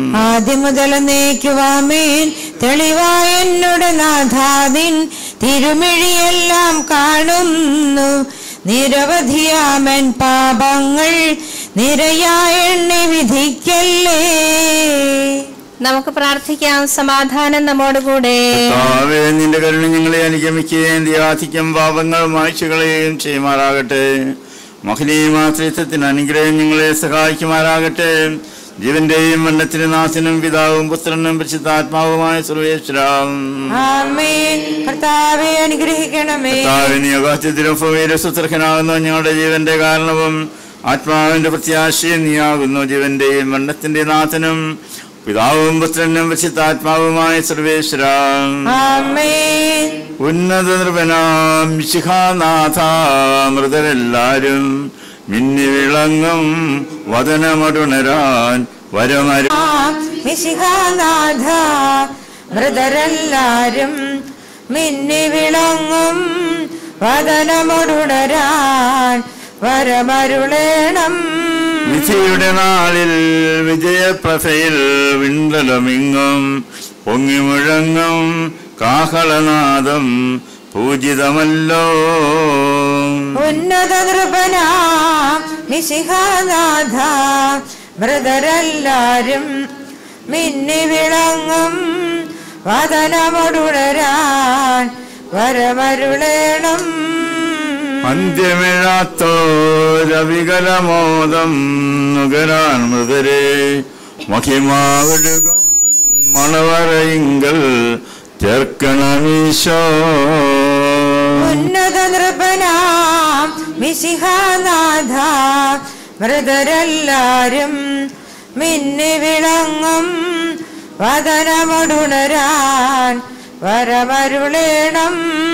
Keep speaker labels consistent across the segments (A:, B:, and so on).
A: ആദ്യം മുതൽ നീക്കുവാമേൻ തെളിവായ എന്നോട് നാഥാദിൻ തിരുമിഴിയെല്ലാം കാണുന്നു നിരവധിയാമൻ പാപങ്ങൾ നിരയായ എണ്ണി വിധിക്കല്ലേ
B: നമുക്ക് പ്രാർത്ഥിക്കാം സമാധാനം നമ്മോടുകൂടെ
C: കർത്താവേ നിന്റെ കരുണ ഞങ്ങളെ അനുഗമിക്കുകയും ധ്യാധിക്യം പാപങ്ങൾ മായ്ച്ചുകളെയും ചെയ്യുമാറാകട്ടെ മഹനീയമാത്രിത്വത്തിന് അനുഗ്രഹം ഞങ്ങളെ സഹായിക്കുമാറാകട്ടെ ജീവന്റെയും മരണത്തിന് നാശനും പിതാവും പുത്രനും പരിശുദ്ധാത്മാവുമായ സർവേശ്വരം
A: ആമേൻ കർത്താവെ അനുഗ്രഹിക്കണമേ
C: ാകാശത്തിലും സുത്രഹനാകുന്നു ഞങ്ങളുടെ ജീവന്റെ കാരണവും ആത്മാവിന്റെ പ്രത്യാശയും നീയാകുന്നു ജീവന്റെയും മരണത്തിന്റെ നാഥനും പിതാവും പുത്രനും പരിശുദ്ധാത്മാവുമായ സർവേശ്വരം
A: ആമേൻ
C: ഉന്നത നൃപനാം ശിഖാനാഥ മൃതരെല്ലാരും മിന്നി വിളങ്ങും വദനമടുണരാൻ വരമരു
A: മിശിഹാനാഥ മൃതരെല്ലാരും മിന്നി വിളങ്ങും വദനമൊടുണരാൻ വരമരുളേണം
C: വിധിയുടെ നാളിൽ വിജയപ്രഭയിൽ വിണ്ടലമിങ്ങും പൊങ്ങി മുഴങ്ങും കാഹളനാദം പൂജിതമല്ലോ
A: ഉന്നത നൃപനാം മിശിഹാനാഥ മൃതരെല്ലാരും മിന്നി വിളങ്ങും വദനമൊടുണരാൻ വരമരുളേണം
C: അന്ത്യമിഴാത്തോരവികലമോദം നുകരാൻ മൃതരെ മഹിമാവഴുകം മണവറയിങ്കൽ ചേർക്കണമീശോ
A: ഉന്നത നൃപനാം മിശിഹാനാഥ മൃതരെല്ലാരും മിന്നി വിളങ്ങും വദനമൊടുണരാൻ വരമരുളേണം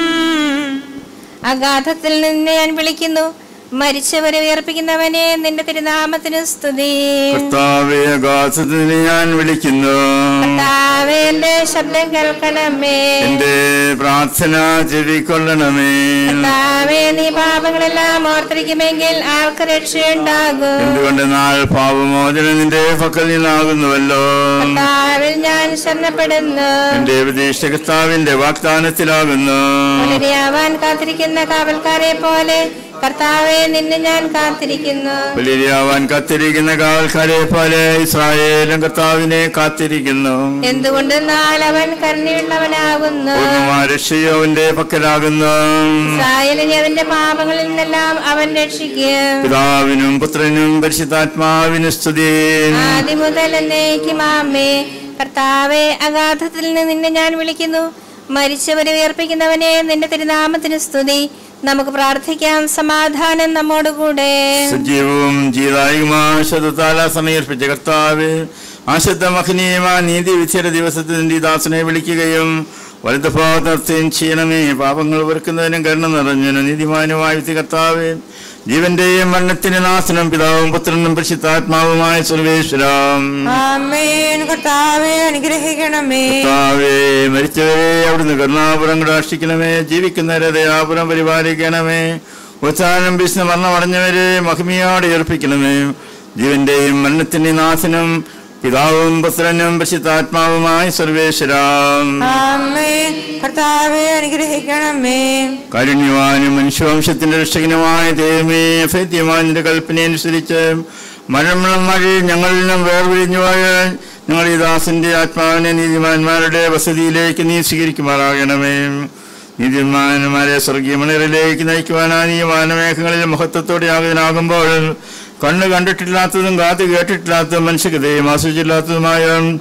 B: അഗാധത്തിൽ നിന്ന് ഞാൻ വിളിക്കുന്നു മരിച്ചവരെ ഉയർപ്പിക്കുന്നവനെ നിന്റെ തിരുനാമത്തിന് സ്തുതി
C: കർത്താവെ അഗാധത്തിന് ഞാൻ വിളിക്കുന്നു
B: കർത്താവേ, എന്റെ ശബ്ദം കേൾക്കണമേ
C: എന്റെ പ്രാർത്ഥന ചെവിക്കൊള്ളണമേ
B: കർത്താവേ നീ പാപങ്ങളെല്ലാം ഓർത്തിരിക്കുമെങ്കിൽ ആൾക്ക് രക്ഷയുണ്ടാകും
C: എന്തുകൊണ്ടെന്നാൽ പാപമോചനം നിന്റെ പക്കൽ നിന്നാകുന്നുവല്ലോ
B: കർത്താവിൽ ഞാൻ ശരണപ്പെടുന്നു
C: എന്റെ പ്രതീക്ഷ കർത്താവിന്റെ വാഗ്ദാനത്തിലാകുന്നു
B: പുലരിയാവാൻ കാത്തിരിക്കുന്ന കാവൽക്കാരെ പോലെ കർത്താവെ നിന്നെ ഞാൻ കാത്തിരിക്കുന്നു
C: പുലരിയാവാൻ കാത്തിരിക്കുന്ന കാവൽക്കാരെ പോലെ ഇസ്രായേലും കർത്താവിനെ കാത്തിരിക്കുന്നു
B: എന്തുകൊണ്ടെന്നാൽ അവൻ കരുണയുള്ളവനാകുന്നു
C: പൂർണ്ണമായ രക്ഷയോ അവന്റെ പക്കലാകുന്നു
B: ഇസ്രായേലിനെ അവന്റെ പാപങ്ങളിൽ നിന്നെല്ലാം അവൻ രക്ഷിക്കും
C: പിതാവിനും പുത്രനും പരിശുദ്ധാത്മാവിനും സ്തുതി
B: ആദ്യം മുതൽ എന്നേക്കും ആമേ കർത്താവെ അഗാധത്തിൽ നിന്ന് നിന്നെ ഞാൻ വിളിക്കുന്നു മരിച്ചവരെ ഉയർപ്പിക്കുന്നവനെ നിന്റെ തിരുനാമത്തിന് സ്തുതി നമുക്ക് പ്രാർത്ഥിക്കാം സമാധാനം നമ്മോടുകൂടെ
C: സജീവവും ജീതായുമായ ശതത്താല സമർപ്പിച്ച കർത്താവ് ആശുദ്ധ മഹനീയമാ നീതി വിധിയുടെ ദിവസത്തിൽ നിന്റെ ഈ ദാസനെ വിളിക്കുകയും വലുതഭാഗത്തെയും ചെയ്യണമേ പാപങ്ങൾ വെറുക്കുന്നതിനും കരുണ നിറഞ്ഞതിനും നീതിമാനുമായ വിധി കർത്താവ് ജീവന്റെയും മരണത്തിന്റെ നാശനം പിതാവും പുത്രനും പരിശുദ്ധാത്മാവുമായ സർവേശ്വരം
A: ആമേൻ കർത്താവെ അനുഗ്രഹിക്കണമേ
C: കർത്താവേ മരിച്ചവരെ അവിടുന്ന് കരുണാപുരം കടാക്ഷിക്കണമേ ജീവിക്കുന്നവരെ ദയാപുരം പരിപാലിക്കണമേ ഉത്സാഹം വിഷ്ണു മരണമടഞ്ഞവരെ മഹിമയോടെ ഏർപ്പിക്കണമേ ജീവന്റെയും മരണത്തിന്റെയും നാശനം പിതാവും പുത്രനും പരിശുദ്ധാത്മാവുമായി സർവേശ്വരാം
A: ആമേൻ കർത്താവെ അനുഗ്രഹിക്കണമേ
C: കാരുണ്യവാനും മനുഷ്യവംശത്തിന്റെ രക്ഷകനുമായ ദൈവമേ അഭേദ്യമായ നിന്റെ കൽപ്പനയനുസരിച്ച് മരണം വഴി ഞങ്ങളിൽ നിന്നും വേർപിരിഞ്ഞു പോയ ഞങ്ങൾ ഈ ദാസന്റെ ആത്മാവിനെ നീതിമാന്മാരുടെ വസതിയിലേക്ക് നീ സ്വീകരിക്കുമാറാകണമേ നീതിമാന്മാരെ സ്വർഗീയ മണിറിലേക്ക് നയിക്കുവാനാ നീ വാനമേഘങ്ങളിൽ മഹത്വത്തോടെ ആകുമ്പോൾ കണ്ണ് കണ്ടിട്ടില്ലാത്തതും കാത് കേട്ടിട്ടില്ലാത്തതും മനുഷ്യകതയും ആസ്വദിച്ചില്ലാത്തതുമായ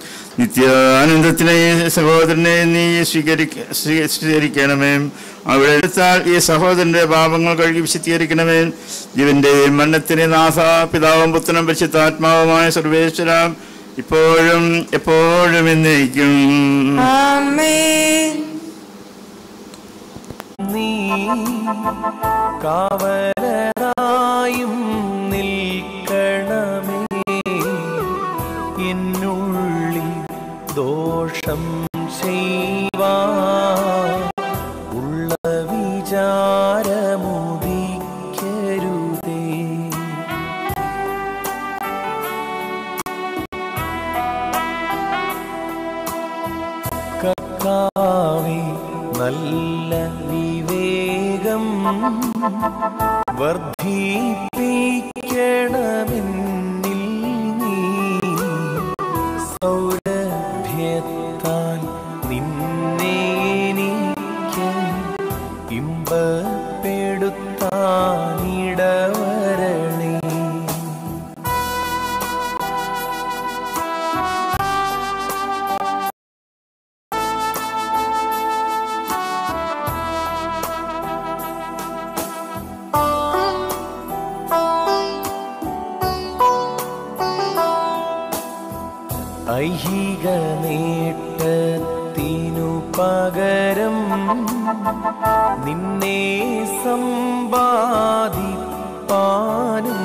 C: നിത്യാനന്ദത്തിനെ ഈ സഹോദരനെ നീ സ്വീകരിക്ക സ്വീ- സ്വീകരിക്കണമേ അവിടെ എടുത്താൽ ഈ സഹോദരന്റെ പാപങ്ങൾ കഴുകി വിശദീകരിക്കണമേ ജീവന്റെയും മരണത്തിന് നാഥ പിതാവും പുത്രനും പരിശുദ്ധാത്മാവുമായ സർവേശ്വര ഇപ്പോഴും എപ്പോഴും എന്നേക്കും
A: ആമേൻ
D: നീ കാവലരായും നിൽക്കണമേ എന്നുള്ളിൽ ദോഷം ചെയ്വാ ഉള്ള വിചാരമുദിക്കരുതേ കർത്താവേ നല്ല വിവേകം വർദ്ധിപ്പിക്കണമെന്നിൽ നീ സൗരഭ്യത്താൽ നിന്നെ എനിക്ക് ഇമ്പപ്പെടുത്താനിടവരണേ ഐഹിക നേട്ടത്തിനു പകരം നിന്നെ സമ്പാദിപ്പാനും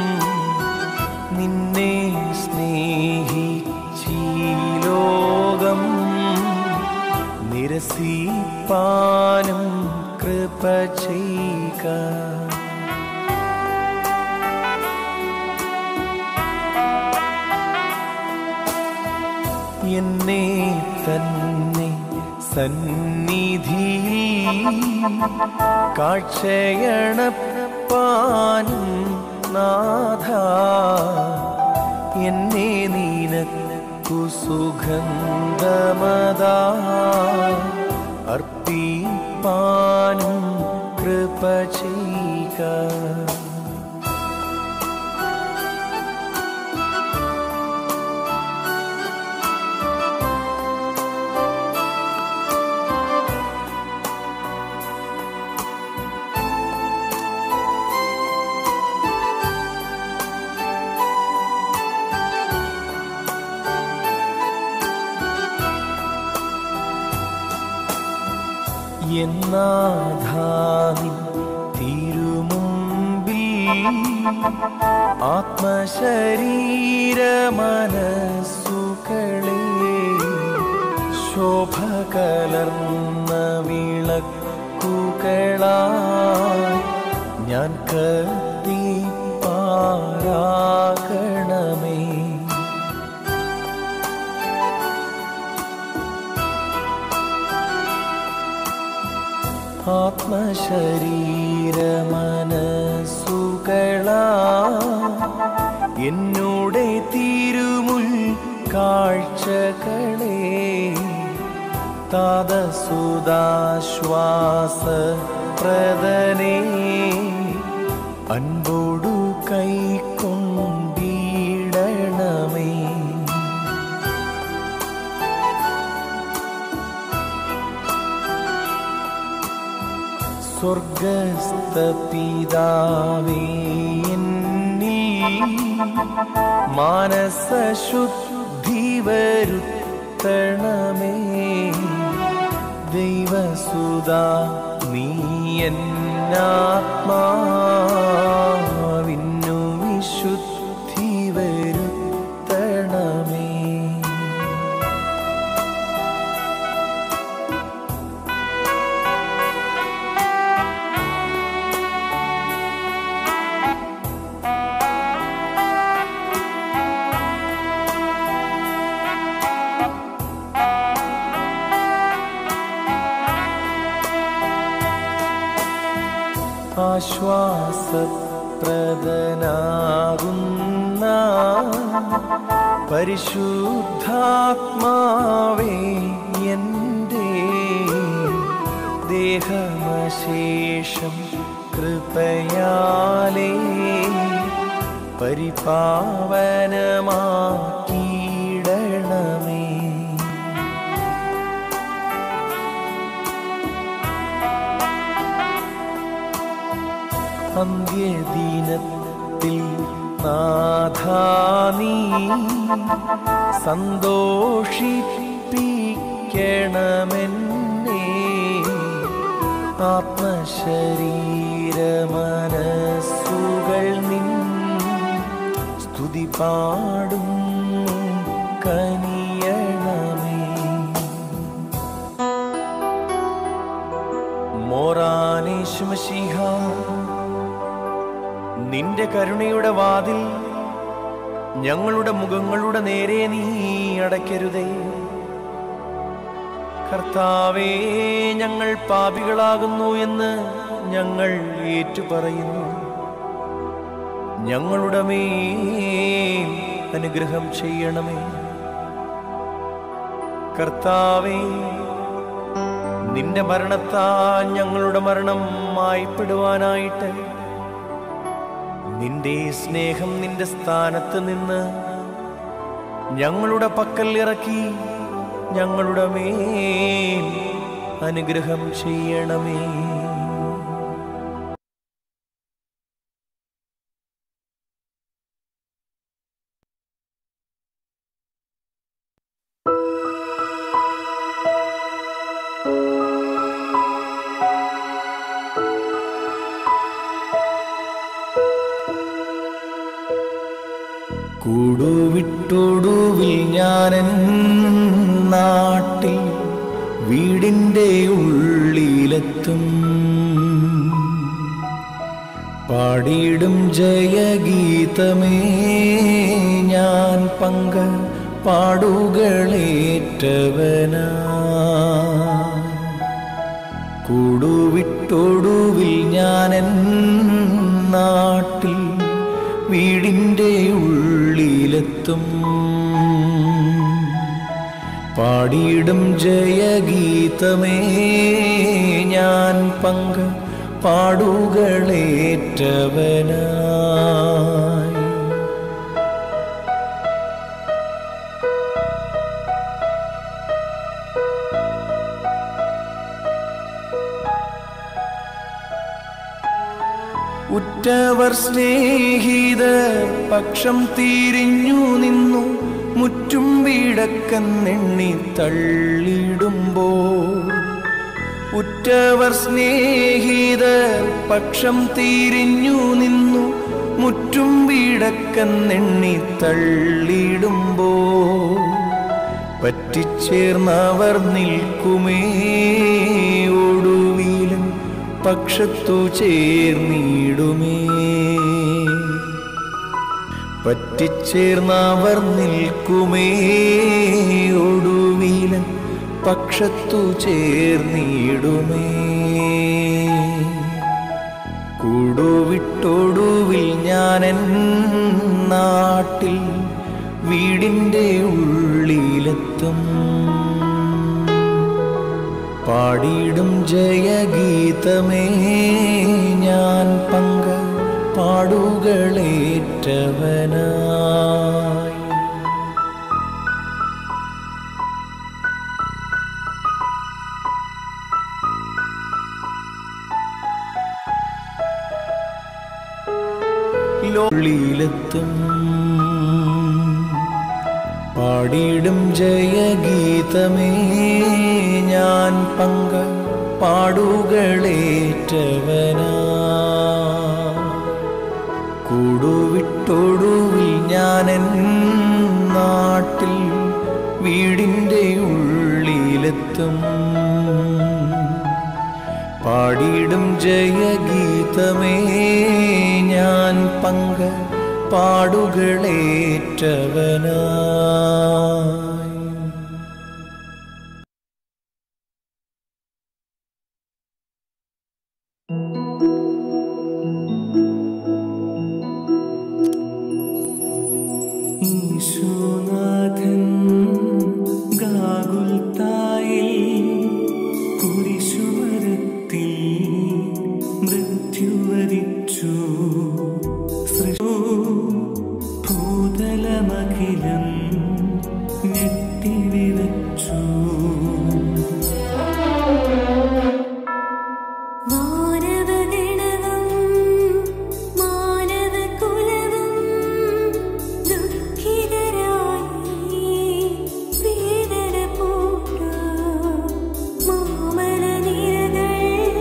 D: നിന്നെ സ്നേഹിച്ചീ ലോകം നിരസിപ്പാനും കൃപ ചെയ്യുക എന്നെ തന്നെ സന്നിധി കാഴ്ചയണപ്പാനും നാഥ എന്നെ നീനക്കു സുഗന്ധമതാ അർപ്പിപ്പാനും കൃപ ചെയ്യുക എന്നാഥാനി തിരുമുമ്പിൽ ആത്മശരീരമനസ്സുകളെ ശോഭ കലർന്ന വിളക്കുകളായി ഞാൻ കത്തി പാരാകണമേ ആത്മശരീരമനസ്സുകളാ എന്നോടെ തിരുമുൽ കാഴ്ചകളെ താതസുദാശ്വാസ പ്രദനേ അൻപോടു കൈക്കൊണ്ടിടണമേ സ്വർഗസ്ഥ പിതാവേ എന്നിൽ മാനസശുദ്ധി വരുത്തണമേ ദൈവസുതാ നീ എന്നാത്മാവിന്നു വിശുദ്ധി വരുത്തണമേ ആശ്വാസപ്രദനാകുന്ന പരിശുദ്ധാത്മാവേ എൻ്റെ ദേഹമശേഷം കൃപയാലേ പരിപാവനമാക്കിയിടണമേ അന്ത്യദിനത്തിൽ നാഥാനീ സന്തോഷിപ്പിക്കണമെന്നേ ആത്മശരീരമനസ്സുകൾ നിൻ സ്തുതി പാടും കനിയണമേ മോറാനേശുമശിഹ നിന്റെ കരുണയുടെ വാതിൽ ഞങ്ങളുടെ മുഖങ്ങളുടെ നേരെ നീ അടയ്ക്കരുതേ കർത്താവേ ഞങ്ങൾ പാപികളാകുന്നു എന്ന് ഞങ്ങൾ ഏറ്റുപറയുന്നു ഞങ്ങളുടെ മേൽ അനുഗ്രഹം ചെയ്യണമേ കർത്താവേ നിന്റെ മരണത്താൽ ഞങ്ങളുടെ മരണം മായ്പെടുവാനായിട്ട് നിന്റെ സ്നേഹം നിന്റെ സ്ഥാനത്ത് നിന്ന് ഞങ്ങളുടെ പക്കൽ ഇറക്കി ഞങ്ങളുടെ മേൽ അനുഗ്രഹം ചെയ്യണമേ കൂടുവിട്ടൊടുവിൽ ഞാനൻ നാട്ടിൽ വീടിൻ്റെ ഉള്ളിലെത്തും പാടിയിടും ജയഗീതമേ ഞാൻ പങ്ക പാടുകളേറ്റവനാ കൂടുവിട്ടൊടുവിൽ ഞാനൻ നാട്ടിൽ വീടിൻ്റെ ഉള്ളിലെത്തും പാടിയിടും ജയഗീതമേ ഞാൻ പങ്ക പാടുകളേറ്റവനായി ഉറ്റവർ സ്നേഹിതർ പക്ഷം തിരിഞ്ഞു നിന്നു മുറ്റും വീടക്കെന്നെണ്ണി തള്ളിടുമ്പോൾ ഉറ്റവർ സ്നേഹിതർ പക്ഷം തിരിഞ്ഞു നിന്നു മുറ്റും വീടക്കെന്നെണ്ണി തള്ളിടുമ്പോൾ പറ്റിച്ചേർന്നവർ നിൽക്കുമേ ഒടുവിലും പക്ഷത്തു ചേർന്നിടുമേ പറ്റിച്ചേർന്നവർ നിൽക്കുമേ ഒടുവിലും പക്ഷത്തു ചേർന്നിടുമേ കൂടുവിട്ടൊടുവിൽ ഞാനെൻ നാട്ടിൽ വീടിൻ്റെ ഉള്ളിലെത്തും പാടിയിടും ജയഗീതമേ ഞാൻ പങ്ക പാടുകളേറ്റവനായി ലോളിയിലെത്തും പാടിയിടും ജയഗീതമേ ഞാൻ പങ്ക പാടുകളേറ്റവനാ കൂടുവിട്ടൊടുവിൽ ഞാനെൻ നാട്ടിൽ വീടിൻ്റെ ഉള്ളിലെത്തും പാടിയിടും ജയഗീതമേ ഞാൻ പങ്ക പാടുകളേറ്റവനായി
E: ഈശോനാഥൻ ഗാഗുൽത്തായിൽ കുരിശുമരത്തിൽ മൃത്യുവരിച്ചു സൃഷ്ടു ഭൂതലമഖിലം ഞെട്ടിവിതച്ചു
F: മാനവഗണവും മാനവകുലവും ദുഃഖിതരായി വേദന പൂണ്ടു മാമലനിരകൾ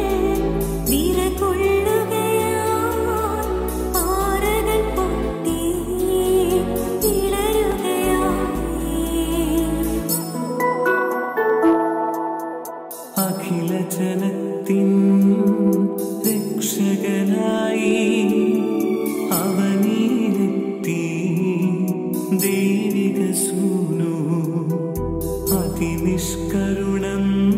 F: വിറകൊള്ളുകയാൽ പാറകൾ പൊട്ടി ഇളരുകയായി
E: അഖില ജനത്തിൻ രക്ഷകനായി അവനീരെത്തി ദൈവിക സൂനു അതിനിഷ്കരുണം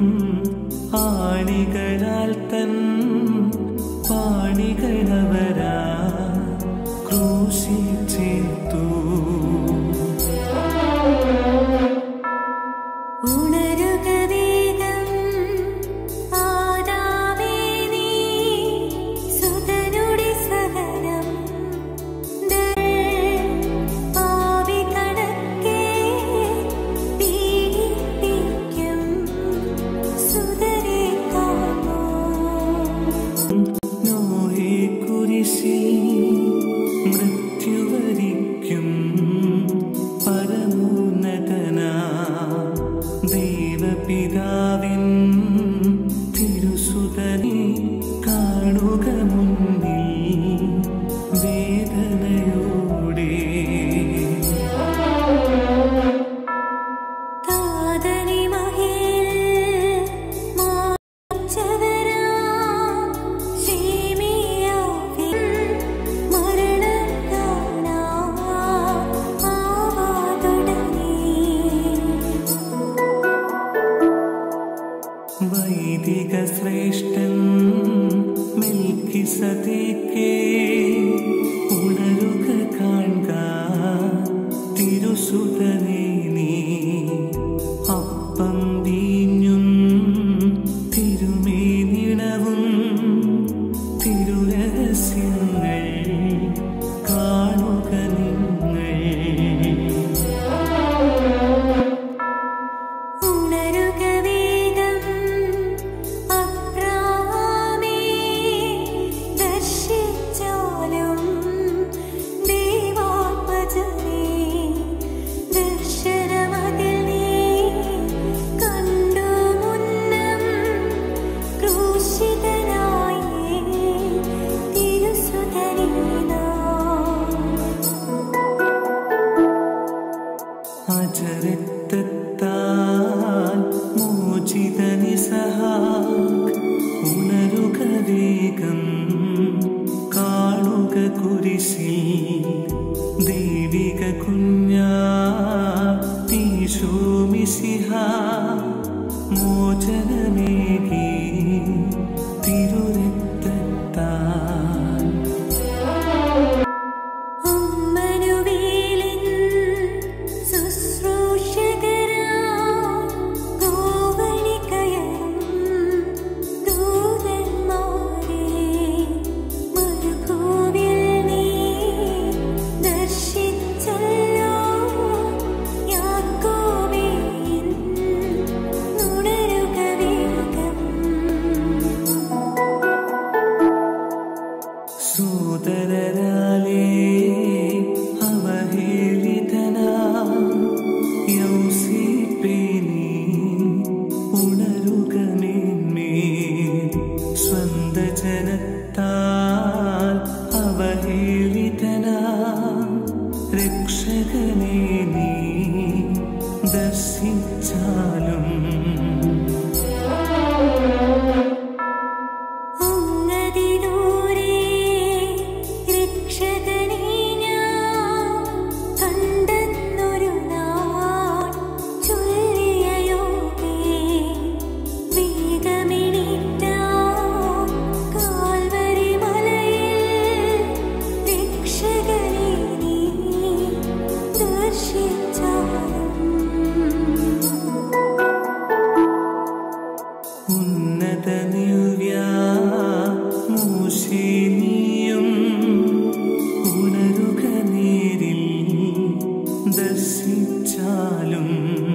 E: അജരക്തത്താൽ മോചിതനിസഹാക് ഉണരുക വേഗം കാണുക കുരിശിൽ ദൈവിക കുഞ്ഞാ തീശോമിസിഹ മോചനമേകി തിരുരക്തത്താൽ
F: അമ്മനുവേലിൻ ശുശ്രൂഷകരാ ഗോവണികയറും ദൂതന്മാരെ മരുഭൂവിൽ നീ ദർശിച്ചല്ലോ യാക്കോബേൻ നുണരുക വേഗം
E: സോദരരാലേ അവഹേളിതനാ യൗസേപ്പേനീ ഉണരുക മേന്മേൽ സ്വന്ത ജനത്താൽ അവഹേളിതനാ രക്ഷകനെ നീ ദർശിച്ചാലും
F: അങ്ങതിദൂരെ രക്ഷകനെ ഞാൻ കണ്ടെന്നൊരു നാൾ ചൊല്ലിയയോവേ വേഗമെണീറ്റാ കാൽവരി മലയിൽ രക്ഷകനെ നീ ദർശിച്ചാലും
E: ഉന്നത നിവ്യാ മൂശിനിയും ഉണരുക നേരിൽ ദർശിച്ചാലും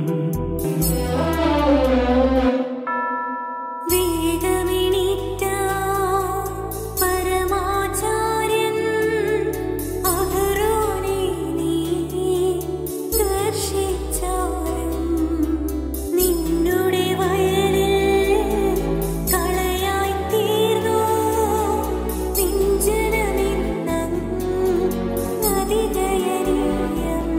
F: വേഗമെണീറ്റാ പരമാചാര്യൻ അഹരോനെ നീ ദർശിച്ചാലും നിന്നുടെ വയലിൽ കളയായി തീർന്നു നിഞ്ചനമെന്നം നദികയരീയം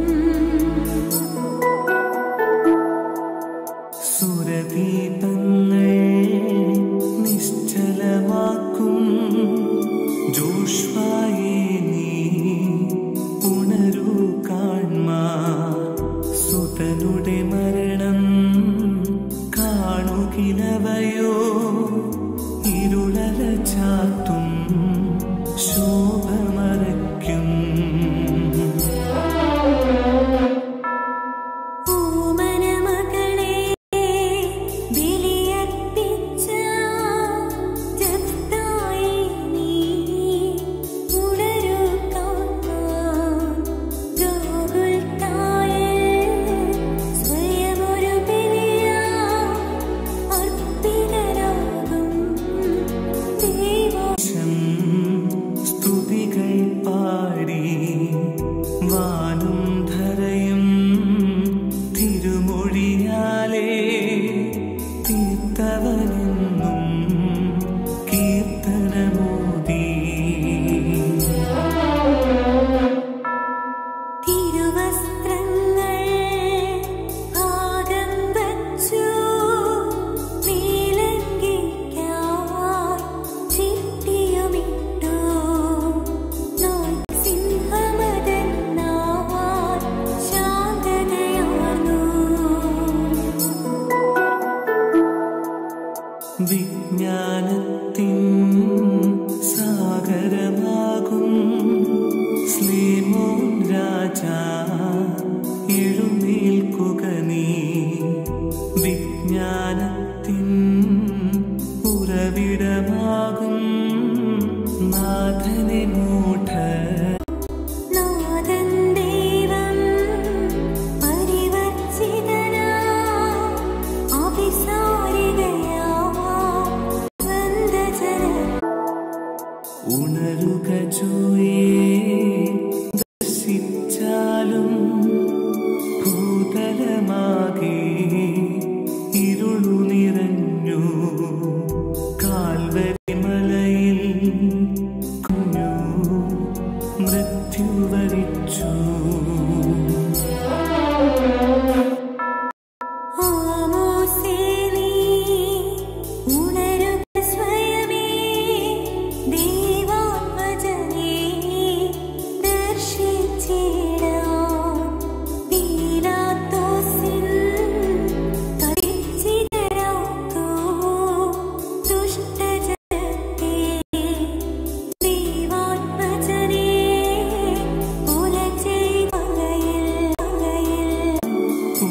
E: സുരദീപങ്ങൾ നിശ്ചലമാക്കും ജോഷ്വായെ നീ ഉണരൂ കാൺമാ സുതനുടെ മരണം കാണുകിലവയോ ഇരുളല ചാത്തും ശോഭമറയ്ക്കും
F: ഓമനമകളെ ബലിയർപ്പിച്ച ജപ്തായി നീ ഉണരൂ കാണാൻ ഗോകുൽത്തായിൽ സ്വയമൊരുങ്ങിയ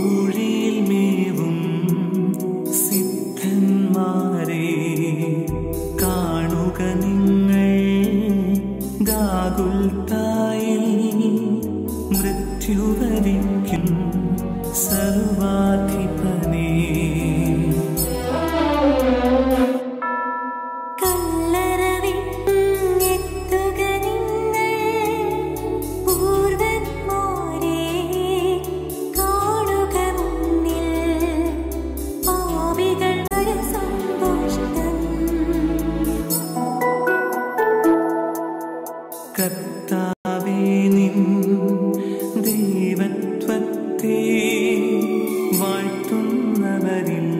E: ഊഴിയിൽ മേവും സിദ്ധന്മാരെ കാണുക നിങ്ങൾ ഗാകുൽത്തായിൽ മൃത്യുവരിക്കും സർവാധിപനേ
F: കല്ലറ വിട്ടെത്തുക നിങ്ങൾ പൂർവന്മാരെ കാണുക മുന്നിൽ പാപികൾ ഒരു സന്തോഷം
E: കർത്താവേ നിൻ ദൈവത്വത്തെ വാഴ്ത്തുന്നവരിൽ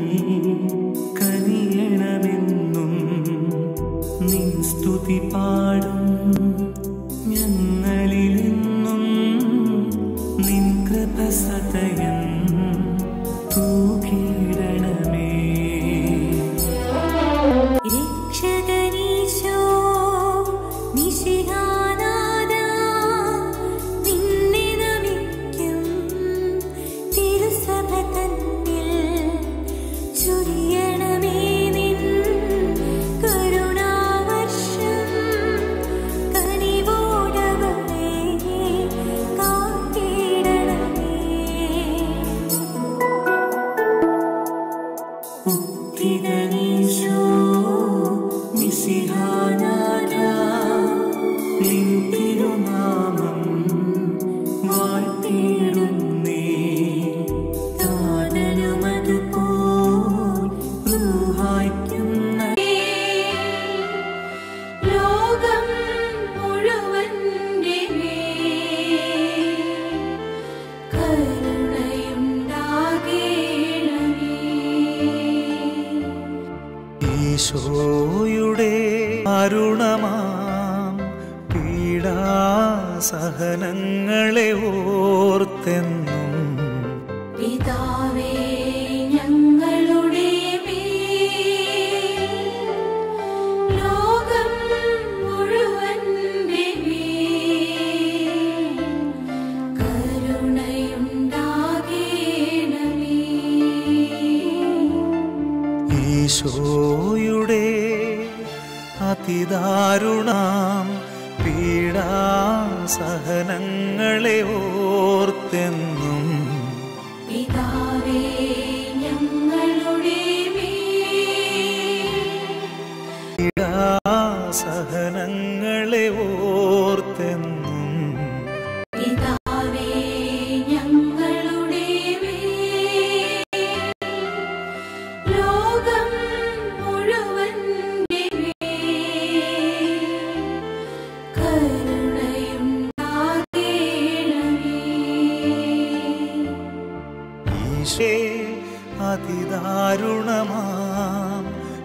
E: കനിയണമെന്നും നിൻ സ്തുതി പാടും ഞങ്ങളിലെന്നും നിൻ കൃപ സതയം തൂക്കിയിടണമേ
F: രക്ഷകനീശോ നിശിഹാനാഥ നിന്നെ നമിക്കും തിരുസഭ തന്നിൽ ചൊരിയണമേ നിൻ കരുണാവർഷം കനിവോടവളെ കാത്തിടണമേ
E: ഉദ്ധിതനീശോ മിശിഹാനാഥ നിൻ തിരുനാമം വാഴ്ത്തിയിടുന്നേ താതനുമതുപോൽ റൂഹായ്ക്കുന്ന
F: ലോകം മുഴുവന്റെ കരുണയുണ്ടാകേണമേ
D: ഈശോയുടെ അരുണമാം പീഡാസഹനങ്ങളെ ഓർത്തെന്നും
F: പിതാവേ ഞങ്ങളുടെ മേൽ ലോകം മുഴുവന്റെ മേൽ കരുണയുണ്ടാകേണമേ
D: ഈശോയുടെ അതിദാരുണാം പീഡാസഹനങ്ങളെ ഓർത്തെന്നും
F: പിതാവേ ഞങ്ങളുടെ മേൽ
D: പീഡാസഹനങ്ങളെ ഓർത്തെന്നും
F: പിതാവേ ഞങ്ങളുടെ മേൽ ലോകം മുഴുവന്റെ മേൽ കരുണയുണ്ടാകേണമേ
D: ഈശേ അതിദാരുണമാം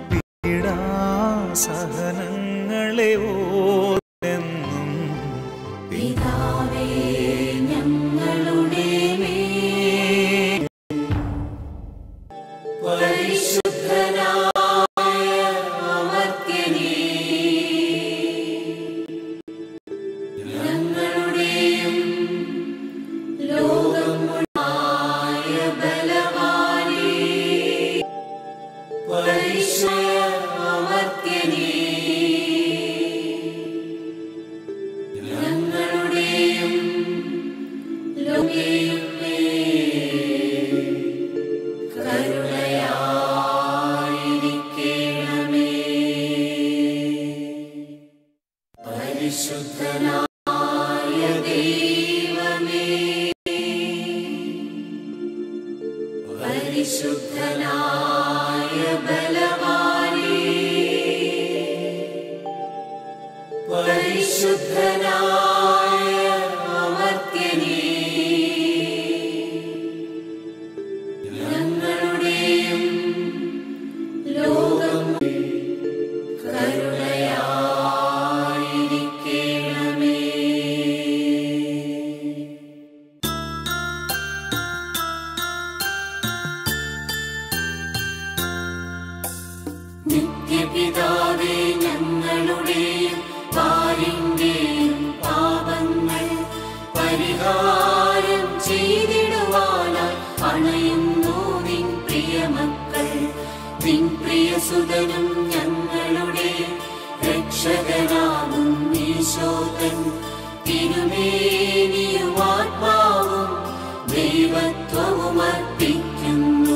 D: പീഡാസഹനങ്ങളെ ഓർത്തെന്നും
F: പിതാവേ ഞങ്ങളുടെ മേൽ പരിശുദ്ധനായ അമർത്യനേ ഞങ്ങളുടെയും ലോകം മുഴുവനായ ബലവാനേ പരിശുദ്ധ അമർത്യനേ ഞങ്ങളുടെയും ലോകയും കരുണയായിരിക്കണമേ പരിശുദ്ധനായ ദൈവമേ പരിശുദ്ധനായ ബലവാനേ പരിശുദ്ധനായ അമർത്യനേ ഞങ്ങളുടെയും ലോകം കരുണയായിരിക്കണമേ നിത്യപിതാവേ ഞങ്ങളുടെയും പാലിന്റെയും പാ അണയുന്നു നിൻ പ്രിയമക്കൾ നിൻ പ്രിയസുതനും ഞങ്ങളുടെ രക്ഷകനാകും ഈശോതൻ തിരുമേനിയും ആത്മാവും ദൈവത്വവും അർപ്പിക്കുന്നു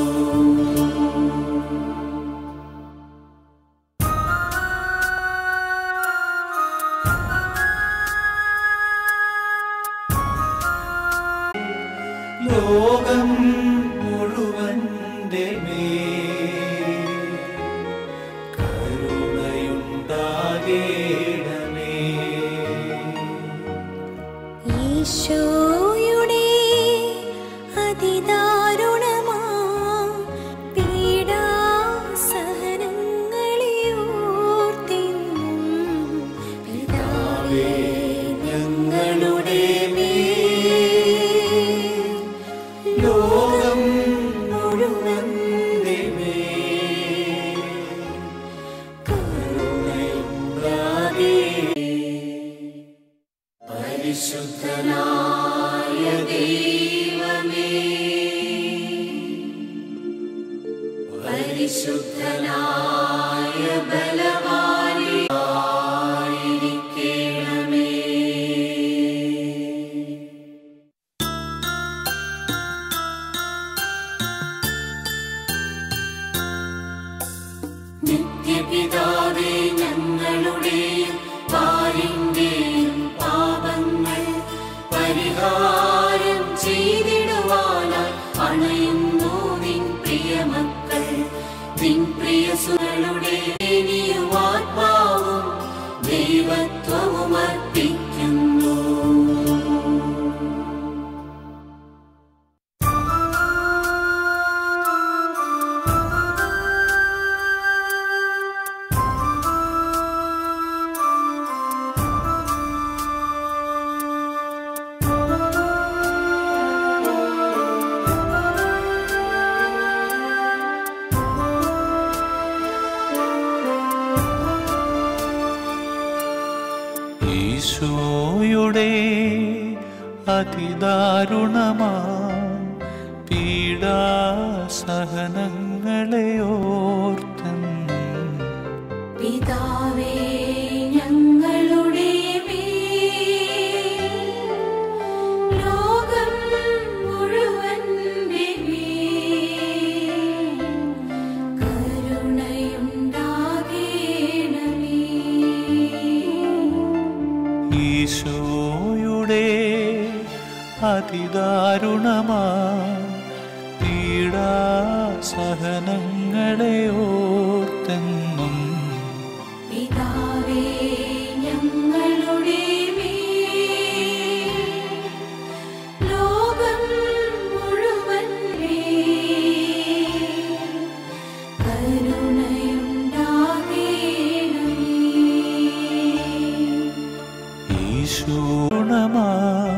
D: ലോകം മുഴുവൻ്റെ മേൽ കരുണയുണ്ടാകേണമേ
G: ഈശോയുടെ അതിദാരുണമാ പീഡാസഹനങ്ങളെ ഓർത്തിന്നും പിതാവേ
D: ഞങ്ങളുടെ മേൽ ലോകം മുഴുവൻ്റെ മേൽ കരുണയുണ്ടാകേ
F: പരിശുദ്ധനായ ദൈവമേ പരിശുദ്ധനായ ബലവാനേ ആയിരിക്കണമേ നിത്യപിതാവേ ഞങ്ങളുടെയും പാലിന്റെയും പാപങ്ങൾ പരിഹാരം ചെയ്തിടുവാനായി അണയുന്നു നിൻ പ്രിയമക്കൾ നിൻ പ്രിയസുകളുടെ ഇനിയും ആത്മാവും ദൈവത്വവും അർപ്പിക്കുന്നു
D: ഈശോയുടെ അതിദാരുണമാ പീഡാസഹനങ്ങളെ ഓർത്തെന്നും
F: പിതാവേ ഞങ്ങളുടെ മേൽ ലോകം മുഴുവന്റെ മേൽ കരുണയുണ്ടാകേണമേ
D: ഈശോയുടെ അതിദാരുണമാ പീഡാസഹനങ്ങളെ ഓർത്തെന്നും
F: പിതാവേ ഞങ്ങളുടെ മേൽ ലോകം മുഴുവൻ കരുണയുണ്ടാകേണമേ
D: ഈശോണമാ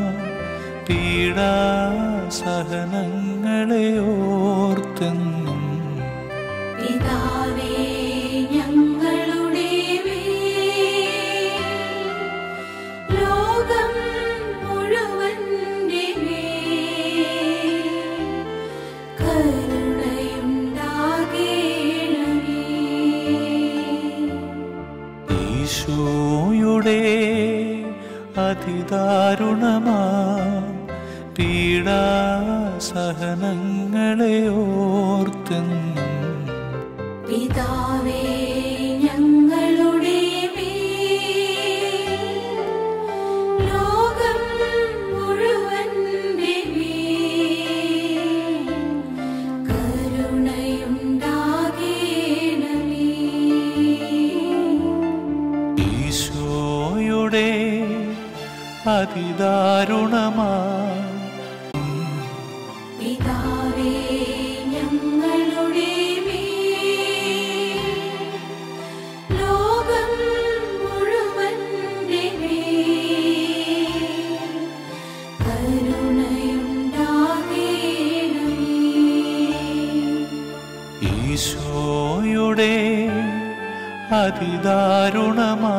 D: പീഡാസഹനങ്ങളെ ഓർത്തെന്നും
F: പിതാവേ ഞങ്ങളുടെ മേൽ ലോകം മുഴുവന്റെ മേൽ കരുണയുണ്ടാകേണമേ
D: ഈശോയുടെ അതിദാരുണമാ പീഡാസഹനങ്ങളെ ഓർത്തെന്നും
F: പിതാവേ ഞങ്ങളുടെ മേൽ ലോകം മുഴുവന്റെ മേൽ കരുണയുണ്ടാകേണമേ
D: ഈശോയുടെ അതിദാരുണമാ
F: പിതാവേ ഞങ്ങളുടെ മേൽ ലോകം മുഴുവന്റെ മേൽ കരുണയുണ്ടാകേണമേ
D: ഈശോയുടെ അതിദാരുണമാ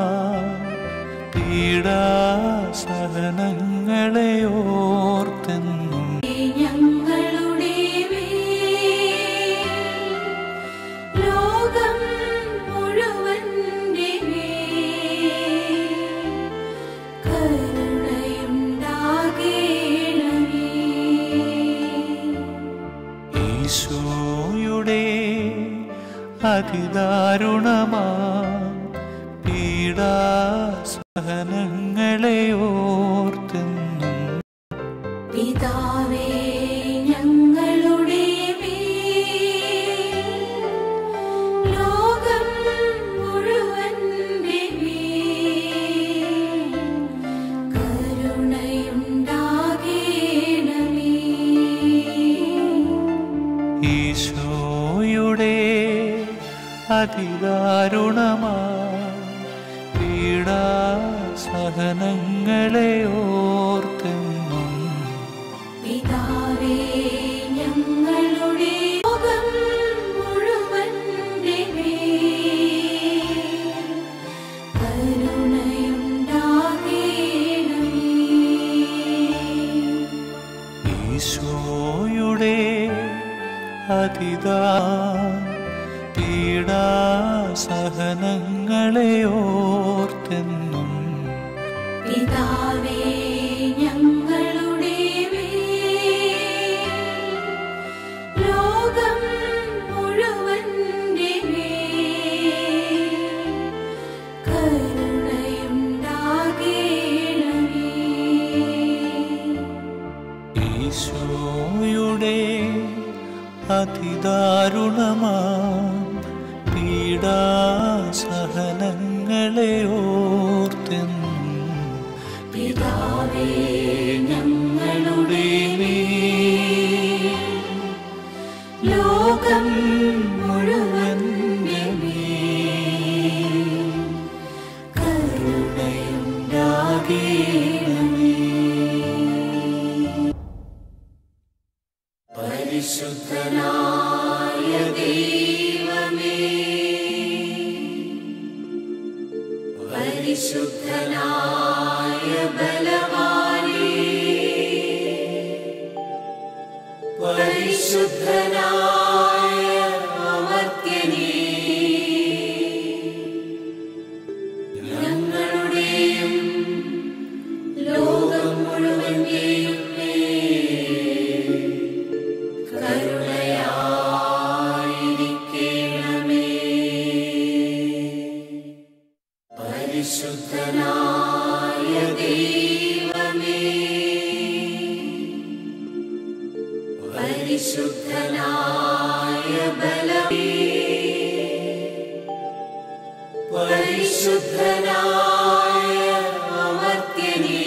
D: പീഡാസഹനങ്ങളെ ഓർത്തെന്നും
F: ഞങ്ങളുടെ മേൽ
D: ഈശോയുടെ അതിദാരുണമാ പീഡാസഹനങ്ങളെ ഓർത്തെന്നും
F: പിതാവേ ഞങ്ങളുടെ മേൽ, ലോകം മുഴുവന്റെ മേൽ, കരുണയുണ്ടാകേണമേ
D: ഈശോയുടെ അതിദാരുണമാ പീഡാസഹനങ്ങളെ ഓർത്തെന്നും
F: പിതാവേ ഞങ്ങളുടെ ലോകം മുഴുവന്റെ മേൽ, കരുണയുണ്ടാകേണമേ
D: ഈശോയുടെ അതിദാ പീഡാസഹനങ്ങളെ ഓർത്തെന്നും
F: പിതാവേ ഞങ്ങളുടെ മേൽ, ലോകം മുഴുവന്റെ മേൽ, കരുണയുണ്ടാകേണമേ
D: ഈശോയുടെ അതിദാരുണമാ പീഡാസഹനങ്ങളെ ഓർത്തെന്നും
F: പിതാവേ ഞങ്ങളുടെ മേൽ, ലോകം മുഴുവന്റെ മേൽ, കരുണയുണ്ടാകേണമേ പരിശുദ്ധനായ ദൈവമേ പരിശുദ്ധനായ ബലവാനേ പരിശുദ്ധനായ അമർത്യനേ ഞങ്ങളുടെയും ലോകം മുഴുവന്റെയും മേൽ കരുണയായിരിക്കണമേ പരിശുദ്ധനായ ദൈവമേ പരിശുദ്ധനായ ബലമേ പരിശുദ്ധനായ അമർത്യനേ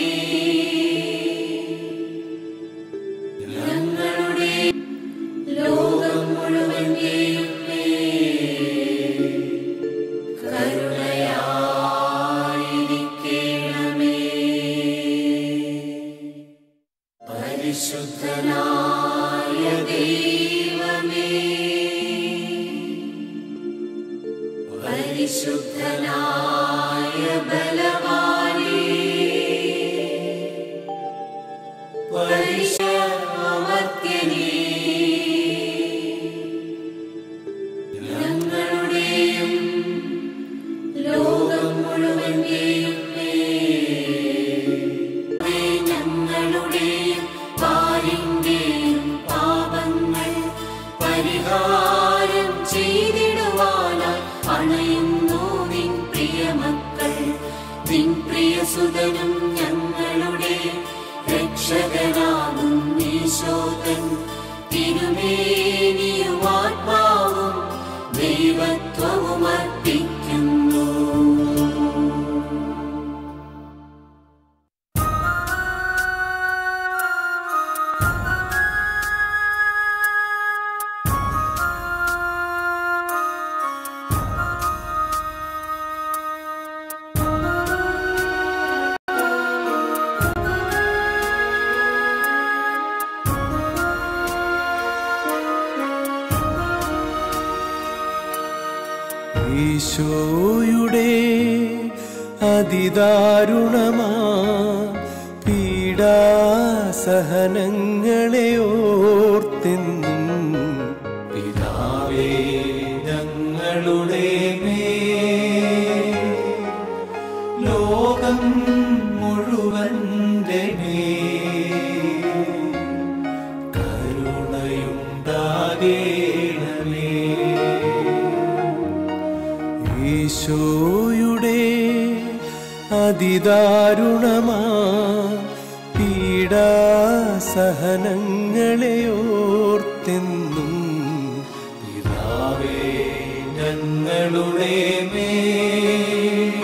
F: ഞങ്ങളുടെ ലോകം മുഴുവന്റെയും മേൽ കരുണയായിരിക്കണമേ പരിശുദ്ധനായ ദൈവമേ പരിശുദ്ധനായ ബലവാനേ പരിശുദ്ധമർത്യനേ ഞങ്ങളുടെയും ലോകം മുഴുവന്റെയും മേൽ ഞങ്ങളുടെയും പാലിന്റെയും പാപങ്ങൾ പരിഹാരം ചെയ്തിടുവാനായി അണയുന്നു നിൻ പ്രിയമക്കൾ നിൻ പ്രിയസുതനും ഞങ്ങളുടെ രക്ഷകനാകും ഈശോതൻ തിരുമേനിയും ആത്മാവും ദൈവത്വവും അർപ്പിക്കുന്നു
H: ഈശോയുടെ അതിദാരുണമാ പീഡാസഹനങ്ങളെ ഓർത്തെന്നും പിതാവേ ഞങ്ങളുടെ മേൽ, ലോകം മുഴുവൻ്റെ മേൽ, കരുണയുണ്ടാകേണമേ ഈശോയുടെ അതിദാരുണമാ പീഡാസഹനങ്ങളെ ഓർത്തെന്നും പിതാവേ ഞങ്ങളുടെ മേൽ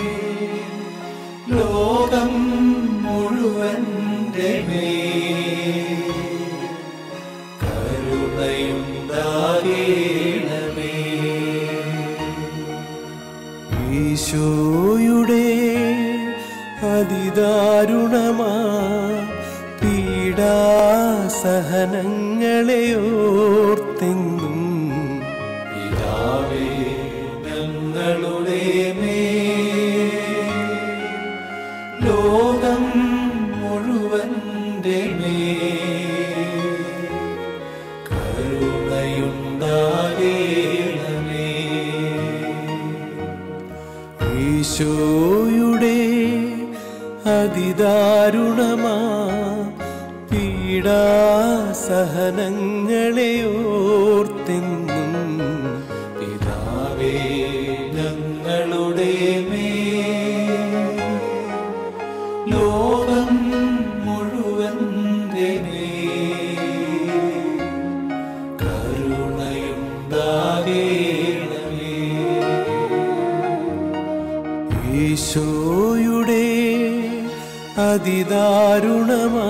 H: ലോകം മുഴുവൻ്റെ മേൽ കരുണയുണ്ടാകേണമേ ഈശോയുടെ അതിദാരുണമാ പീഡാസഹനങ്ങളെ ഓർത്തെന്നും പിതാവേ ഞങ്ങളുടെ മേൽ ലോകം മുഴുവൻ്റെ മേൽ കരുണയുണ്ടാകേണമേ ഈശോയുടെ അതിദാരുണമാ പീഡാസഹനങ്ങളെ ഓർത്തെന്നും പിതാവേ ഞങ്ങളുടെ മേൽ ലോകം മുഴുവൻ്റെ മേൽ കരുണയുണ്ടാകേണമേ ഈശോയുടെ അതിദാരുണമാ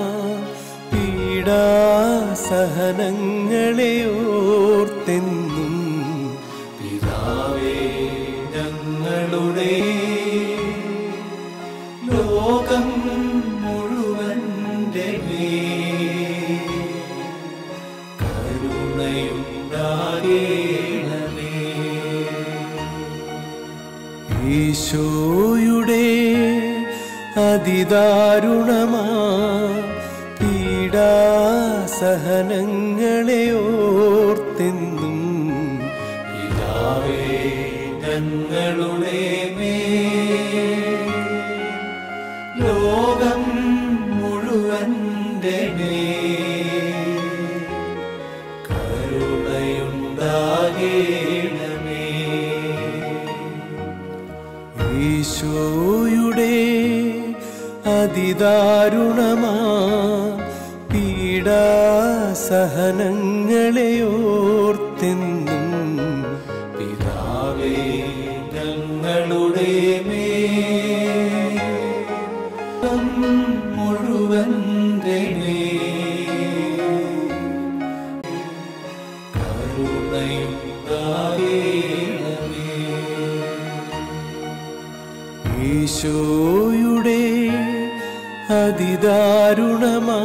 H: പീഡാസഹനങ്ങളെ ഓർത്തെന്നും പിതാവേ ഞങ്ങളുടെ ലോകം മുഴുവൻ്റെ മേൽ കരുണയുണ്ടാകേണമേ ഈശോയുടെ അതിദാരുണമാ പീഡാസഹനങ്ങളെ ഓർത്തെന്നും പിതാവേ ഞങ്ങളുടെ മേൽ ലോകം മുഴുവൻ്റെ മേൽ കരുണയുണ്ടാകേണമേ ഈശോയുടെ അതിദാരുണമാ പീഡാസഹനങ്ങളെ ഓർത്തെന്നും പിതാവേ ഞങ്ങളുടെ മേൽ മുഴുവൻ്റെ മേൽ കരുണയുണ്ടാകേണമേ ഈശോയുടെ അതിദാരുണമാ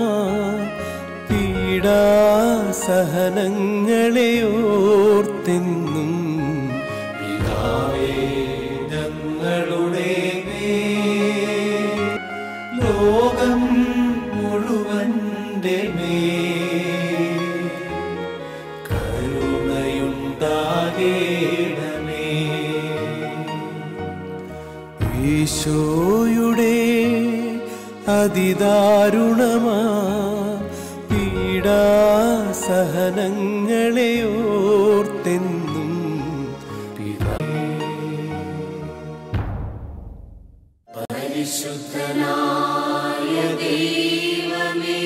H: പീഡാസഹനങ്ങളെ ഓർത്തെന്നും പിതാവേ ഞങ്ങളുടെ മേൽ ലോകം മുഴുവൻ്റെ മേൽ കരുണയുണ്ടാകേണമേ ഈശോയുടെ അതിദാരുണമാ പീഡാസഹനങ്ങളെ ഓർത്തെന്നും പിതാ
F: പരിശുദ്ധനായ ദൈവമേ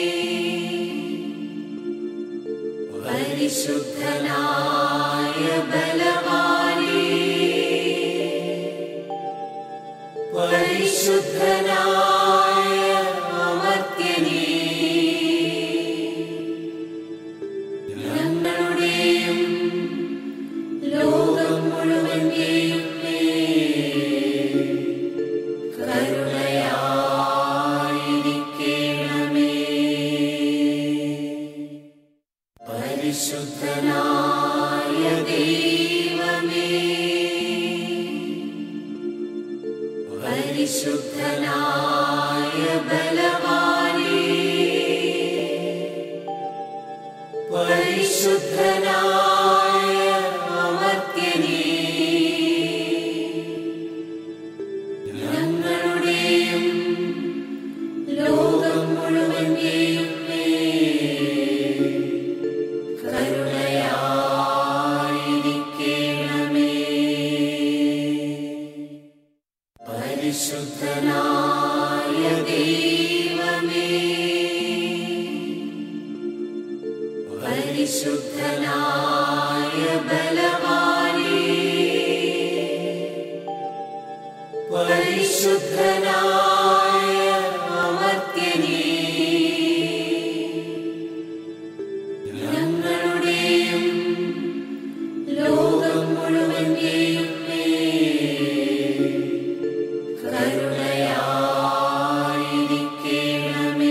F: പരിശുദ്ധനായ ബലവാനേ പരിശുദ്ധനായ അമർത്യനേ ഞങ്ങളുടെയും ലോകം മുഴുവന്റെയും മേൽ കരുണയായിരിക്കണമേ പരിശുദ്ധനായ ദൈവമേ പരിശുദ്ധനായ ബലവാനേ പരിശുദ്ധനായ അമർത്യനേ ഞങ്ങളുടെയും ലോകം മുഴുവന്റെയും മേൽ കരുണയായിരിക്കണമേ ബലവാനേ പരിശുദ്ധനായ അമർത്യനേ ഞങ്ങളുടെയും ലോകം മുഴുവന്റെയും മേൽ കരുണയായിരിക്കണമേ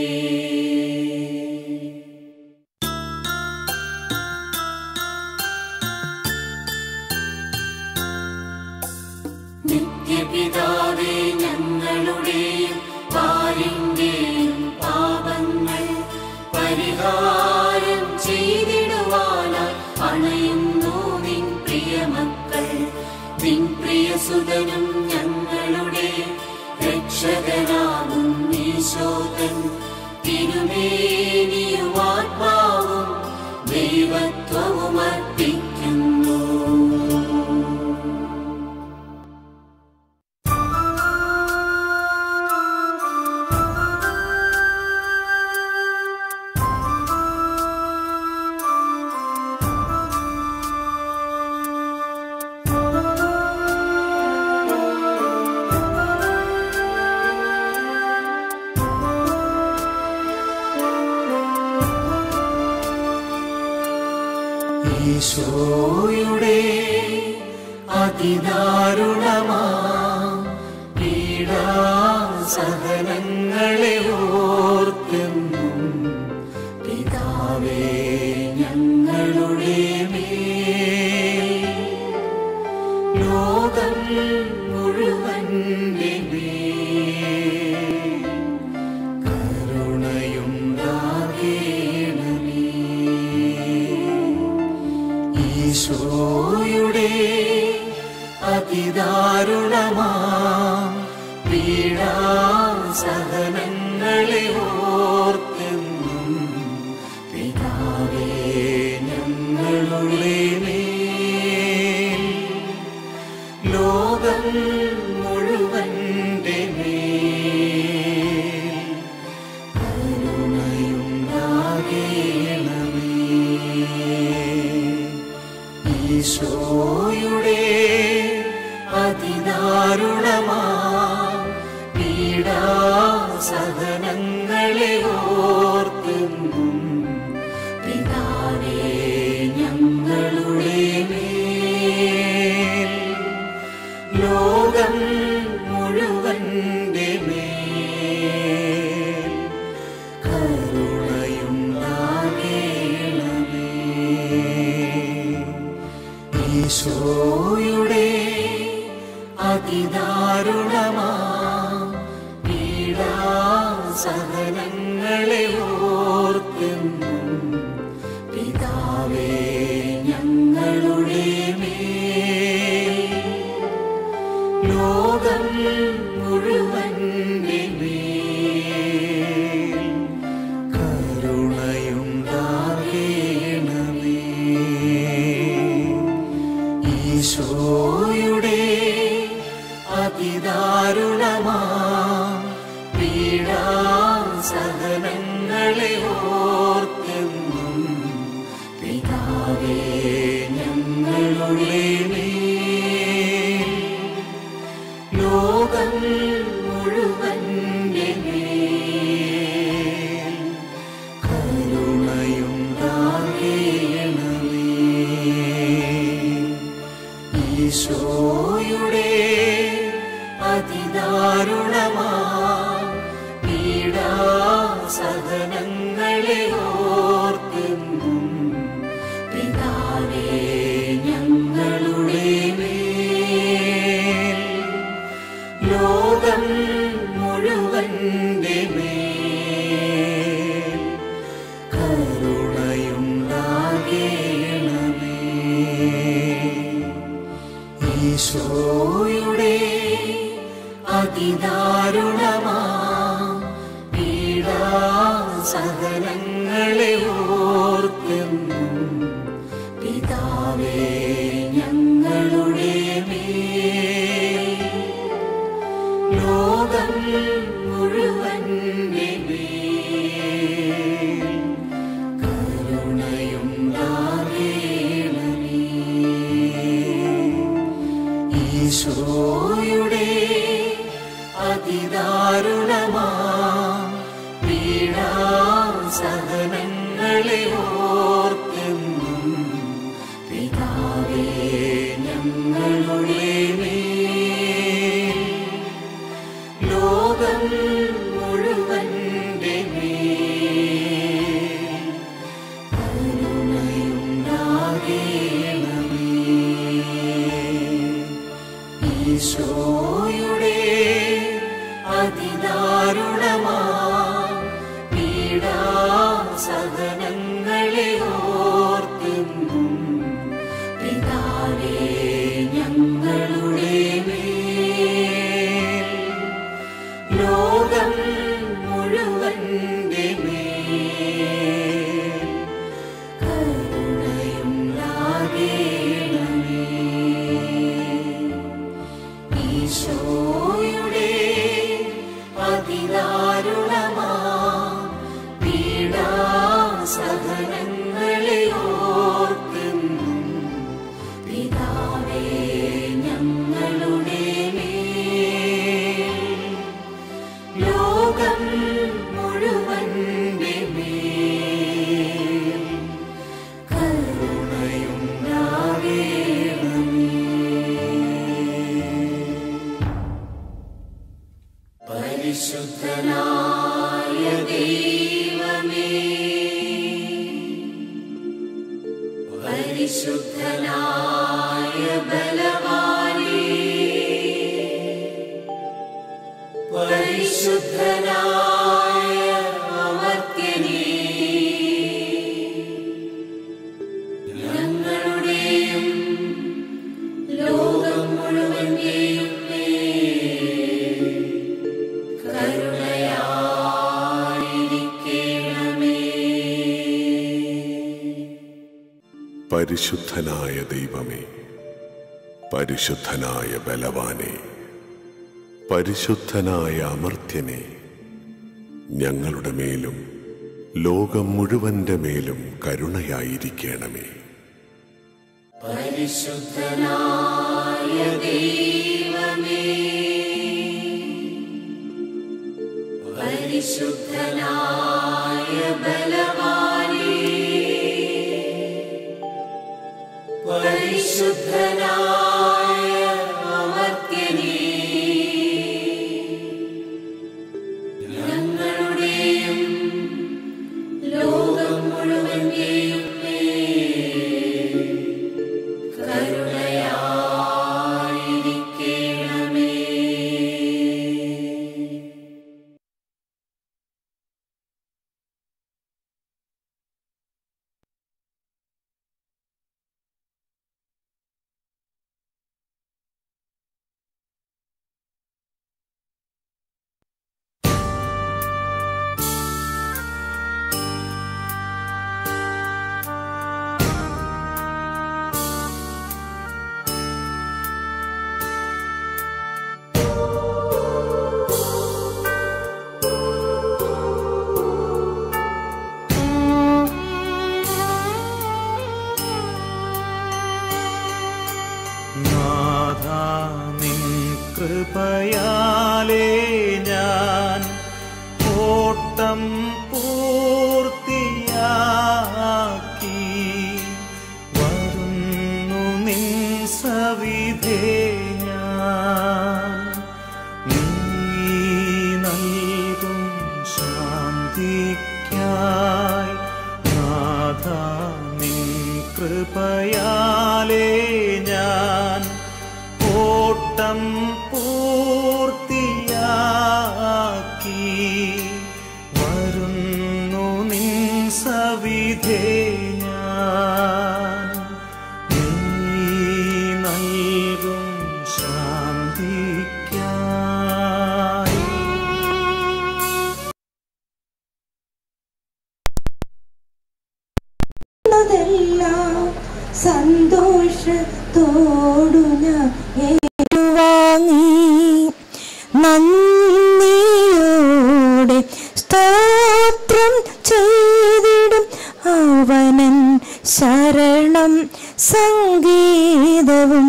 F: നിത്യപിതാവേ ഞങ്ങളുടെയും പാലിന്റെയും പാപങ്ങൾ പരിഹാരം ചെയ്തിടുവാനായി അണയുന്നു നിൻ പ്രിയമക്കൾ നിൻ പ്രിയസുതനും ഞങ്ങളുടെ രക്ഷകനാകും ഈശോതൻ തിരുമേനിയും ആത്മാവും ദൈവത്വവും അർപ്പിക്കുന്നു
E: ഈശോയുടെ അതിദാരുണമാ പീഡാസഹനങ്ങളെ ഓർത്തെന്നും പിതാവേ ഞങ്ങളുടെ മേൽ ലോകം മുഴുവൻ്റെ മേൽ കരുണയുണ്ടാകേണമേ ഈശോയുടെ അതിദാരുണമാ പീഡാസഹനങ്ങളെ ഓർത്തെന്നും പിതാവേ ഞങ്ങളുടെ മേൽ ലോകം മുഴുവൻ്റെ മേൽ കരുണയുണ്ടാകേണമേ ഈശോയുടെ അതിദാരുണമാ പീഡാസഹനങ്ങളെ ഓർത്തെന്നും പിതാവേ ഞങ്ങളുടെ മേൽ ലോകം മുഴുവൻ്റെ മേൽ കരുണയുണ്ടാകേണമേ ഈശോയുടെ അതിദാരുണമാ പീഡാസഹനങ്ങളെ ഓർത്തെന്നും പിതാവേ ഞങ്ങളുടെ മേൽ ലോകം മുഴുവൻ്റെ മേൽ കരുണയുണ്ടാകേണമേ ഈശോയുടെ അതിദാരുണമാ പീഡാസഹനങ്ങളെ ഓർത്തെന്നും പിതാവേ ഞങ്ങളുടെ മേൽ ലോകം മുഴുവൻ്റെ മേൽ കരുണയുണ്ടാകേണമേ ഈശോയുടെ അതിദാരുണമാ പീഡാസഹനങ്ങളെ ഓർത്തെന്നും പിതാവേ ഞങ്ങളുടെ മേൽ ലോകം മുഴുവൻ്റെ മേൽ കരുണയുണ്ടാകേണമേ ഈശോയുടെ അതിദാരുണമാ പീഡാസഹനങ്ങളെ ഓർത്തെന്നും പിതാവേ ഞങ്ങളുടെ മേൽ ലോകം മുഴുവൻ്റെ മേൽ കരുണയുണ്ടാകേണമേ
F: ഈശോയുടെ അതിദാരുണമാ പീഡാസഹനങ്ങളെ ഓർക്കുന്നു പിതാവേ ഞങ്ങളുടെ മേൽ ലോകം മുഴുവൻ്റെ മേൽ കരുണയുണ്ടാകേണമേ ഈശോയുടെ അതിദാരുണമാ പീഡാസഹനങ്ങളെ ഓർക്കുന്നു പിതാവേ ഞങ്ങളുടെ മേൽ ലോകം മുഴുവൻ്റെ മേൽ കരുണയുണ്ടാകേണമേ പരിശുദ്ധനായ ദൈവമേ പരിശുദ്ധനായ ബലവാനേ പരിശുദ്ധനായ അമർത്യനേ ഞങ്ങളുടെയും ലോകം മുഴുവന്റെയും മേൽ കരുണയായിരിക്കണമേ
I: പരിശുദ്ധനായ ദൈവമേ പരിശുദ്ധനായ ബലവാനെ പരിശുദ്ധനായ അമർത്യനെ ഞങ്ങളുടെ മേലും ലോകം മുഴുവന്റെ മേലും കരുണയായിരിക്കണമേ
F: പരിശുദ്ധനായ ദൈവമേ പരിശുദ്ധനായ ബലവാനേ പരിശുദ്ധനായ അമർത്യനേ ഞങ്ങളുടെയും ലോകം മുഴുവന്റെയും മേൽ കരുണയായിരിക്കണമേ
D: നാഥാ നിൻ കൃപയാലേ ഞാൻ ഓട്ടം പൂർത്തിയാക്കി വരുന്നു നിൻ സവിധേ ഞാൻ നീ നൽകും ശാന്തിക്കായി നാഥ നിൻ കൃപയാലേ ഞാൻ ഓട്ടം പൂർത്തിയാക്കി വരുന്നു നിൻ സവിധേ ഞാൻ നീ നൽകും ശാന്തിക്കായി
G: െല്ലാം സന്തോഷത്തോടു ഞാൻ ഏറ്റുവാങ്ങി നന്ദിയോടെ സ്തോത്രം ചെയ്തിടും അവനൻ ശരണം സംഗീതവും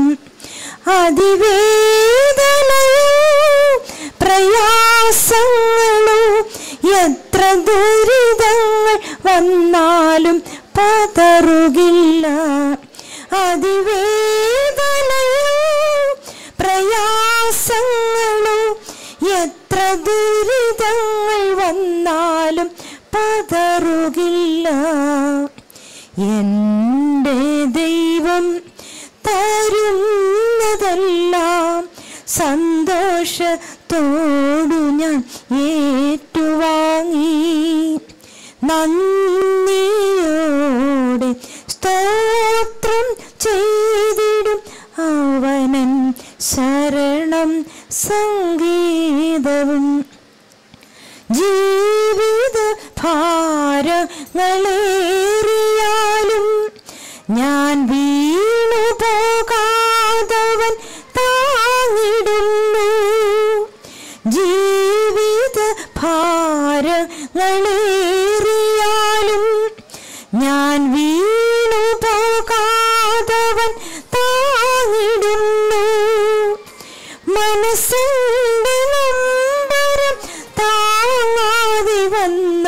G: അതിവേദനയും പ്രയാസങ്ങളും എത്ര ദുരിതങ്ങൾ വന്നാലും പതറുകില്ല അതിവേദനയും പ്രയാസങ്ങളും എത്ര ദുരിതങ്ങൾ വന്നാലും പതറുകില്ല എൻ്റെ ദൈവം സന്തോഷത്തോടു ഞാൻ ഏറ്റുവാങ്ങി നന്ദിയോടെ സ്തോത്രം ചെയ്തിടും അവനൻ ശരണം സംഗീതവും ജീവിത ഭാരങ്ങളേറിയാലും ഞാൻ വീണു പോകാതവൻ താങ്ങിടുന്നു ജീവിത ഭാരങ്ങളേറിയാലും ഞാൻ വീണു പോകാതവൻ താങ്ങിടുന്നു മനസ്സിന്റെ നൊമ്പരം താങ്ങാതെ വന്ന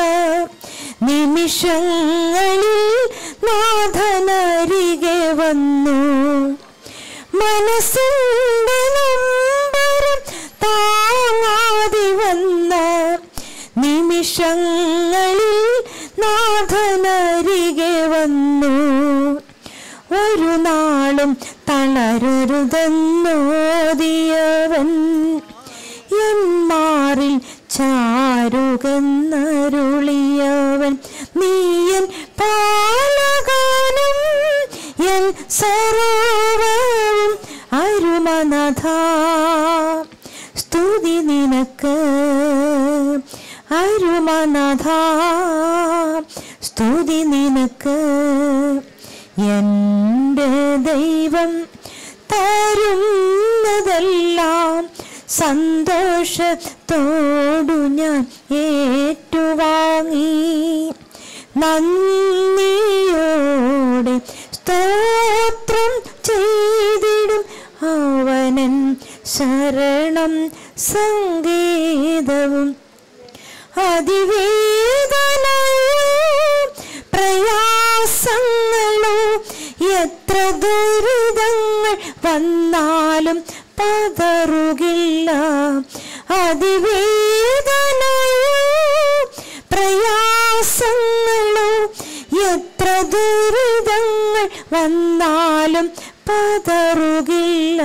G: നിമിഷങ്ങളിൽ നാഥനരികെ വന്നു മനസ്സിന്റെ നൊമ്പരം താങ്ങാതെ വന്ന നിമിഷങ്ങളിൽ നാഥനരികെ വന്നു ഒരു നാളും തളരരുതെന്നോദിയവൻ എന്മാറിൽ ചാരുകന്നരുളിയവൻ നീയൻ പാലകാനും എൻ സരോവരവും അരുമനഥ സ്തുതി നിനക്ക് അരുമനഥ സ്തുതി നിനക്ക് എൻ്റെ ദൈവം തരുന്നതെല്ലാം സന്തോഷത്തോടു ഞാൻ ഏറ്റുവാങ്ങി നന്ദിയോടെ സ്തോത്രം ചെയ്തിടും അവനൻ ശരണം സംഗീതവും അതിവേദനയോ പ്രയാസങ്ങളോ എത്ര ദുരിതങ്ങൾ വന്നാലും പതറുകില്ല അതിവേദനയോ പ്രയാസങ്ങളോ എത്ര ദുരിതങ്ങൾ വന്നാലും പതറുകില്ല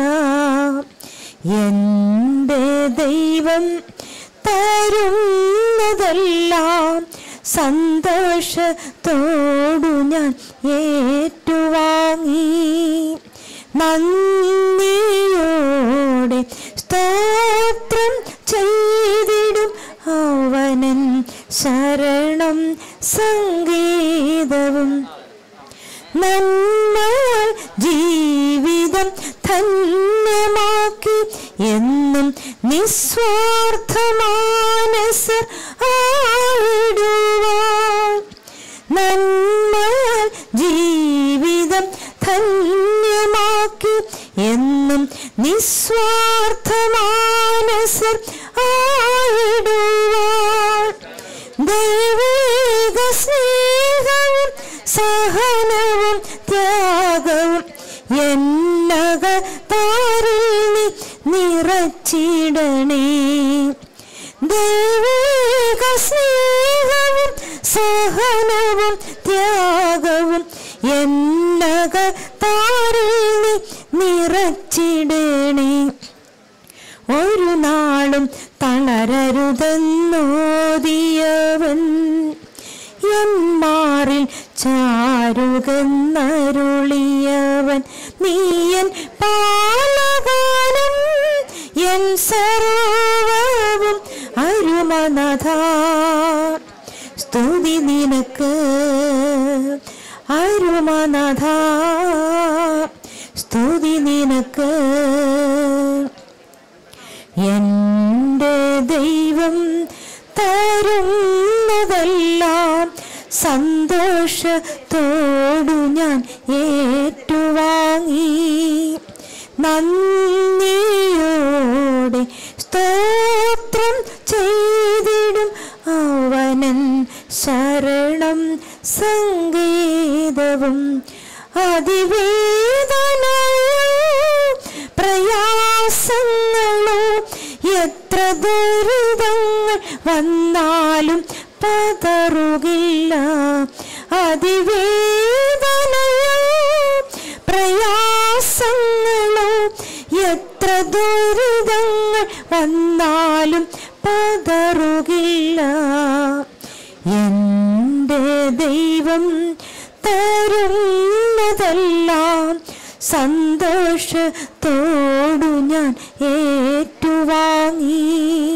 G: എൻ്റെ ദൈവം തരുന്നതെല്ലാം സന്തോഷത്തോടു ഞാൻ ഏറ്റുവാങ്ങി നന്ദിയോടെ സ്തോത്രം ചെയ്തിടും അവനൻ ശരണം സംഗീതവും നന്മയാൽ ജീവിതം ധന്യമാക്കി എന്നും നിസ്വാർത്ഥമാനസ ആയിടുവാൻ നന്മയാൽ ജീവിതം ധന്യമാക്കി എന്നും നിസ്വാർത്ഥമാനസർ ആയിടുവാൻ ദൈവിക സ്നേഹവും സഹനവും ത്യാഗവും എന്നകത്താരിൽ നീ നിറച്ചിടണേ ദൈവിക സ്നേഹവും സഹനവും ത്യാഗവും എന്നകത്താരിൽ നീ നിറച്ചിടണേ ഒരു നാളും തളരരുതെന്നോദിയവൻ എമ്മാറിൽ ചാരുകന്നരുളിയവൻ നീയൻ പാലകാലം എൻ സർവവും അരുമനഥ സ്തുതി നിനക്ക് അരുമനഥ സ്തുതി നിനക്ക് എൻ്റെ ദൈവം തരുന്നതെല്ലാം സന്തോഷത്തോടു ഞാൻ ഏറ്റുവാങ്ങി നന്ദിയോടെ സ്തോത്രം ചെയ്തിടും അവനൻ ശരണം സംഗീതവും അതിവേദനയോ പ്രയാസങ്ങളോ എത്ര ദുരിതങ്ങൾ വന്നാലും പതറുകില്ല അതിവേദനയോ പ്രയാസങ്ങളോ എത്ര ദുരിതങ്ങൾ വന്നാലും പതറുകില്ല എൻ്റെ ദൈവം തരുന്നതെല്ലാം സന്തോഷത്തോടു ഞാൻ ഏറ്റുവാങ്ങി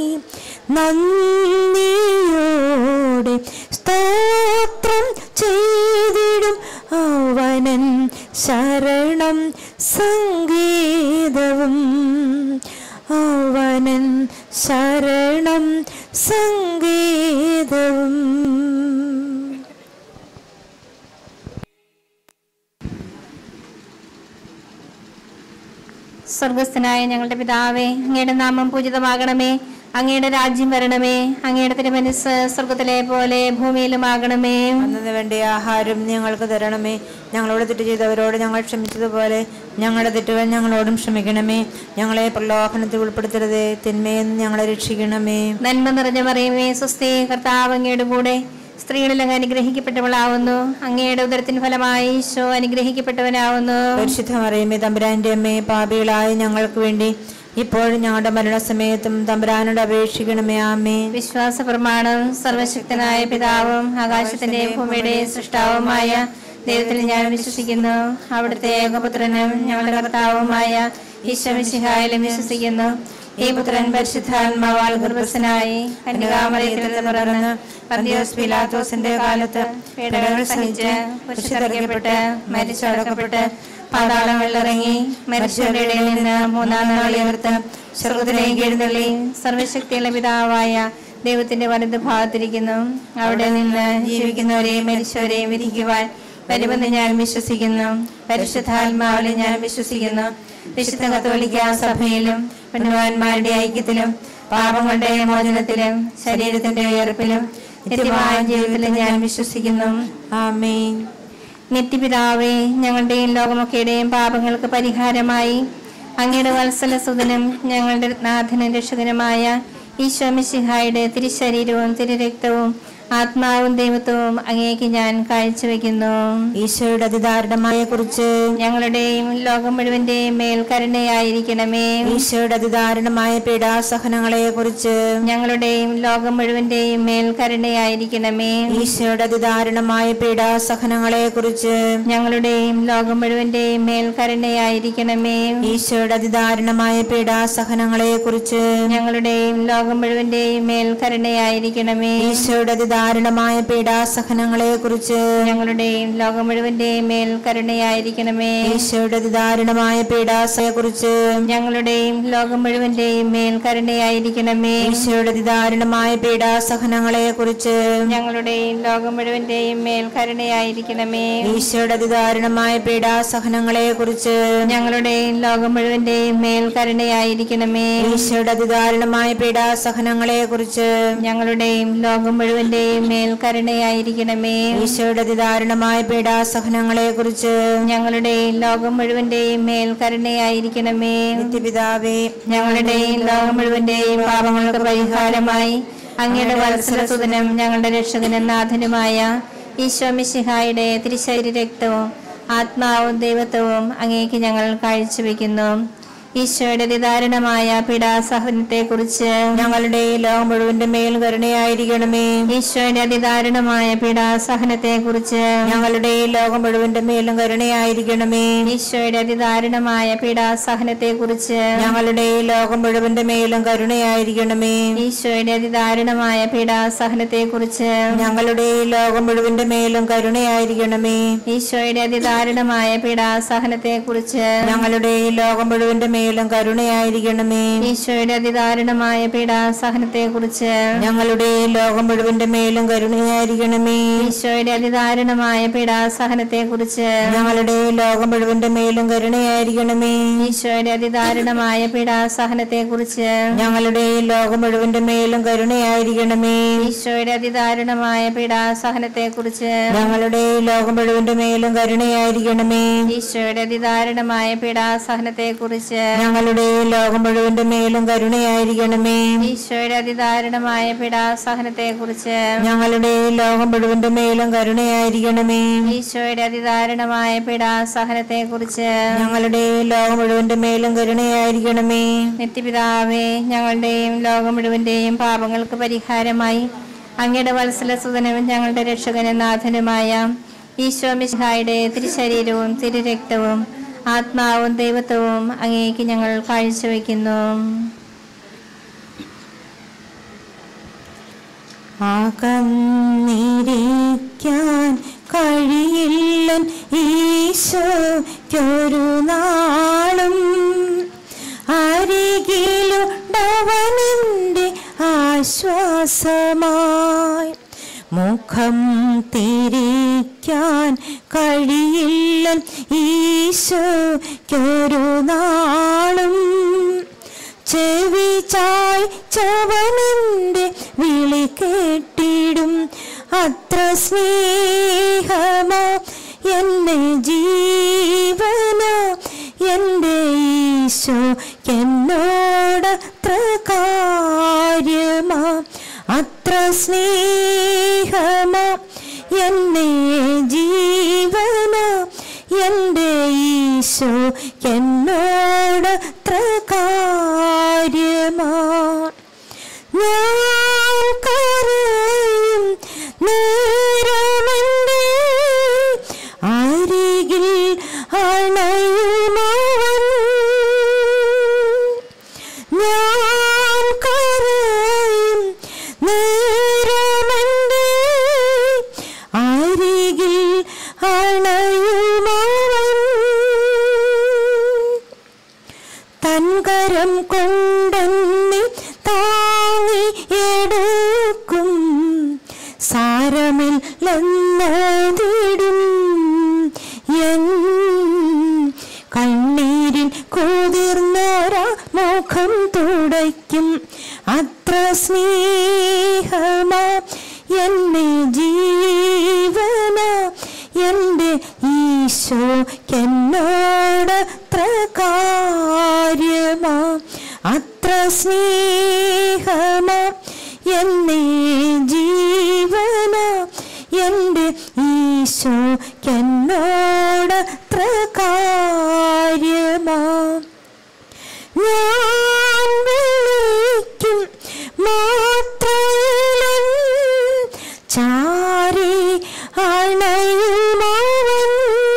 G: നന്ദിയോടെ സ്തോത്രം ചെയ്തിടും അവനൻ ശരണം സംഗീതവും അവനൻ ശരണം സംഗീതവും
B: സ്വർഗസ്ഥനായ ഞങ്ങളുടെ പിതാവേ അങ്ങയുടെ നാമം പൂജിതമാകണമേ അങ്ങയുടെ രാജ്യം വരണമേ അങ്ങയുടെ തിരുമനസ് സ്വർഗത്തിലെ പോലെ ഭൂമിയിലും ആകണമേ
A: അന്നു വേണ്ടിയ ആഹാരം ഞങ്ങൾക്ക് തരണമേ ഞങ്ങളോട് തെറ്റ് ചെയ്തവരോട് ഞങ്ങൾ ക്ഷമിച്ചതുപോലെ ഞങ്ങളുടെ തെറ്റുകൾ ഞങ്ങളോടും ക്ഷമിക്കണമേ ഞങ്ങളെ പ്രലോഭനത്തിൽ ഉൾപ്പെടുത്തരുതേ തിന്മയിൽ നിന്ന് ഞങ്ങളെ രക്ഷിക്കണമേ
B: നന്മ നിറഞ്ഞ മറിയമേ സുസ്ഥി കർത്താവ് അങ്ങയുടെ കൂടെ സ്ത്രീകളിൽ അങ്ങ് അനുഗ്രഹിക്കപ്പെട്ടവളാവുന്നു അങ്ങയുടെ ഉദരത്തിന് ഫലമായി ഈശോ അനുഗ്രഹിക്കപ്പെട്ടവനാവുന്നു
A: പരിശുദ്ധ മറിയമേ തമ്പുരാന്റെ അമ്മേ പാപികളായ ഞങ്ങൾക്ക് വേണ്ടി ഇപ്പോഴും ഞങ്ങളുടെ മരണസമയത്തും തമ്പുരാനോട് അപേക്ഷിക്കണമേ ആമേ
B: വിശ്വാസ പ്രമാണം സർവശക്തനായ പിതാവും ആകാശത്തിന്റെ ഭൂമിയുടെ സൃഷ്ടാവുമായ ദൈവത്തിൽ ഞാൻ വിശ്വസിക്കുന്നു അവിടുത്തെ ഏകപുത്രനും ഞങ്ങളുടെ കർത്താവുമായ ഈശ്വമിശിഹായാലും വിശ്വസിക്കുന്നു ഈ പുത്രൻ പരിശുദ്ധാത്മാവാൽ ഗർഭസ്ഥനായി കന്യകാമറിയത്തിൽ നിന്ന് പിറന്ന് പന്തിയോസ് പിലാത്തോസിന്റെ കാലത്ത് പീഡകൾ സഹിച്ച് കുരിശിതറിയപ്പെട്ട് മരിച്ചടക്കപ്പെട്ട് പാതാളം വെള്ളിറങ്ങി മരിച്ചവരുടെ ഇടയിൽ നിന്ന് മൂന്നാം നാൾ ഉയർത്ത് സ്വർഗത്തിലേക്ക് എഴുന്നള്ളി സർവശക്തിയുള്ള പിതാവായ ദൈവത്തിന്റെ വലത് ഭാഗത്തിരിക്കുന്നു അവിടെ നിന്ന് ജീവിക്കുന്നവരെയും മരിച്ചവരെയും വിധിക്കുവാൻ വരുമെന്ന് ഞാൻ വിശ്വസിക്കുന്നു പരിശുദ്ധാത്മാവിലെ ഞാൻ വിശ്വസിക്കുന്നു വിശുദ്ധ കത്തോലിക്ക സഭയിലും പുണ്യവാന്മാരുടെ ഐക്യത്തിലും പാപങ്ങളുടെ മോചനത്തിലും ശരീരത്തിന്റെ ഉയർപ്പിലും നിത്യമായ ജീവിതത്തിലും ഞാൻ വിശ്വസിക്കുന്നു
A: ആമേൻ
B: നിത്യപിതാവേ ഞങ്ങളുടെയും ലോകമൊക്കെയുടെയും പാപങ്ങൾക്ക് പരിഹാരമായി അങ്ങയുടെ വത്സലസുതനും ഞങ്ങളുടെ നാഥനും രക്ഷകനുമായ ഈശോമിശിഹായുടെ തിരുശരീരവും തിരുരക്തവും ആത്മാവും ദൈവത്വവും അങ്ങേക്ക് ഞാൻ കാഴ്ചവെക്കുന്നു
A: ഈശോയുടെ അതിദാരുണമായ കുറിച്ച്
B: ഞങ്ങളുടെയും ലോകം മുഴുവന്റെയും മേൽ കരുണയായിരിക്കണമേ
A: ഈശോയുടെ അതിദാരുണമായ പീഡാസഹനങ്ങളെ കുറിച്ച്
B: ഞങ്ങളുടെയും ലോകം മുഴുവന്റെയും മേൽ കരുണയായിരിക്കണമേ
A: ഈശോയുടെ അതിദാരുണമായ പീഡാസഹനങ്ങളെ കുറിച്ച്
B: ഞങ്ങളുടെയും ലോകം മുഴുവന്റെയും മേൽ കരുണയായിരിക്കണമേ
A: ഈശോയുടെ അതിദാരുണമായ പീഡാസഹനങ്ങളെ കുറിച്ച്
B: ഞങ്ങളുടെയും ലോകം മുഴുവന്റെയും മേൽ കരുണയായിരിക്കണമേ
A: ഈശോയുടെ അതിദാരുണമായ പീഡാസഹനങ്ങളെ കുറിച്ച്
B: ഞങ്ങളുടെയും ലോകം മുഴുവന്റെയും മേൽ കരുണയായിരിക്കണമേ
A: ഈശോയുടെ അതിദാരുണമായ പീഡാസയെ കുറിച്ച്
B: ഞങ്ങളുടെയും ലോകം മുഴുവന്റെയും മേൽ കരുണയായിരിക്കണമേ
A: ഈശോയുടെ അതിദാരുണമായ പീഡാസഹനങ്ങളെ കുറിച്ച്
B: ഞങ്ങളുടെയും ലോകം മുഴുവന്റെയും മേൽ കരുണയായിരിക്കണമേ
A: ഈശോയുടെ അതിദാരുണമായ പീഡാസഹനങ്ങളെ കുറിച്ച്
B: ഞങ്ങളുടെയും ലോകം മുഴുവന്റെയും മേൽ കരുണയായിരിക്കണമേ
A: ഈശോയുടെ അതിദാരുണമായ പീഡാസഹനങ്ങളെ കുറിച്ച്
B: ഞങ്ങളുടെയും ലോകം മുഴുവന്റെയും മേൽ കരുണയായിരിക്കണമേ
A: ഈശോയുടെ അതിദാരുണമായ പീഡാസഹനങ്ങളെ കുറിച്ച്
B: ഞങ്ങളുടെയും ലോകം മുഴുവന്റെയും മേൽ കരുണയായിരിക്കണമേ
A: നിത്യപിതാവേ
B: ഞങ്ങളുടെയും ലോകം മുഴുവന്റെയും പാപങ്ങൾക്ക് പരിഹാരമായി അങ്ങയുടെ വത്സരസുതനും ഞങ്ങളുടെ രക്ഷകനും നാഥനുമായ ഈശോമിശിഹായുടെ തിരുശരീര രക്തവും ആത്മാവും ദൈവത്വവും അങ്ങേക്ക് ഞങ്ങൾ കാഴ്ചവെക്കുന്നു ഈശോയുടെ അതിദാരുണമായ പീഡാസഹനത്തെ കുറിച്ച്
A: ഞങ്ങളുടെ ഈ ലോകം മുഴുവന്റെ മേൽ കരുണയായിരിക്കണമേ
B: ഈശോയുടെ അതിദാരുണമായ പീഡാസഹനത്തെ കുറിച്ച്
A: ഞങ്ങളുടെ ഈ ലോകം മുഴുവന്റെ മേലും കരുണയായിരിക്കണമേ
B: ഈശോയുടെ അതിദാരുണമായ പീഡാസഹനത്തെ കുറിച്ച്
A: ഞങ്ങളുടെ ഈ ലോകം മുഴുവന്റെ മേലും കരുണയായിരിക്കണമേ
B: ഈശോയുടെ അതിദാരുണമായ പീഡാസഹനത്തെ കുറിച്ച്
A: ഞങ്ങളുടെ ഈ ലോകം മുഴുവന്റെ മേലും കരുണയായിരിക്കണമേ
B: ഈശോയുടെ അതിദാരുണമായ പീഡാസഹനത്തെ കുറിച്ച്
A: ഞങ്ങളുടെ ഈ ലോകം മുഴുവന്റെ മേലും കരുണയായിരിക്കണമേ
B: ഈശോയുടെ അതിദാരുണമായ പീഡാസഹനത്തെ കുറിച്ച്
A: ഞങ്ങളുടെ ഈ ലോകം മുഴുവന്റെ മേലും കരുണയായിരിക്കണമേ
B: ഈശോയുടെ അതിദാരുണമായ പീഡാസഹനത്തെ കുറിച്ച്
A: ഞങ്ങളുടെ ഈ ലോകം മുഴുവന്റെ മേലും കരുണയായിരിക്കണമേ
B: ഈശോയുടെ അതിദാരുണമായ പീഡാസഹനത്തെ കുറിച്ച്
A: ഞങ്ങളുടെ ഈ ലോകം മുഴുവന്റെ മേലും കരുണയായിരിക്കണമേ
B: ഈശോയുടെ അതിദാരുണമായ പീഡാസഹനത്തെ കുറിച്ച്
A: ഞങ്ങളുടെ ഈ ലോകം മുഴുവന്റെ മേലും കരുണയായിരിക്കണമേ
B: ഈശോയുടെ അതിദാരുണമായ പീഡാസഹനത്തെ കുറിച്ച്
A: ഞങ്ങളുടെ ലോകം മുഴുവന്റെ മേലും കരുണയായിരിക്കണമേ
B: ഈശോയുടെ അതിദാരുണമായ പീഡാസഹനത്തെ കുറിച്ച്
A: ഞങ്ങളുടെ ലോകം മുഴുവന്റെ മേലും കരുണയായിരിക്കണമേ
B: ഈശോയുടെ അതിദാരുണമായ പീഡാസഹനത്തെ കുറിച്ച്
A: ഞങ്ങളുടെ ലോകം മുഴുവന്റെ മേലും കരുണയായിരിക്കണമേ
B: നിത്യപിതാവേ ഞങ്ങളുടെയും ലോകം മുഴുവന്റെയും പാപങ്ങൾക്ക് പരിഹാരമായി അങ്ങയുടെ വത്സലസുതനും ഞങ്ങളുടെ രക്ഷകനും നാഥനുമായ ഈശോ മിശിഹായുടെ തിരുശരീരവും തിരുരക്തവും ആത്മാവും ദൈവത്വവും അങ്ങേക്ക് ഞങ്ങൾ കാഴ്ചവെക്കുന്നു
G: അകന്നിരിക്കാൻ കഴിയില്ലൻ ഈശോയ്ക്കൊരു നാളും അരികിലുണ്ടവനെൻ്റെ ആശ്വാസമായി മുഖം തിരിക്കാൻ കഴിയില്ലൻ ഈശോയ്ക്കൊരു നാളും ചെവി ചായ്ച്ചവനെന്റെ വിളി കേട്ടിടും അത്ര സ്നേഹമോ എന്നെ ജീവന എൻ്റെ ഈശോ എന്നോടത്ര കാര്യമാ അത്ര സ്നേഹമോ എന്നെ ജീവന എൻ്റെ ഈശോ എന്നോടത്ര കാര്യമാ ഞാൻ കരയും നേരമെൻ്റെ അരികിൽ അണയുമവൻ ഞാൻ കരയും നേരമെൻ്റെ അരികിൽ അണയുമവൻ തൻകരം കൊണ്ടെന്നെ താങ്ങി എടുക്കും സാരമില്ലെന്നതിടും എൻ കണ്ണീരിൽ കുതിർന്നോരാ മുഖം തുടയ്ക്കും അത്ര സ്നേഹമാ എന്നെ ജീവന എൻ്റെ ഈശോ എന്നോടത്ര കാര്യമാ അത്ര സ്നേഹമാ എന്നെ ജീവന എൻ്റെ ഈശോ എന്നോടത്ര കാര്യമാ ഞാൻ വിളിക്കും മാത്രയിലും ചാരി അണയുമവൻ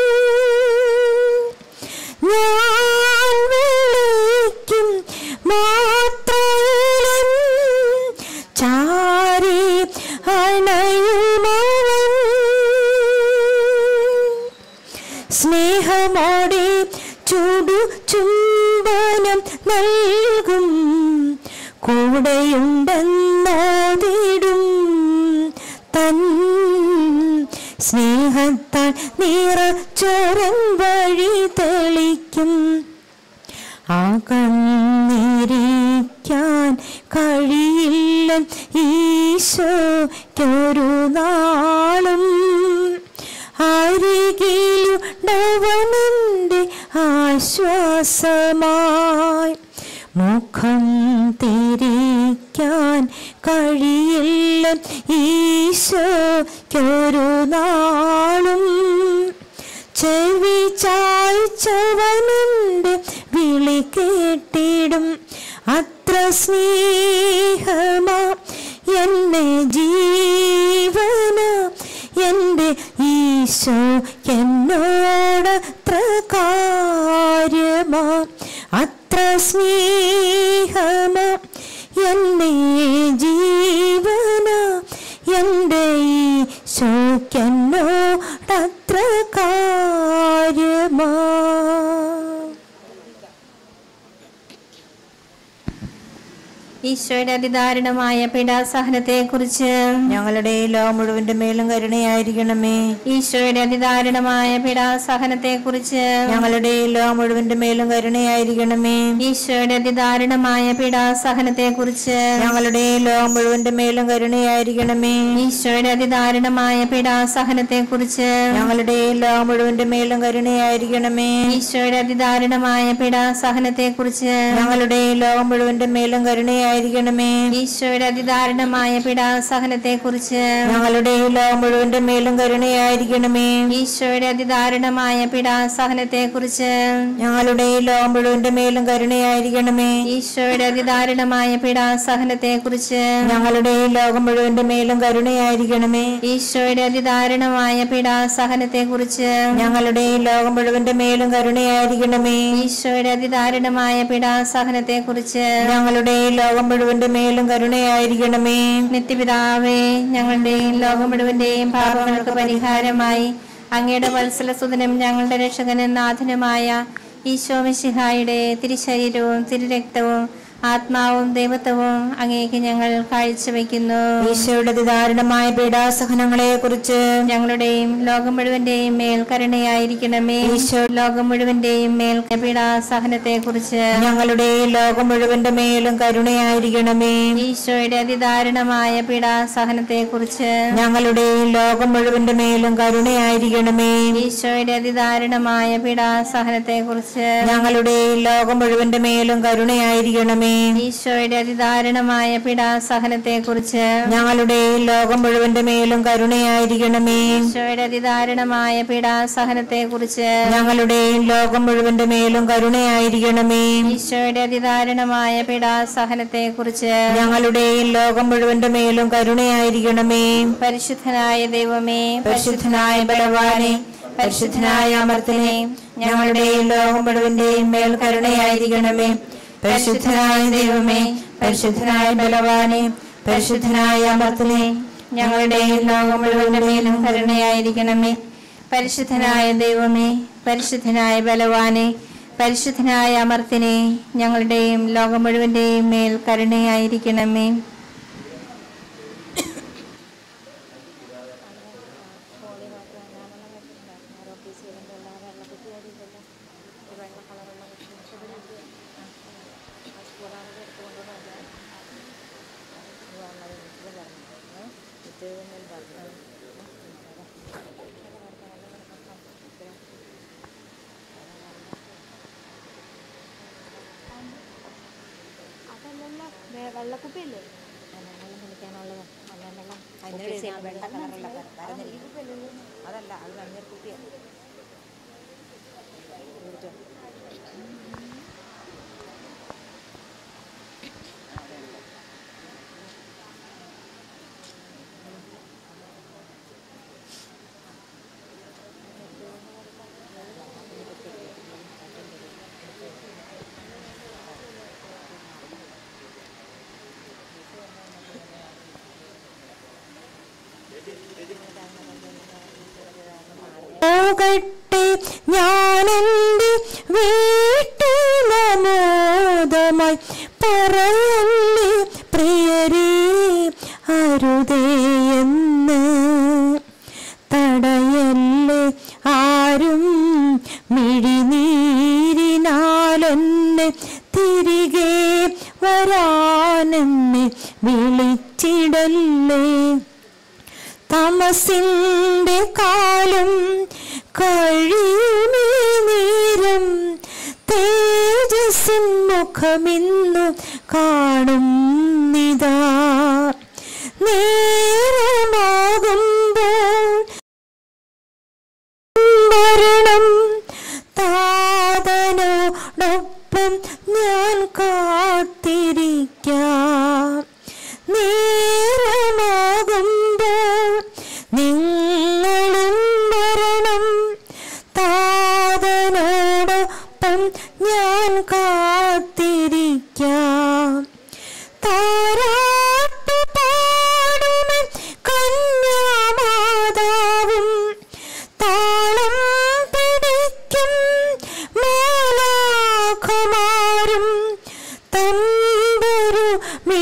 G: ഞാൻ വിളിക്കും മാത്രയിലും ചാരി അണയുമവൻ സ്നേഹമോടെ ചൂടു ചുംബനം നൽകും കൂടെയുണ്ടെന്നോതിടും തൻ സ്നേഹത്താൽ നിറച്ചോരൻ വഴി തെളിക്കും അകന്നിരിക്കാൻ കഴിയില്ല ഈശോയ്ക്കൊരു നാളും അരികിലുണ്ടവനെൻ്റെ ആശ്വാസമായി മുഖം തിരിക്കാൻ കഴിയില്ല ഈശോയ്ക്കൊരു നാളും ചെവി ചായ്ച്ചവനുണ്ട് വിളി കേട്ടിടും അത്ര സ്നേഹമാ എന്നെ ജീവന എൻ്റെ ഈശോ എന്നോടത്ര കാര്യമാ അത്ര സ്നേഹമാ എന്നെ ജീവന എൻ്റെ ഈശോക്കെന്നോടത്ര കാര്യമാ
B: ഈശോയുടെ അതിദാരുണമായ പീഡാസഹനത്തെ കുറിച്ച്
A: ഞങ്ങളുടെ ലോകം മുഴുവന്റെ മേലും കരുണയായിരിക്കണമേ
B: ഈശോയുടെ അതിദാരുണമായ പീഡാസഹനത്തെ കുറിച്ച്
A: ഞങ്ങളുടെ ലോകം മുഴുവന്റെ മേലും കരുണയായിരിക്കണമേ
B: ഈശോയുടെ അതിദാരുണമായ പീഡാസഹനത്തെ കുറിച്ച്
A: ഞങ്ങളുടെ ലോകം മുഴുവന്റെ മേലും കരുണയായിരിക്കണമേ
B: ഈശോയുടെ അതിദാരുണമായ പീഡാസഹനത്തെ കുറിച്ച്
A: ഞങ്ങളുടെ ലോകം മുഴുവന്റെ മേലും കരുണയായിരിക്കണമേ
B: ഈശോയുടെ അതിദാരുണമായ പീഡാസഹനത്തെ കുറിച്ച്
A: ഞങ്ങളുടെ ലോകം മുഴുവന്റെ മേലും കരുണയായിരിക്കണമേ
B: ഈശോയുടെ അതിദാരുണമായ പീഡാസഹനത്തെ കുറിച്ച്
A: ഞങ്ങളുടെ ലോകം മുഴുവന്റെ മേലും കരുണയായിരിക്കണമേ
B: ഈശോയുടെ അതിദാരുണമായ പീഡാസഹനത്തെ കുറിച്ച്
A: ഞങ്ങളുടെ ലോകം മുഴുവന്റെ മേലും കരുണയായിരിക്കണമേ
B: ഈശോയുടെ അതിദാരുണമായ പീഡാസഹനത്തെ കുറിച്ച്
A: ഞങ്ങളുടെ ലോകം മുഴുവന്റെ മേലും കരുണയായിരിക്കണമേ
B: ഈശോയുടെ അതിദാരുണമായ പീഡാസഹനത്തെ കുറിച്ച്
A: ഞങ്ങളുടെ ലോകം മുഴുവന്റെ മേലും കരുണയായിരിക്കണമേ
B: ഈശോയുടെ അതിദാരുണമായ പീഡാസഹനത്തെ കുറിച്ച്
A: ഞങ്ങളുടെ ലോകം മുഴുവന്റെ മേലും കരുണയായിരിക്കണമേ
B: നിത്യപിതാവേ ഞങ്ങളുടെയും ലോകം മുഴുവന്റെയും പാപങ്ങൾക്ക് പരിഹാരമായി അങ്ങയുടെ വത്സലസുതനും ഞങ്ങളുടെ രക്ഷകനും നാഥനുമായ ഈശോ മിശിഹായുടെ തിരുശരീരവും തിരുരക്തവും ആത്മാവും ദൈവത്വവും അങ്ങേക്ക് ഞങ്ങൾ കാഴ്ചവെക്കുന്നു
A: ഈശോയുടെ അതിദാരുണമായ പീഡാസഹനങ്ങളെ കുറിച്ച്
B: ഞങ്ങളുടെയും ലോകം മുഴുവന്റെയും മേൽ കരുണയായിരിക്കണമേ ഈശോ ലോകം മുഴുവന്റെയും മേൽ പീഡാസഹനത്തെ കുറിച്ച്
A: ഞങ്ങളുടെ ലോകം മുഴുവന്റെ മേലും കരുണയായിരിക്കണമേ
B: ഈശോയുടെ അതിദാരുണമായ പീഡാസഹനത്തെ കുറിച്ച്
A: ഞങ്ങളുടെ ലോകം മുഴുവന്റെ മേലും കരുണയായിരിക്കണമേ
B: ഈശോയുടെ അതിദാരുണമായ പീഡാസഹനത്തെ കുറിച്ച്
A: ഞങ്ങളുടെ ലോകം മുഴുവന്റെ മേലും കരുണയായിരിക്കണമേ
B: ഈശോയുടെ അതിദാരുണമായ പീഡാസഹനത്തെ കുറിച്ച്
A: ഞങ്ങളുടെ ലോകം മുഴുവന്റെ മേലും കരുണയായിരിക്കണമേ
B: ഈശോയുടെ അതിദാരുണമായ പീഡാസഹനത്തെ കുറിച്ച്
A: ഞങ്ങളുടെ ലോകം മുഴുവന്റെ മേലും കരുണയായിരിക്കണമേ
B: ഈശോയുടെ അതിദാരുണമായ പീഡാസഹനത്തെ കുറിച്ച്
A: ഞങ്ങളുടെ ലോകം മുഴുവന്റെ മേലും കരുണയായിരിക്കണമേ
B: പരിശുദ്ധനായ ദൈവമേ
A: പരിശുദ്ധനായ ബലവാനെ പരിശുദ്ധനായ അമർത്തനെ ഞങ്ങളുടെ ലോകം മുഴുവന്റെയും മേൽ കരുണയായിരിക്കണമേ പരിശുദ്ധനായ ദൈവമേ പരിശുദ്ധനായ ബലവാനെ പരിശുദ്ധനായ അമർത്തനെ
B: ഞങ്ങളുടെ ലോകം മുഴുവന്റെ മേലും കരുണയായിരിക്കണമേ പരിശുദ്ധനായ ദൈവമേ പരിശുദ്ധനായ ബലവാനെ പരിശുദ്ധനായ അമർത്തിനെ ഞങ്ങളുടെയും ലോകം മുഴുവന്റെയും മേൽ കരുണയായിരിക്കണമേ
A: അതല്ല അത് മഞ്ഞൾ കുപ്പിയാണ്
G: പോകട്ടെ ഞാനെന്റെ വീട്ടിലമോദമായി പറയല്ലേ പ്രിയരേ അരുതേയെന്ന് തടയല്ലേ ആരും മിഴിനീരിനാലെന്നെ തിരികെ വരാനെന്നെ വിളിച്ചിടല്ലേ തമസിന്റെ കാലം കഴിയുമേ നേരം തേജസ്സിൻ മുഖമിന്നു കാണും നിതാ നേരമാകുമ്പോൾ മരണം താതനോടൊപ്പം ഞാൻ കാത്തിരിക്കാം നേരമാകുമ്പോൾ നിങ്ങളും മരണം താതനോടൊപ്പം ഞാൻ കാത്തിരിക്കാം താരാട്ട് പാടുമൻ കന്യാമാതാവും താളം പിടിക്കും മാലാഖമാരും തമ്പുരു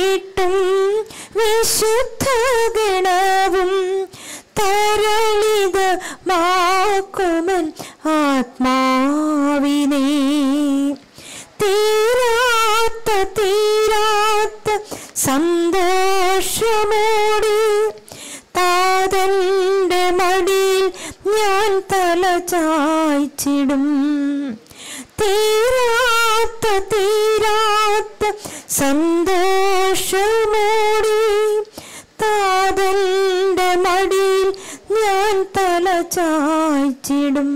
G: ചായ്ച്ചിടും തീരാത്ത തീരാത്ത സന്തോഷമോടി താതന്റെ മടിയിൽ ഞാൻ തല ചായ്ച്ചിടും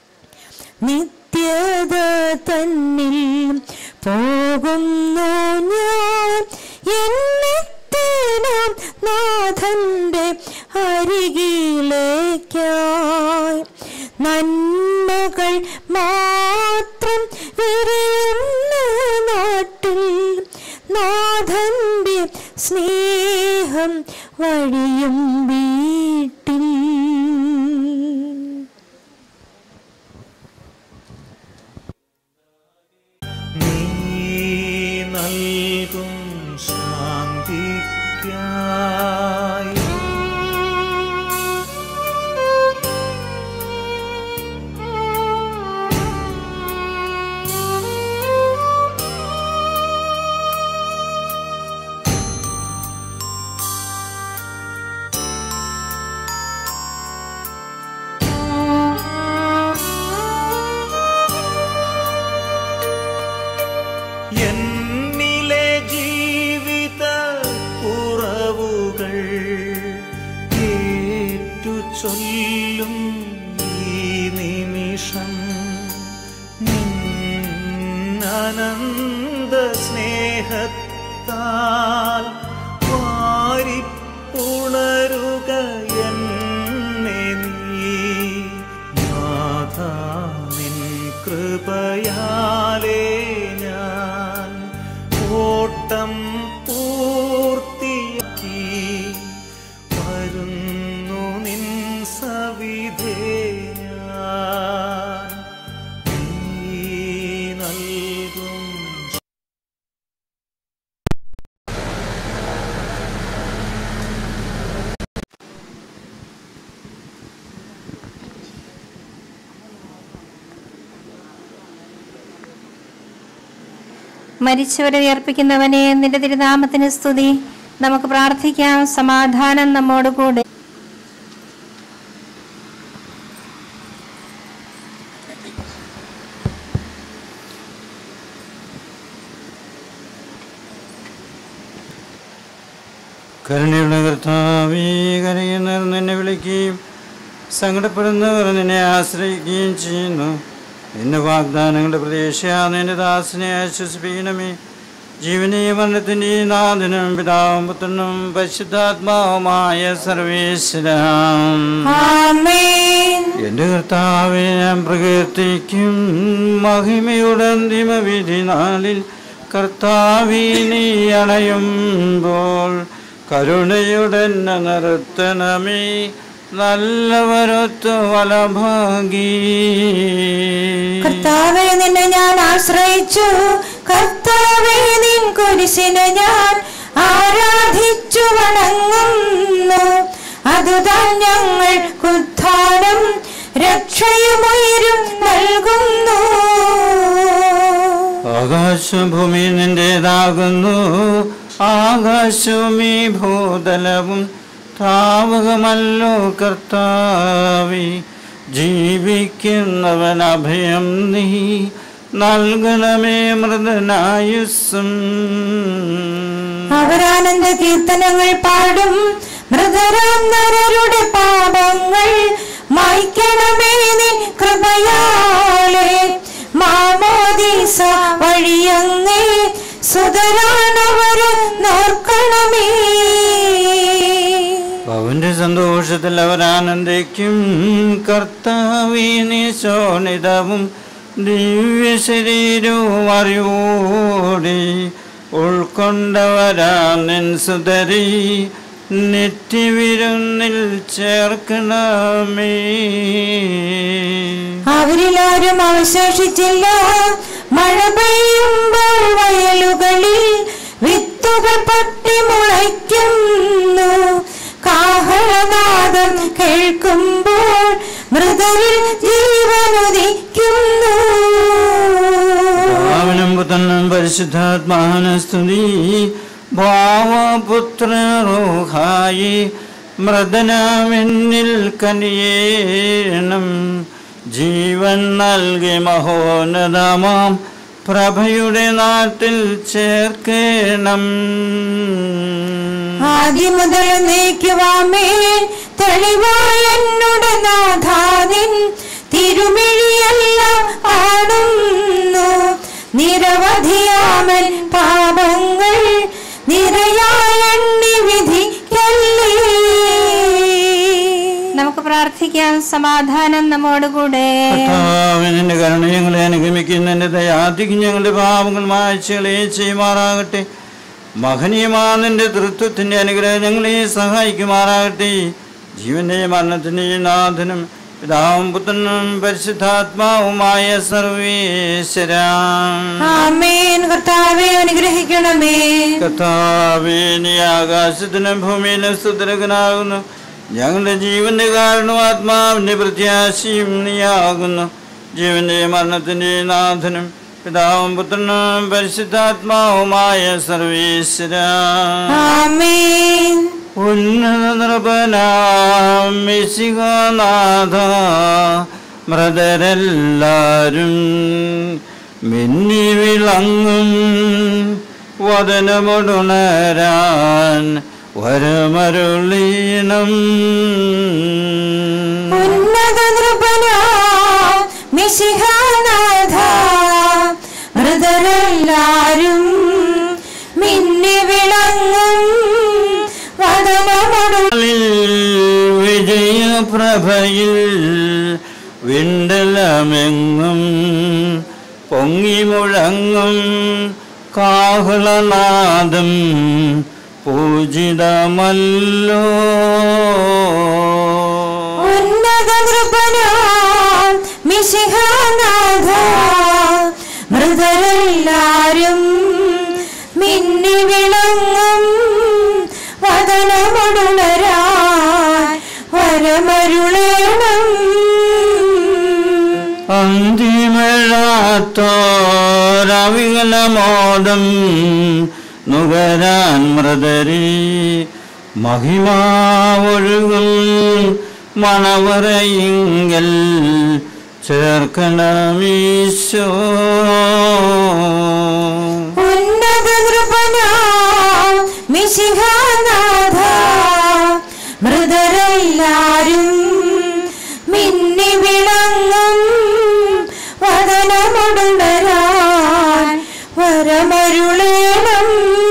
G: നിത്യത തന്നിൽ പോകുന്നു ഞാൻ എന്നിത്തേനാം നാഥന്റെ അരികിലേക്കായി നന്മകൾ മാത്രം വിരിയുന്ന നാട്ടിൽ നാഥന്റെ സ്നേഹം വഴിയും വീട്ടിൽ
D: നീ നൽകും ശാന്തിക്കായി എന്നിലെ ജീവിത കുറവുകൾ ഏറ്റു ചൊല്ലും ഈ നിമിഷം അനന്ത സ്നേഹത്താൽ വാരിപ്പുണരുക എന്നെ നീ നാഥാ നിൻ കൃപയാലേ ഞാൻ ഓട്ടം പൂർത്തിയാക്കി വരുന്നു നിൻ സവിധേ ഞാൻ നീ നൽകും
B: മരിച്ചവരെ ഉയർപ്പിക്കുന്നവനെ നിന്റെ തിരുനാമത്തിന് സ്തുതി നമുക്ക് പ്രാർത്ഥിക്കാം സമാധാനം നമ്മോട് കൂടെ
J: കരുണയുള്ള കർത്താവേ കരയുന്നവർ നിന്നെ വിളിക്കുകയും സങ്കടപ്പെടുന്നവർ നിന്നെ ആശ്രയിക്കുകയും ചെയ്യുന്നു നിന്റെ വാഗ്ദാനങ്ങളുടെ പ്രതീക്ഷ നിന്റെ ദാസനെ ആശ്വസിപ്പിക്കണമേ ജീവനെയും മരണത്തിൻ്റെയും നാഥനും പിതാവും പുത്രനും പരിശുദ്ധാത്മാവുമായ സർവേശ്വരം
G: ആമേൻ
J: എന്റെ കർത്താവെ ഞാൻ പ്രകീർത്തിക്കും മഹിമയുടെ അന്തിമ വിധി നാളിൽ കർത്താവി നീ അണയുമ്പോൾ കരുണയുടെ എന്നെ നിർത്തണമേ നല്ലവരൊത്തു വലഭാഗീ
G: കർത്താവെ നിന്നെ ഞാൻ ആശ്രയിച്ചു കർത്താവെ നിൻ കുരിശിനെ ഞാൻ ആരാധിച്ചു വണങ്ങുന്നു അതുതാൻ ഞങ്ങൾക്കുത്ഥാനം രക്ഷയുമുയരും നൽകുന്നു
J: ആകാശം ഭൂമി നിന്റേതാകുന്നു ആകാശവും ഈ ഭൂതലവും താവകമല്ലോ കർത്താവി ജീവിക്കുന്നവൻ അഭയം നീ നൽകണമേ മൃദനായുസ്സും
G: അവരാനന്ദ കീർത്തനങ്ങൾ പാടും മൃതരാം നരരുടെ പാപങ്ങൾ മായ്ക്കണമേ നിൻ കൃപയാലേ മാമോദീസ വഴിയങ്ങേ സുതരാണവര് നോർക്കണമേ
J: അവന്റെ സന്തോഷത്തിൽ അവർ ആനന്ദിക്കും കർത്താവിനെ ശോണിതവും ദിവ്യ ശരീരവും അറിവോടെ ഉൾക്കൊണ്ടവരാ നിൻ സുതരി നെറ്റിവിരുന്നിൽ ചേർക്കണമേ
G: അവരിലാരും അവശേഷിച്ചില്ല മഴ പെയ്യുമ്പോൾ വയലുകളിൽ വിത്തുകൾ പൊട്ടി മുളയ്ക്കുന്നു കാഹളനാദം കേൾക്കുമ്പോൾ മൃതരിൽ ജീവനുദിക്കുന്നു
J: ഭാവനം പുത്രനും പരിശുദ്ധാത്മാനസ്തുതി ഭാവപുത്രോഹായി മൃദനാമെന്നിൽ കനിയേണം ജീവൻ നൽകി മഹോന്നതമാം പ്രഭയുടെ നാട്ടിൽ ചേർക്കണം
G: ആദ്യം മുതൽ നീക്കുവാമേ തെളിവായ എന്നോട് നാഥാദിൻ തിരുമിഴിയെല്ലാം കാണുന്നു നിരവധിയാമൻ പാപങ്ങൾ നിരയായ എണ്ണി വിധിക്കല്ലേ
B: നമുക്ക് പ്രാർത്ഥിക്കാം സമാധാനം നമ്മോടുകൂടെ
J: കർത്താവേ, നിന്റെ കരുണ ഞങ്ങളെ അനുഗമിക്കുന്ന എന്റെ ദയാധികം ഞങ്ങളുടെ പാപങ്ങൾ മായ്ച്ചകളെ ചെയ്യുമാറാകട്ടെ മഹനീയമാ നിന്റെ തൃത്വത്തിന്റെ അനുഗ്രഹം ഞങ്ങളെ സഹായിക്കുമാറാകട്ടെ ജീവന്റെ മരണത്തിന്റെയും നാഥനും പിതാവും പുത്രനും പരിശുദ്ധാത്മാവുമായ സർവേശ്വര
G: ആമേൻ കർത്താവെ അനുഗ്രഹിക്കണമേ
J: കർത്താവേ നീ ആകാശത്തിനും ഭൂമിയിലും സുദരകനാകുന്നു ഞങ്ങളുടെ ജീവന്റെ കാരണവും ആത്മാവിന്റെ പ്രത്യാശയും നീയാകുന്നു ജീവന്റെ മരണത്തിന്റെ നാഥനും പിതാവും പുത്രനും പരിശുദ്ധാത്മാവുമായ സർവീശ്വര
G: ആമേൻ
J: ഉന്നത നൃപനാം മിശികനാഥ മൃതരെല്ലാരും മിന്നി വിളങ്ങും വദനമൊടുണരാൻ വരമരുളീനം
G: ഉന്നത നൃപനാ മിശിഹാനാഥ മൃതരെല്ലാരും മിന്നി വിളങ്ങും വദനമൊടു
J: വിജയപ്രഭയിൽ വിണ്ടലമെങ്ങും പൊങ്ങി മുഴങ്ങും കാഹളനാദം പൂജിതമല്ലോ
G: ഉന്നത നൃപനാ മിശിഹാനാഥ മൃതരെല്ലാരും മിന്നി വിളങ്ങും വദനമൊടുണരാൻ വരമരുളേണം
J: അന്തിമഴാത്തോരവികലമോദം നുകരാൻ മൃതരി മഹിമാവൊഴുകും മണവറയിങ്കൽ ചേർക്കണമീശോ
G: ഉന്നത നൃപനാ മിശിഹാനാഥ മൃതരെല്ലാരും മിന്നി വിളങ്ങും വദനമൊടുണരാൻ വരമരുളേണം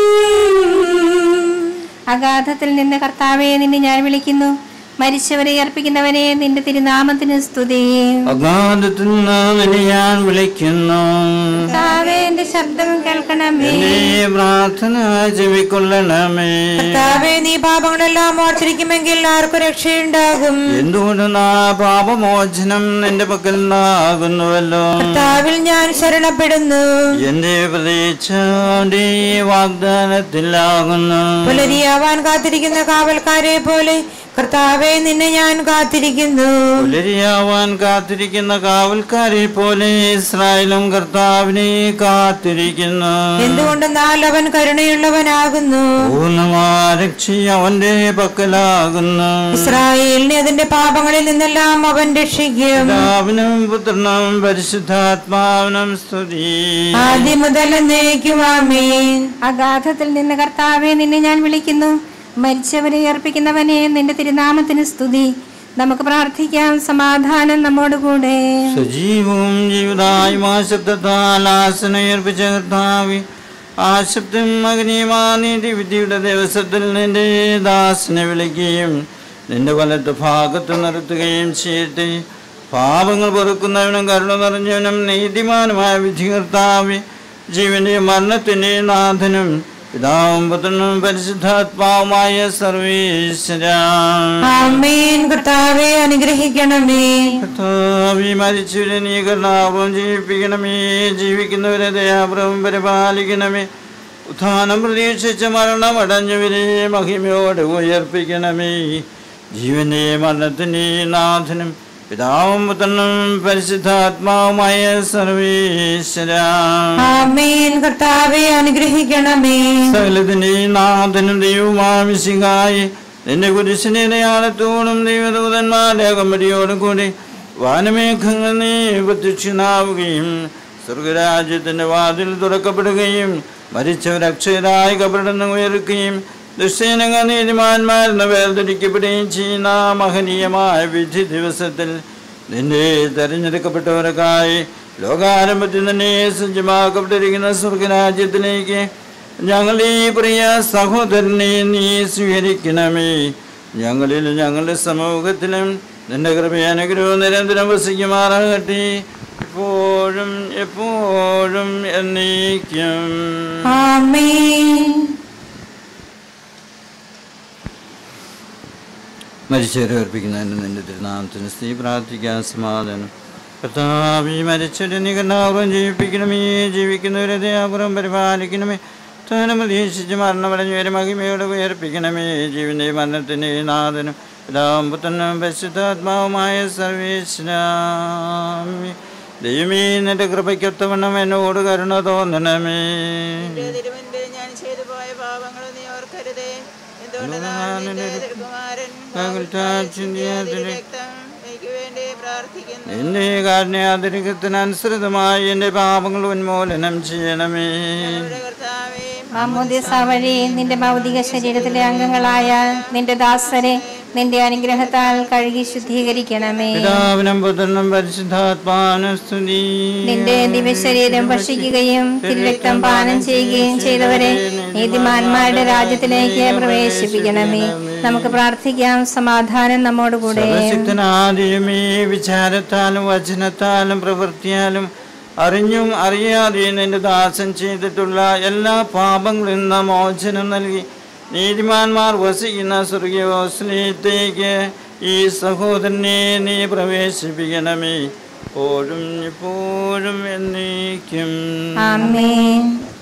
B: അഗാധത്തിൽ നിന്ന് കർത്താവെ നിന്നെ ഞാൻ വിളിക്കുന്നു മരിച്ചവരെ അർപ്പിക്കുന്നവനെ നിന്റെ തിരുനാമത്തിന് സ്തുതി
J: അഗാധത്തിൽ നിന്ന് നിന്നെ ഞാൻ വിളിക്കുന്നു
B: കർത്താവെ എന്റെ ശബ്ദം കേൾക്കണമേ
J: എന്നെ പ്രാർത്ഥന ചെവിക്കൊള്ളണമേ
G: കർത്താവേ നീ പാപങ്ങളെല്ലാം ഓർത്തിരിക്കുമെങ്കിൽ ആർക്കും രക്ഷയുണ്ടാകും
J: എന്തുകൊണ്ട് നാ പാപമോചനം നിന്റെ പക്കൽ നിന്നാകുന്നുവല്ലോ
G: കർത്താവിൽ ഞാൻ ശരണപ്പെടുന്നു
J: എന്റെ പ്രതീക്ഷ നീ വാഗ്ദാനത്തിലാകുന്നു
G: പുലരിയാവാൻ കാത്തിരിക്കുന്ന കാവൽക്കാരെ പോലെ കർത്താവെ നിന്നെ ഞാൻ കാത്തിരിക്കുന്നു
J: പുലരിയാവാൻ കാത്തിരിക്കുന്ന കാവൽക്കാരെ പോലെ ഇസ്രായേലും കർത്താവിനെ കാത്തിരിക്കുന്നു
G: എന്തുകൊണ്ടെന്നാൽ അവൻ കരുണയുള്ളവനാകുന്നു
J: പൂർണ്ണമാരക്ഷി അവന്റെ പക്കലാകുന്നു
G: ഇസ്രായേലിനെ അതിന്റെ പാപങ്ങളിൽ നിന്നെല്ലാം അവൻ രക്ഷിക്കും
J: പിതാവിനും പുത്രനും പരിശുദ്ധാത്മാവിനും സ്തുതി
G: ആദ്യം മുതൽ എന്നേക്കും ആമേൻ
B: അഗാധത്തിൽ നിന്ന് കർത്താവെ നിന്നെ ഞാൻ വിളിക്കുന്നു മരിച്ചവരെ അർപ്പിക്കുന്നവനെ നിന്റെ തിരുനാമത്തിന് സ്തുതി നമുക്ക് പ്രാർത്ഥിക്കാം സമാധാനം നമ്മോടുകൂടെ
J: സജീവവും ജീവിതായുമാ ശബ്ദത്താൽ ആസനയർപ്പിച്ച കർത്താവി ആ ശബ്ദം അഗ്നിയുമാ നീതി വിദ്യയുടെ ദിവസത്തിൽ നിന്റെ ദാസനെ വിളിക്കുകയും നിന്റെ വലത്ത് ഭാഗത്ത് നിർത്തുകയും ചെയ്യട്ടെ പാപങ്ങൾ പൊറുക്കുന്നവനും കരുണ നിറഞ്ഞവനും നീതിമാനുമായ വിധി കർത്താവി ജീവന്റെയും മരണത്തിന്റെയും നാഥനും പിതാവും പുത്രനും പരിശുദ്ധാത്മാവുമായ സർവീശ്വര
G: ആമേൻ കർത്താവെ അനുഗ്രഹിക്കണമേ
J: കർത്താവേ, മരിച്ചവരെ നീ കരുണാപം ജീവിപ്പിക്കണമേ ജീവിക്കുന്നവരെ ദയാപ്രവും പരിപാലിക്കണമേ ഉത്ഥാനം പ്രതീക്ഷിച്ച മരണം അടഞ്ഞവരെ മഹിമയോടെ ഉയർപ്പിക്കണമേ ജീവന്റെ മരണത്തിന്റെ നാഥനും പിതാവും പുത്രനും പരിശുദ്ധാത്മാവുമായ സർവീശ്വര
G: ആമേൻ കർത്താവെ അനുഗ്രഹിക്കണമേ
J: സകലത്തിന്റെ നാഥനും ദൈവമാവിശികായി നിന്റെ കുരിശിനെ അടയാളത്തോടും ദൈവദൂതന്മാരുടെ അകമ്പടിയോടും കൂടി വാനമേഘങ്ങൾ നീ പ്രത്യക്ഷനാവുകയും സ്വർഗരാജ്യത്തിന്റെ വാതിൽ തുറക്കപ്പെടുകയും മരിച്ചവരക്ഷരായി കബറിടുന്ന് ഉയർക്കുകയും ദുഷ്ടജനക നീതിമാന്മാരെന്ന് വേർതിരിക്കപ്പെടുകയും ചെയ്യുന്ന മഹനീയമായ വിധി ദിവസത്തിൽ നിന്റെ തെരഞ്ഞെടുക്കപ്പെട്ടവർക്കായി ലോകാരംഭത്തിൽ തന്നെ സജ്ജമാക്കപ്പെട്ടിരിക്കുന്ന സ്വർഗരാജ്യത്തിലേക്ക് ഞങ്ങൾ ഈ പ്രിയ സഹോദരനെ നീ സ്വീകരിക്കണമേ ഞങ്ങളിൽ ഞങ്ങളുടെ സമൂഹത്തിലും നിന്റെ കൃപയാനുഗ്രഹവും നിരന്തരം വസിക്കുമാറാകട്ടെ എപ്പോഴും എപ്പോഴും എന്നേക്കും
G: ആമേൻ
J: മരിച്ചവരെ അർപ്പിക്കുന്നതിന് നിന്റെ തിരുനാമത്തിന് സ്ത്രീ പ്രാർത്ഥിക്കാൻ സമാധാനം കർത്താവി മരിച്ചവരെ നീ കണ്ടാപുറം ജീവിപ്പിക്കണമേ ജീവിക്കുന്നവരെ ദയാപുറം പരിപാലിക്കണമേ താനം പ്രതീക്ഷിച്ച് മരണമടഞ്ഞവരെ മഹിമയോടെ ഉയർപ്പിക്കണമേ ജീവന്റെ മരണത്തിൻ്റെ നാഥനും പിതാവും പുത്രനും പരിശുദ്ധാത്മാവുമായ സർവേശ്വരാമി ദൈവമേ നിന്റെ കൃപയ്ക്കൊത്തവണ്ണം എന്നോട് കരുണ തോന്നണമേ
K: തിരുമുൻപിൽ ഞാൻ ചെയ്തു പോയ പാപങ്ങൾ നീ ഓർക്കരുതേ എന്തുകൊണ്ട് നാം നിന്റെ തിരുകുമാരൻ രക്തം എനിക്ക് വേണ്ടി പ്രാർത്ഥിക്കുന്നു
J: എന്റെ കാരണയാതിരികത്തിനനുസൃതമായി എന്റെ പാപങ്ങൾ ഉന്മൂലനം ചെയ്യണമേ
K: കർത്താവേ
B: മാമോദിസ വഴി നിന്റെ ഭൗതിക ശരീരത്തിലെ അംഗങ്ങളായ നിന്റെ ദാസരെ നിന്റെ അനുഗ്രഹത്താൽ കഴുകി ശുദ്ധീകരിക്കണമേ
J: പിതാവിനും പുത്രനും പരിശുദ്ധാത്മാനും സ്തുതി
B: നിന്റെ ദിവശരീരം ഭക്ഷിക്കുകയും തിരുരക്തം പാനം ചെയ്യുകയും ചെയ്തവരെ നീതിമാന്മാരുടെ രാജ്യത്തിലേക്ക് പ്രവേശിപ്പിക്കണമേ നമുക്ക് പ്രാർത്ഥിക്കാം സമാധാനം നമ്മോടുകൂടെ
J: സർവശക്തനാദിയുമേ വിചാരത്താലും വചനത്താലും പ്രവൃത്തിയാലും അറിഞ്ഞും അറിയാതെയും നിന്റെ ദാസൻ ചെയ്തിട്ടുള്ള എല്ലാ പാപങ്ങളിൽ നിന്ന് മോചനം നൽകി നീതിമാന്മാർ വസിക്കുന്ന സ്വർഗീയോസ്ലീയത്തേക്ക് ഈ സഹോദരനെ നീ പ്രവേശിപ്പിക്കണമേ എപ്പോഴും എപ്പോഴും എന്നേക്കും
B: ആമേൻ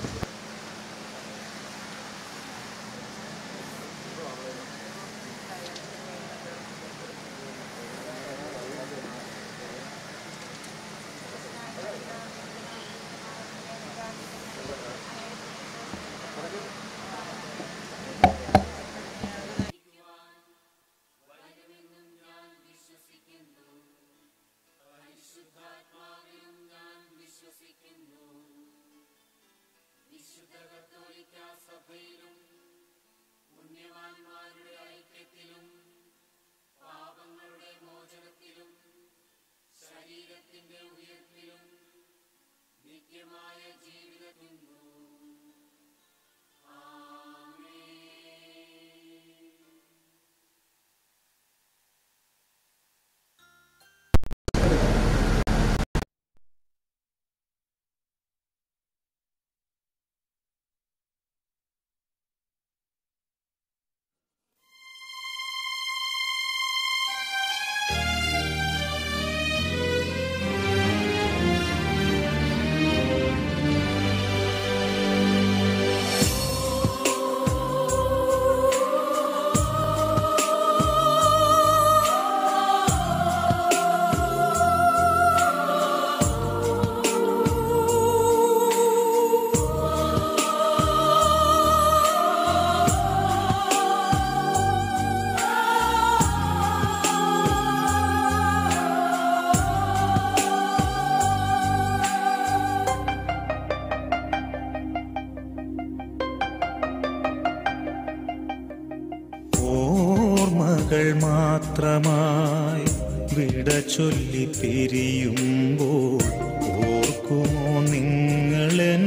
D: ഓർമ്മകൾ മാത്രമായി വിട ചൊല്ലി പിരിയുമ്പോൾ ഓർക്കുമോ നിങ്ങളെൻ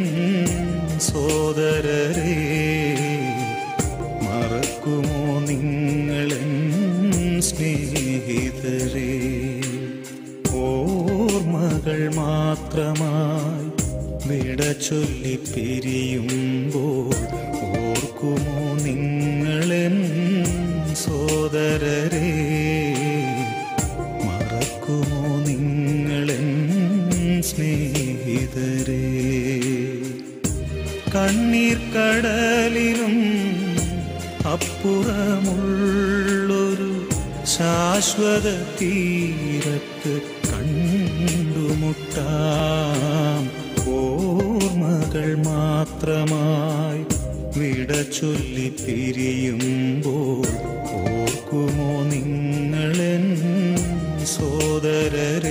D: സോദരരെ മറക്കുമോ നിങ്ങളെൻ സ്നേഹിതരെ ഓർമ്മകൾ മാത്രമായി വിട ചൊല്ലി പിരിയുമ്പോൾ ഓർക്കുമോ നിങ്ങളെൻ സോദരരെ മറക്കുമോ നിങ്ങളെൻ സ്നേഹിതരെ കണ്ണീർ കടലിനും അപ്പുറമുള്ളൊരു ശാശ്വത തീരത്ത് കണ്ടുമുട്ടാം ഓർമ്മകൾ മാത്രമായി വിട ചൊല്ലി പിരിയുമ്പോൾ ഓർക്കുമോ നിങ്ങളെൻ സോദരരെ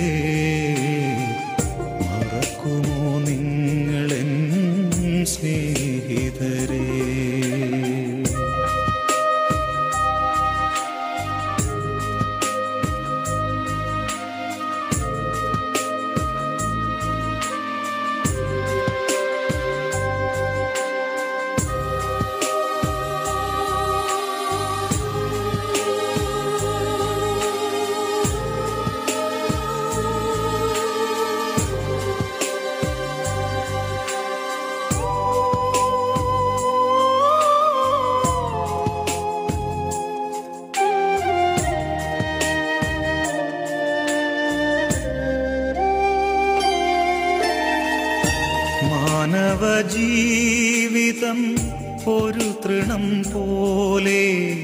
D: മാനവ ജീവിതം ഒരു തൃണം പോലെ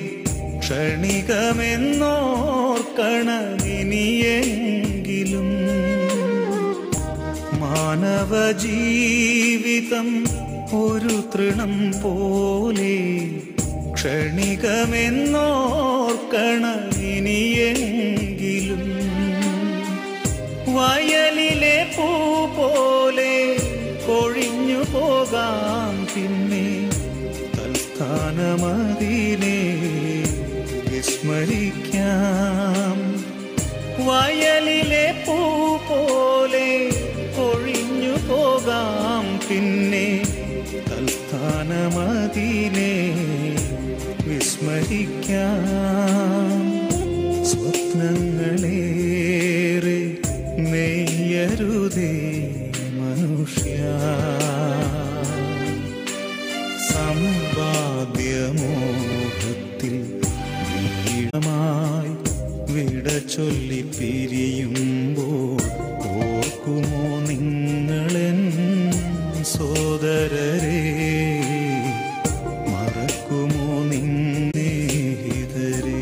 D: ക്ഷണികമെന്നോർക്കണമിനിയെങ്കിലും മാനവ ജീവിതം ഒരു തൃണം പോലെ ക്ഷണികമെന്നോർക്കണമിനിയെങ്കിലും വയലിലെ പൂ പോലെ കൊഴിഞ്ഞു പോകാം പിന്നെ തൽസ്ഥാനമതിനെ വിസ്മരിക്കാം വയലിലെ പൂ പോലെ കൊഴിഞ്ഞു പോകാം പിന്നെ തൽസ്ഥാനമതിനെ വിസ്മരിക്കാം സ്വപ്നങ്ങളേറെ നെയ്യരുതേ മനുഷ്യ സമ്പാദ്യമോഹത്തിൽ വീണമായി വിട ചൊല്ലി പിരിയുമ്പോൾ ഓർക്കുമോ നിങ്ങളെൻ സോദരരെ മറക്കുമോ നിന്നേഹിതരേ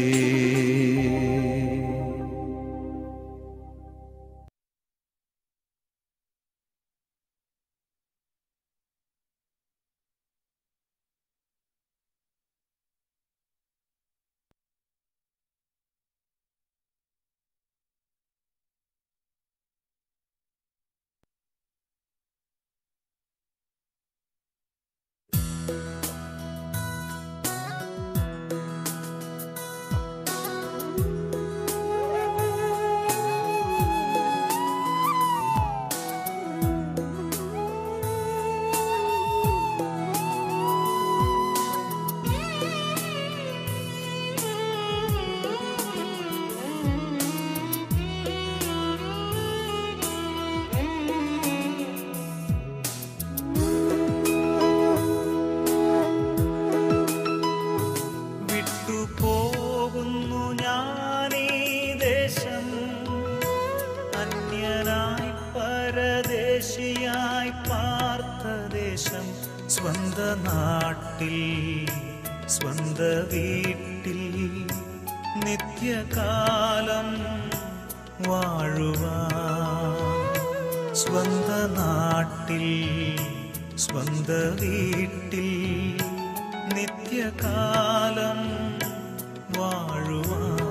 D: വിട്ടുപോകുന്നു ഞാനീ ദേശം അന്യനായി പരദേശിയായി പാർത്ത ദേശം സ്വന്ത നാട്ടിൽ സ്വന്ത വീട്ടിൽ നിത്യകാലം വാഴുവാൻ സ്വന്ത നാട്ടിൽ സ്വന്ത വീട്ടിൽ നിത്യകാലം വാഴുവാൻ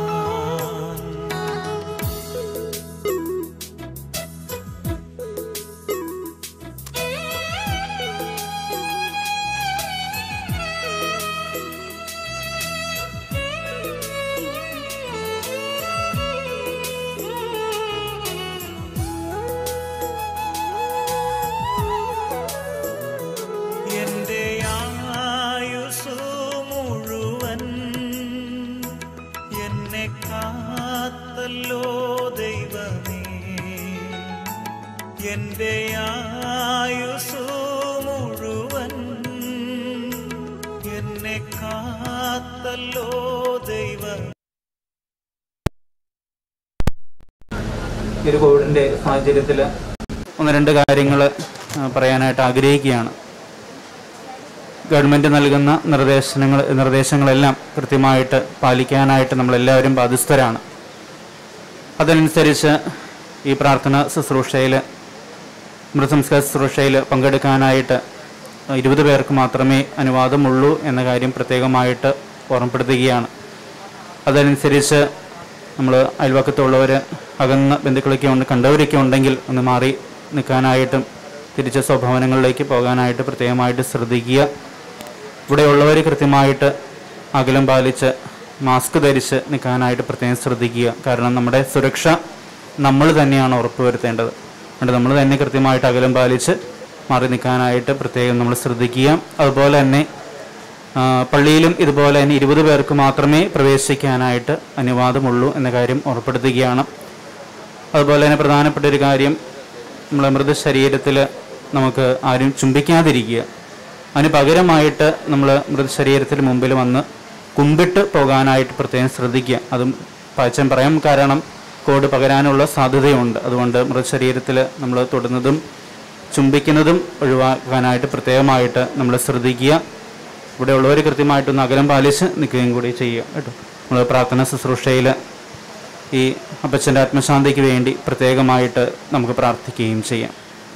D: എന്റെ ആയുസു മുഴുവൻ എന്നെ കാത്തല്ലോ ദൈവമേ എന്റെ ആയുസു മുഴുവൻ എന്നെ കാത്തല്ലോ ദൈവം
L: ഈ ഒരു കോവിഡിൻ്റെ സാഹചര്യത്തിൽ ഒന്ന് രണ്ട് കാര്യങ്ങൾ പറയാനായിട്ട് ആഗ്രഹിക്കുകയാണ് ഗവൺമെൻറ് നൽകുന്ന നിർദ്ദേശങ്ങൾ നിർദ്ദേശങ്ങളെല്ലാം കൃത്യമായിട്ട് പാലിക്കാനായിട്ട് നമ്മളെല്ലാവരും ബാധ്യസ്ഥരാണ് അതനുസരിച്ച് ഈ പ്രാർത്ഥന ശുശ്രൂഷയിൽ മൃതസംസ്കാര ശുശ്രൂഷയിൽ പങ്കെടുക്കാനായിട്ട് ഇരുപത് പേർക്ക് മാത്രമേ അനുവാദമുള്ളൂ എന്ന കാര്യം പ്രത്യേകമായിട്ട് ഓർമ്മപ്പെടുത്തുകയാണ് അതനുസരിച്ച് നമ്മൾ അയൽവക്കത്തുള്ളവർ അകന്ന ബന്ധുക്കളൊക്കെ ഉണ്ട് കണ്ടവരൊക്കെ ഉണ്ടെങ്കിൽ ഒന്ന് മാറി നിൽക്കാനായിട്ടും തിരിച്ച് സ്വഭവനങ്ങളിലേക്ക് പോകാനായിട്ട് പ്രത്യേകമായിട്ട് ശ്രദ്ധിക്കുക ഇവിടെയുള്ളവർ കൃത്യമായിട്ട് അകലം പാലിച്ച് മാസ്ക് ധരിച്ച് നിൽക്കാനായിട്ട് പ്രത്യേകം ശ്രദ്ധിക്കുക കാരണം നമ്മുടെ സുരക്ഷ നമ്മൾ തന്നെയാണ് ഉറപ്പുവരുത്തേണ്ടത് അതുകൊണ്ട് നമ്മൾ തന്നെ കൃത്യമായിട്ട് അകലം പാലിച്ച് മാറി നിൽക്കാനായിട്ട് പ്രത്യേകം നമ്മൾ ശ്രദ്ധിക്കുക അതുപോലെ തന്നെ ആ, പള്ളിയിലും ഇതുപോലെ തന്നെ ഇരുപത് പേർക്ക് മാത്രമേ പ്രവേശിക്കാനായിട്ട് അനുവാദമുള്ളൂ എന്ന കാര്യം ഉറപ്പെടുത്തുകയാണ് അതുപോലെ തന്നെ പ്രധാനപ്പെട്ട ഒരു കാര്യം നമ്മളെ മൃതശരീരത്തിൽ നമുക്ക് ആരും ചുംബിക്കാതിരിക്കുക അതിന് പകരമായിട്ട് നമ്മൾ മൃതശരീരത്തിന് മുമ്പിൽ വന്ന് കുമ്പിട്ട് പോകാനായിട്ട് പ്രത്യേകം ശ്രദ്ധിക്കുക അതും പാച്ചൻ പറയാൻ കാരണം കോഡ് പകരാനുള്ള സാധ്യതയുണ്ട് അതുകൊണ്ട് മൃതശരീരത്തിൽ നമ്മൾ തൊടുന്നതും ചുംബിക്കുന്നതും ഒഴിവാക്കാനായിട്ട് പ്രത്യേകമായിട്ട് നമ്മൾ ശ്രദ്ധിക്കുക ഇവിടെ ഉള്ളവർ കൃത്യമായിട്ടൊന്ന് അകലം പാലിച്ച് നിൽക്കുകയും കൂടി ചെയ്യുക കേട്ടോ നമ്മൾ പ്രാർത്ഥന ശുശ്രൂഷയിൽ ഈ അപ്പച്ചൻ്റെ ആത്മശാന്തിക്ക് വേണ്ടി പ്രത്യേകമായിട്ട് നമുക്ക് പ്രാർത്ഥിക്കുകയും ചെയ്യാം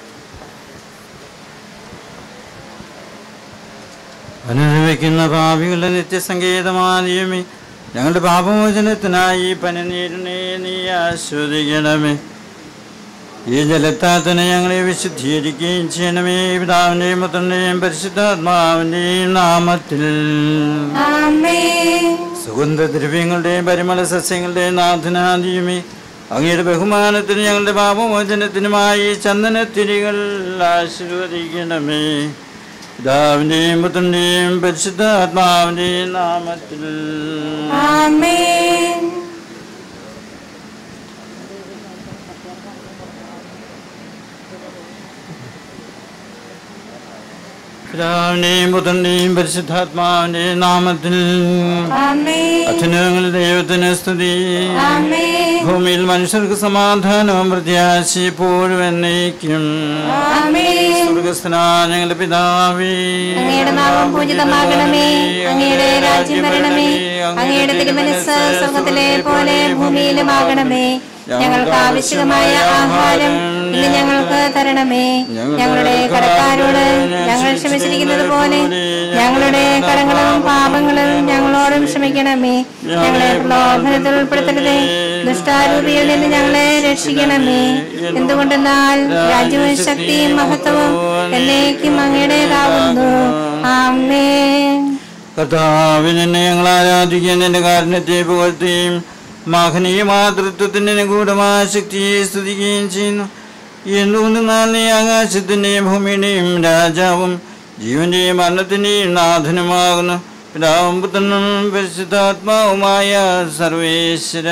J: അനുഭവിക്കുന്ന ഭാവികളുടെ നിത്യസംഗീതമാനിയമേ ഞങ്ങളുടെ പാപമോചനത്തിനായി ഈ പനിനീരിനെ നീ ആസ്വദിക്കണമേ ഈ ജലത്താൽ തന്നെ ഞങ്ങളെ വിശുദ്ധീകരിക്കുകയും ചെയ്യണമേ പിതാവിൻ്റെയും പുത്രൻ്റെയും പരിശുദ്ധാത്മാവിൻ്റെയും നാമത്തിൽ സുഗന്ധദ്രവ്യങ്ങളുടെയും പരിമള സസ്യങ്ങളുടെയും നാഥനാദിയുമേ അങ്ങയുടെ ബഹുമാനത്തിന് ഞങ്ങളുടെ പാപമോചനത്തിനുമായി ചന്ദനത്തിരികൾ ആശീർവദിക്കണമേ പിതാവിൻ്റെയും പുത്രൻ്റെയും പരിശുദ്ധാത്മാവിൻ്റെയും നാമത്തിൽ
B: ആമേൻ
J: പിതാവിൻ്റെയും പുത്രൻ്റെയും പരിശുദ്ധാത്മാവിൻ്റെയും നാമത്തിൽ
B: ആമേൻ
J: അത്യുന്നതങ്ങളിൽ ദൈവത്തിന് സ്തുതി
B: ആമേൻ
J: ഭൂമിയിൽ മനുഷ്യർക്ക് സമാധാനവും പ്രത്യാശിപ്പോഴും എന്നേക്കും
B: ആമേൻ
J: സ്വർഗസ്ഥനാ ഞങ്ങളുടെ പിതാവേ
B: അങ്ങയുടെ നാമം പൂജിതമാകണമേ അങ്ങയുടെ രാജ്യം വരണമേ അങ്ങയുടെ തിരുമനസ് സ്വർഗത്തിലെ പോലെ ഭൂമിയിലുമാകണമേ ഞങ്ങൾക്ക് ആവശ്യമായ ആഹാരം ഇന്ന് ഞങ്ങൾക്ക് തരണമേ ഞങ്ങളുടെ കടക്കാരോട് ഞങ്ങൾ ക്ഷമിച്ചിരിക്കുന്നത് പോലെ ഞങ്ങളുടെ കടങ്ങളും പാപങ്ങളും ഞങ്ങളോടും ക്ഷമിക്കണമേ ഞങ്ങളെ പ്രലോഭനത്തിൽ ഉൾപ്പെടുത്തരുതേ ദുഷ്ടാരൂപിയിൽ നിന്ന് ഞങ്ങളെ രക്ഷിക്കണമേ എന്തുകൊണ്ടെന്നാൽ രാജ്യവും ശക്തിയും മഹത്വവും എന്നേക്കും അങ്ങയുടേതാവുന്നു ആമേൻ
J: കർത്താവിനെ ഞങ്ങൾ ആരാധിക്കുകയും നിന്റെ കാരുണ്യത്തെ പുകഴ്ത്തുകയും മഹനീയ മാതൃത്വത്തിന്റെ നിഗൂഢമായ ശക്തിയെ സ്തുതിക്കുകയും ചെയ്യുന്നു എന്തുകൊണ്ടെന്നാൽ നീ ആകാശത്തിന്റെയും ഭൂമിയുടെയും രാജാവും ജീവന്റെയും മരണത്തിന്റെയും നാഥനുമാകുന്നു പിതാവും പുത്രനും പരിശുദ്ധാത്മാവുമായ സർവേശ്വര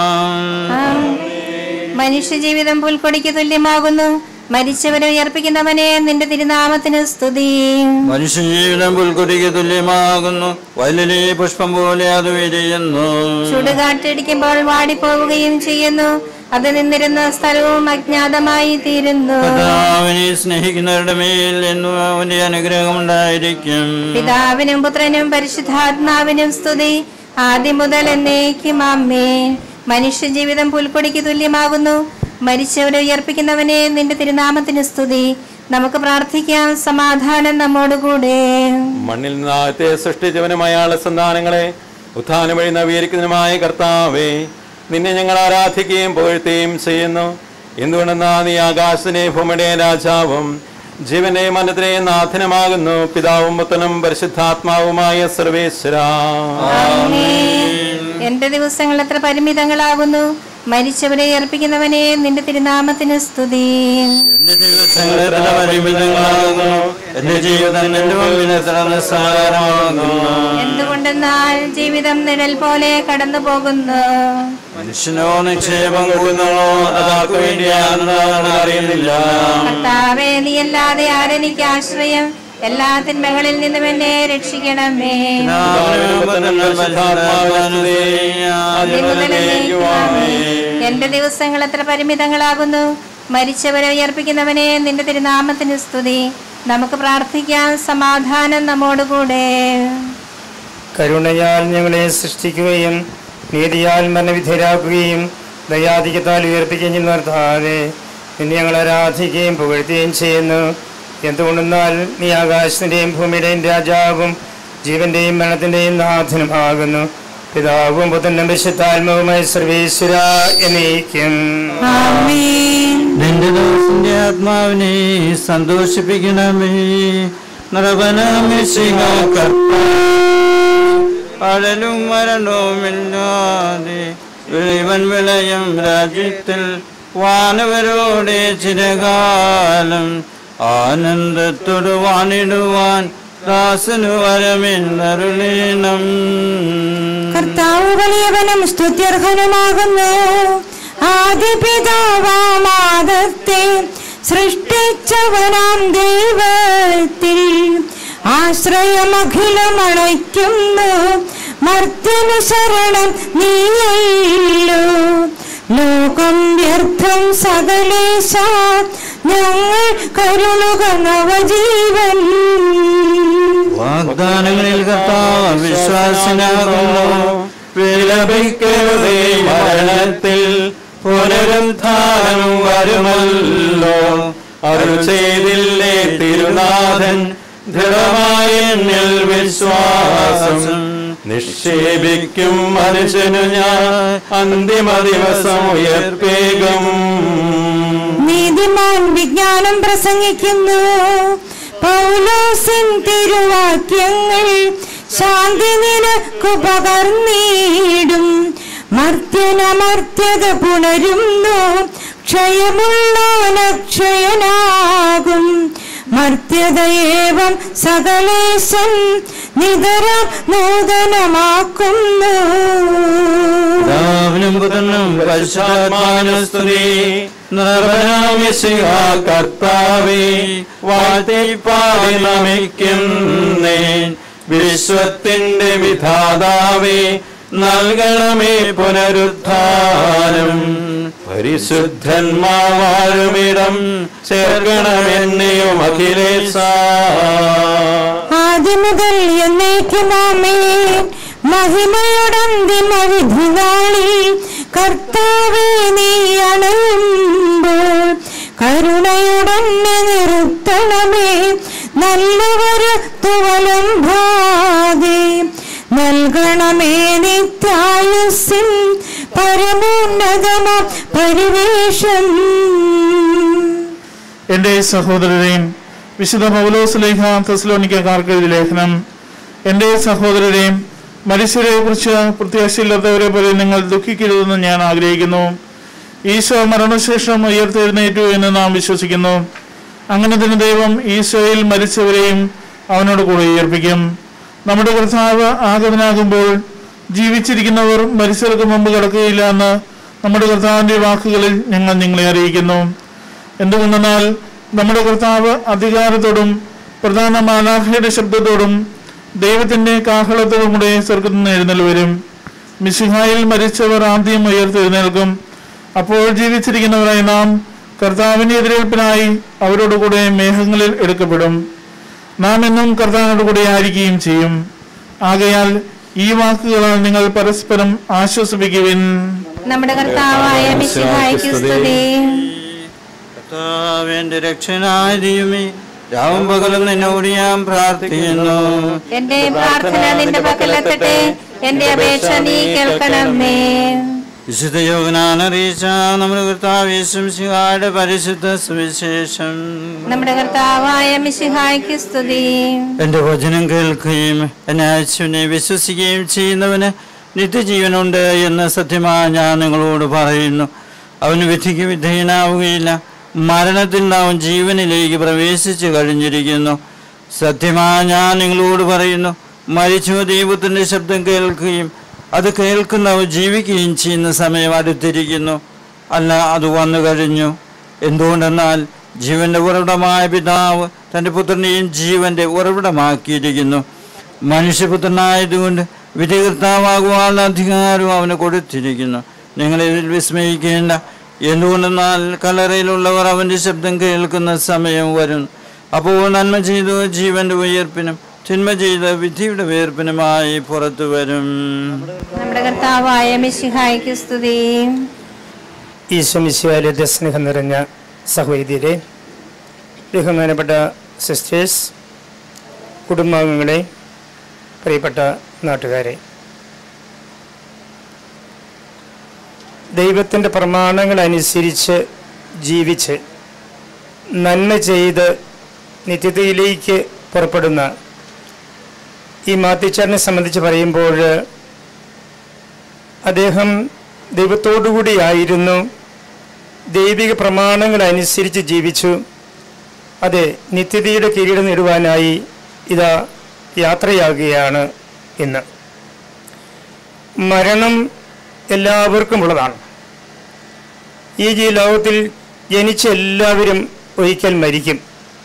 B: മനുഷ്യജീവിതം പുൽക്കൊടിക്ക് തുല്യമാകുന്നു മരിച്ചവരെ ഉയർപ്പിക്കുന്നവനെ നിന്റെ തിരുനാമത്തിന് സ്തുതി
J: മനുഷ്യജീവിതം പുൽക്കൊടിക്ക് തുല്യമാകുന്നു വയലിലെ പുഷ്പം പോലെ അത് വിരിയുന്നു
B: ചുടുകാറ്റടിക്കുമ്പോൾ വാടിപ്പോവുകയും ചെയ്യുന്നു അത് നിന്നിരുന്ന സ്ഥലവും അജ്ഞാതമായി തീരുന്നു
J: കർത്താവിനെ സ്നേഹിക്കുന്നവരുടെ മേൽ എന്നും അവന്റെ അനുഗ്രഹം ഉണ്ടായിരിക്കും
B: പിതാവിനും പുത്രനും പരിശുദ്ധാത്മാവിനും സ്തുതി ആദ്യം മുതൽ എന്നേക്കും അമ്മേ മനുഷ്യജീവിതം പുൽക്കൊടിക്ക് തുല്യമാകുന്നു മരിച്ചവരെ ഉയർപ്പിക്കുന്നവനെ നിന്റെ തിരുനാമത്തിന് സ്തുതി നമുക്ക് പ്രാർത്ഥിക്കാം സമാധാനം നമ്മോടുകൂടെ
M: മണ്ണിൽ നിന്ന് ആദ്യത്തെ സൃഷ്ടിച്ചവനും അയാളുടെ സന്താനങ്ങളെ ഉത്ഥാനം വഴി നവീകരിക്കുന്നതിനുമായ കർത്താവേ നിന്നെ ഞങ്ങൾ ആരാധിക്കുകയും പുകഴ്ത്തുകയും ചെയ്യുന്നു എന്തുകൊണ്ടെന്നാൽ നീ ആകാശത്തിനെ ഭൂമിയുടെ രാജാവും ജീവന്റെ മനത്തിനെ നാഥനമാകുന്നു പിതാവും പുത്രനും പരിശുദ്ധാത്മാവുമായ സർവേശ്വര
B: എന്റെ ദിവസങ്ങൾ എത്ര പരിമിതങ്ങളാകുന്നു മരിച്ചവരെ അർപ്പിക്കുന്നവനെ നിന്റെ തിരുനാമത്തിന് സ്തുതി
J: ഞങ്ങളെത്ര പരിമിതങ്ങളാകുന്നു എന്റെ ജീവിതം എന്റെ മുമ്പിൽ എത്ര നിസ്സാരമാകുന്നു
B: എന്തുകൊണ്ടെന്നാൽ ജീവിതം നിഴൽ പോലെ കടന്നു പോകുന്നു
J: മനുഷ്യനോ നിക്ഷേപം കൂടുന്നോ അതാർക്ക് വേണ്ടിയാണെന്ന് അവൻ അറിയുന്നില്ല
B: കർത്താവേ നീയല്ലാതെ ആരെനിക്ക് ആശ്രയം എല്ലാ തിന്മകളിൽ നിന്നും എന്നെ രക്ഷിക്കണമേ എന്റെ ദിവസങ്ങൾ എത്ര പരിമിതങ്ങളാകുന്നു മരിച്ചവരെ ഉയർപ്പിക്കുന്നവനെ നിന്റെ തിരുനാമത്തിന് സ്തുതി നമുക്ക് പ്രാർത്ഥിക്കാം സമാധാനം നമ്മോടുകൂടെ
N: കരുണയാൽ ഞങ്ങളെ സൃഷ്ടിക്കുകയും നീതിയാൽ മരണവിധേയരാക്കുകയും ദയാധികത്താൽ ഉയർപ്പിക്കുകയും ചെയ്യുന്ന കർത്താവേ നിന്നെ ഞങ്ങൾ ആരാധിക്കുകയും പുകഴ്ത്തുകയും ചെയ്യുന്നു എന്തുകൊണ്ടെന്നാൽ നീ ആകാശത്തിൻ്റെയും ഭൂമിയുടെയും രാജാവും ജീവന്റെയും മരണത്തിൻ്റെയും നാഥനുമാകുന്നു പിതാവും പുത്രനും വിശുദ്ധാത്മാവുമായ സർവേശ്വര എന്നേക്കും
J: നിന്റെ ദാസന്റെ ആത്മാവിനെ സന്തോഷിപ്പിക്കണമേ നരവനമിശിക അഴലും മരണവുമില്ലാതെ വിളിവൻ വിളയം രാജ്യത്തിൽ വാനവരോടെ ചിരകാലം ആനന്ദത്തോട് വാണിടുവാൻ ദാസനു വരമെന്നരുളീണം
G: കർത്താവ് വലിയവനും സ്തുത്യർഹനുമാകുന്നു ആദ്യ പിതാവാമാദത്തെ സൃഷ്ടിച്ചവനാം ദൈവത്തിൽ ആശ്രയമഖിലമണയ്ക്കുന്നു മർത്യനു ശരണം നീയല്ലോ ലോകം വ്യർത്ഥം സകലേശ ഞങ്ങൾ കരുളുക നവജീവൻ
J: വാഗ്ദാനങ്ങളിൽ കർത്താവ് വിശ്വാസനാകുന്നു വിലപിക്കരുതേ മരണത്തിൽ പുനരുദ്ധാനം വരുമല്ലോ അരുൾ ചെയ്തില്ലേ തിരുനാഥൻ ദൃഢമായ എന്നിൽ വിശ്വാസം നിക്ഷേപിക്കും മനുഷ്യനു ഞാൻ അന്തിമ ദിവസം ഉയർപ്പേകും
G: നീതിമാൻ വിജ്ഞാനം പ്രസംഗിക്കുന്നു പൗലോസിൻ തിരുവാക്യങ്ങൾ ശാന്തി നിനക്കു പകർന്നീടും മർത്യനമർത്യത പുണരുന്നു ക്ഷയമുള്ളോനക്ഷയനാകും മർത്യതയേവം സകലേശൻ നിതരം നൂതനമാക്കുന്നു
J: പിതാവിനും പുത്രനും പരിശുദ്ധാത്മാവിനും സ്തുതി നിർഭനാമിശിഹ കർത്താവേ വാഴ്ത്തിപ്പാടി നമിക്കുന്നേ വിശ്വത്തിന്റെ വിധാതാവേ നൽകണമേ പുനരുദ്ധാനം പരിശുദ്ധന്മാർ വാഴുമിടം ചേർക്കണമെന്നെയും അഖിലേശ
G: ആദ്യം മുതൽ എന്നേക്കുമാമേ മഹിമയുടന്തിമ വിധി നാളിൽ കർത്താവേ നീ അണയുമ്പോൾ കരുണയുടന്നെ നിർത്തണമേ നല്ലവര് തുവലം ഭാഗേ നൽകണമേ നിത്യായുസിൻ പരമോന്നതമ പരിവേഷം
O: എന്റെ സഹോദരരെയും വിശുദ്ധ പൗലോസ് ലേഖ തെസ്ലോനിക്കാർക്ക് എഴുതിയ ലേഖനം എന്റെ സഹോദരരെയും മനുഷ്യരെ കുറിച്ച് പ്രത്യാശയില്ലാത്തവരെ പോലെ നിങ്ങൾ ദുഃഖിക്കരുതെന്ന് ഞാൻ ആഗ്രഹിക്കുന്നു ഈശോ മരണശേഷം ഉയർത്തെഴുന്നേറ്റു എന്ന് നാം വിശ്വസിക്കുന്നു അങ്ങനെ തന്നെ ദൈവം ഈശോയിൽ മരിച്ചവരെയും അവനോട് കൂടെ ഉയർപ്പിക്കും നമ്മുടെ കർത്താവ് ആഗതനാകുമ്പോൾ ജീവിച്ചിരിക്കുന്നവർ മരിച്ചവർക്ക് മുമ്പ് കിടക്കുകയില്ല എന്ന് നമ്മുടെ കർത്താവിന്റെ വാക്കുകളിൽ ഞങ്ങൾ നിങ്ങളെ അറിയിക്കുന്നു എന്തുകൊണ്ടെന്നാൽ നമ്മുടെ കർത്താവ് അധികാരത്തോടും പ്രധാന മാലാഖയുടെ ശബ്ദത്തോടും ദൈവത്തിന്റെ കാഹളത്തോടും കൂടെ സ്വർഗത്തിൽ നിന്ന് എഴുന്നേൽ വരും മിശിഹായിൽ മരിച്ചവർ ആദ്യം ഉയർത്തെഴുന്നേൽക്കും അപ്പോൾ ജീവിച്ചിരിക്കുന്നവരായി നാം കർത്താവിന്റെ എതിരേൽപ്പിനായി അവരോട് കൂടെ മേഘങ്ങളിൽ എടുക്കപ്പെടും നാം എന്നും കർത്താവിനോട് കൂടെ ആയിരിക്കുകയും ചെയ്യും ആകയാൽ ഈ വാക്കുകളാൽ നിങ്ങൾ പരസ്പരം ആശ്വസിപ്പിക്കുവിൻ
B: നമ്മുടെ കർത്താവായ മിശിഹായ്ക്ക് സ്തുതി
J: കർത്താവിന്റെ രക്ഷനായ ദൈവമേ രാവും പകലും നിന്നോട് ഞാൻ പ്രാർത്ഥിക്കുന്നു
B: എന്റെ പ്രാർത്ഥന നിന്റെ പക്കലെത്തട്ടെ എന്റെ അപേക്ഷ നീ കേൾക്കണമേ
J: വിശുദ്ധ യോഗനാൻ അറിയിച്ച നമ്മുടെ കർത്താവ് യേശുമിശിഹായുടെ പരിശുദ്ധ സുവിശേഷം
B: നമ്മുടെ കർത്താവായ മിശിഹായ്ക്ക് സ്തുതി
J: എന്റെ വചനം കേൾക്കുകയും എന്നെ അയച്ചുവിനെ വിശ്വസിക്കുകയും ചെയ്യുന്നവന് നിത്യജീവനുണ്ട് എന്ന് സത്യമായി ഞാൻ നിങ്ങളോട് പറയുന്നു അവന് വിധിക്ക് വിധേയനാവുകയില്ല മരണത്തിൽ അവൻ ജീവനിലേക്ക് പ്രവേശിച്ചു കഴിഞ്ഞിരിക്കുന്നു സത്യമായി ഞാൻ നിങ്ങളോട് പറയുന്നു മരിച്ചു ദൈവത്തിൻ്റെ ശബ്ദം കേൾക്കുകയും അത് കേൾക്കുന്നവർ ജീവിക്കുകയും ചെയ്യുന്ന സമയം അടുത്തിരിക്കുന്നു അല്ല അത് വന്നു കഴിഞ്ഞു എന്തുകൊണ്ടെന്നാൽ ജീവന്റെ ഉറവിടമായ പിതാവ് തൻ്റെ പുത്രനെയും ജീവന്റെ ഉറവിടമാക്കിയിരിക്കുന്നു മനുഷ്യപുത്രനായതുകൊണ്ട് വിധികർത്താവാകുവാനുള്ള അധികാരവും അവന് കൊടുത്തിരിക്കുന്നു നിങ്ങളിതിൽ വിസ്മയിക്കേണ്ട എന്തുകൊണ്ടെന്നാൽ കലറയിലുള്ളവർ അവൻ്റെ ശബ്ദം കേൾക്കുന്ന സമയം വരും അപ്പോൾ നന്മ ചെയ്തു ജീവന്റെ ഉയർപ്പിനും തിന്മ ചെയ്ത വിധിയുടെ ഉയർപ്പിനുമായി പുറത്തു വരും
B: നമ്മുടെ കർത്താവായ മിശിഹായ്ക്ക് സ്തുതി
N: ഈശ്വമിശിവാലയത്തെ സ്നേഹം നിറഞ്ഞ സഹോദരിയരെ ബഹുമാനപ്പെട്ട സിസ്റ്റേഴ്സ് കുടുംബാംഗങ്ങളെ പ്രിയപ്പെട്ട നാട്ടുകാരെ ദൈവത്തിൻ്റെ പ്രമാണങ്ങൾ അനുസരിച്ച് ജീവിച്ച് നന്മ ചെയ്ത് നിത്യതയിലേക്ക് പുറപ്പെടുന്ന ഈ മാത്തിച്ചാറിനെ സംബന്ധിച്ച് പറയുമ്പോൾ അദ്ദേഹം ദൈവത്തോടുകൂടിയായിരുന്നു ദൈവിക പ്രമാണങ്ങൾ അനുസരിച്ച് ജീവിച്ചു അതെ നിത്യതയുടെ കിരീടം നേടുവാനായി ഇതാ യാത്രയാകുകയാണ് ഇന്ന് മരണം എല്ലാവർക്കും ഉള്ളതാണ് ഈ ജീ ലോകത്തിൽ ജനിച്ച എല്ലാവരും ഒരിക്കൽ മരിക്കും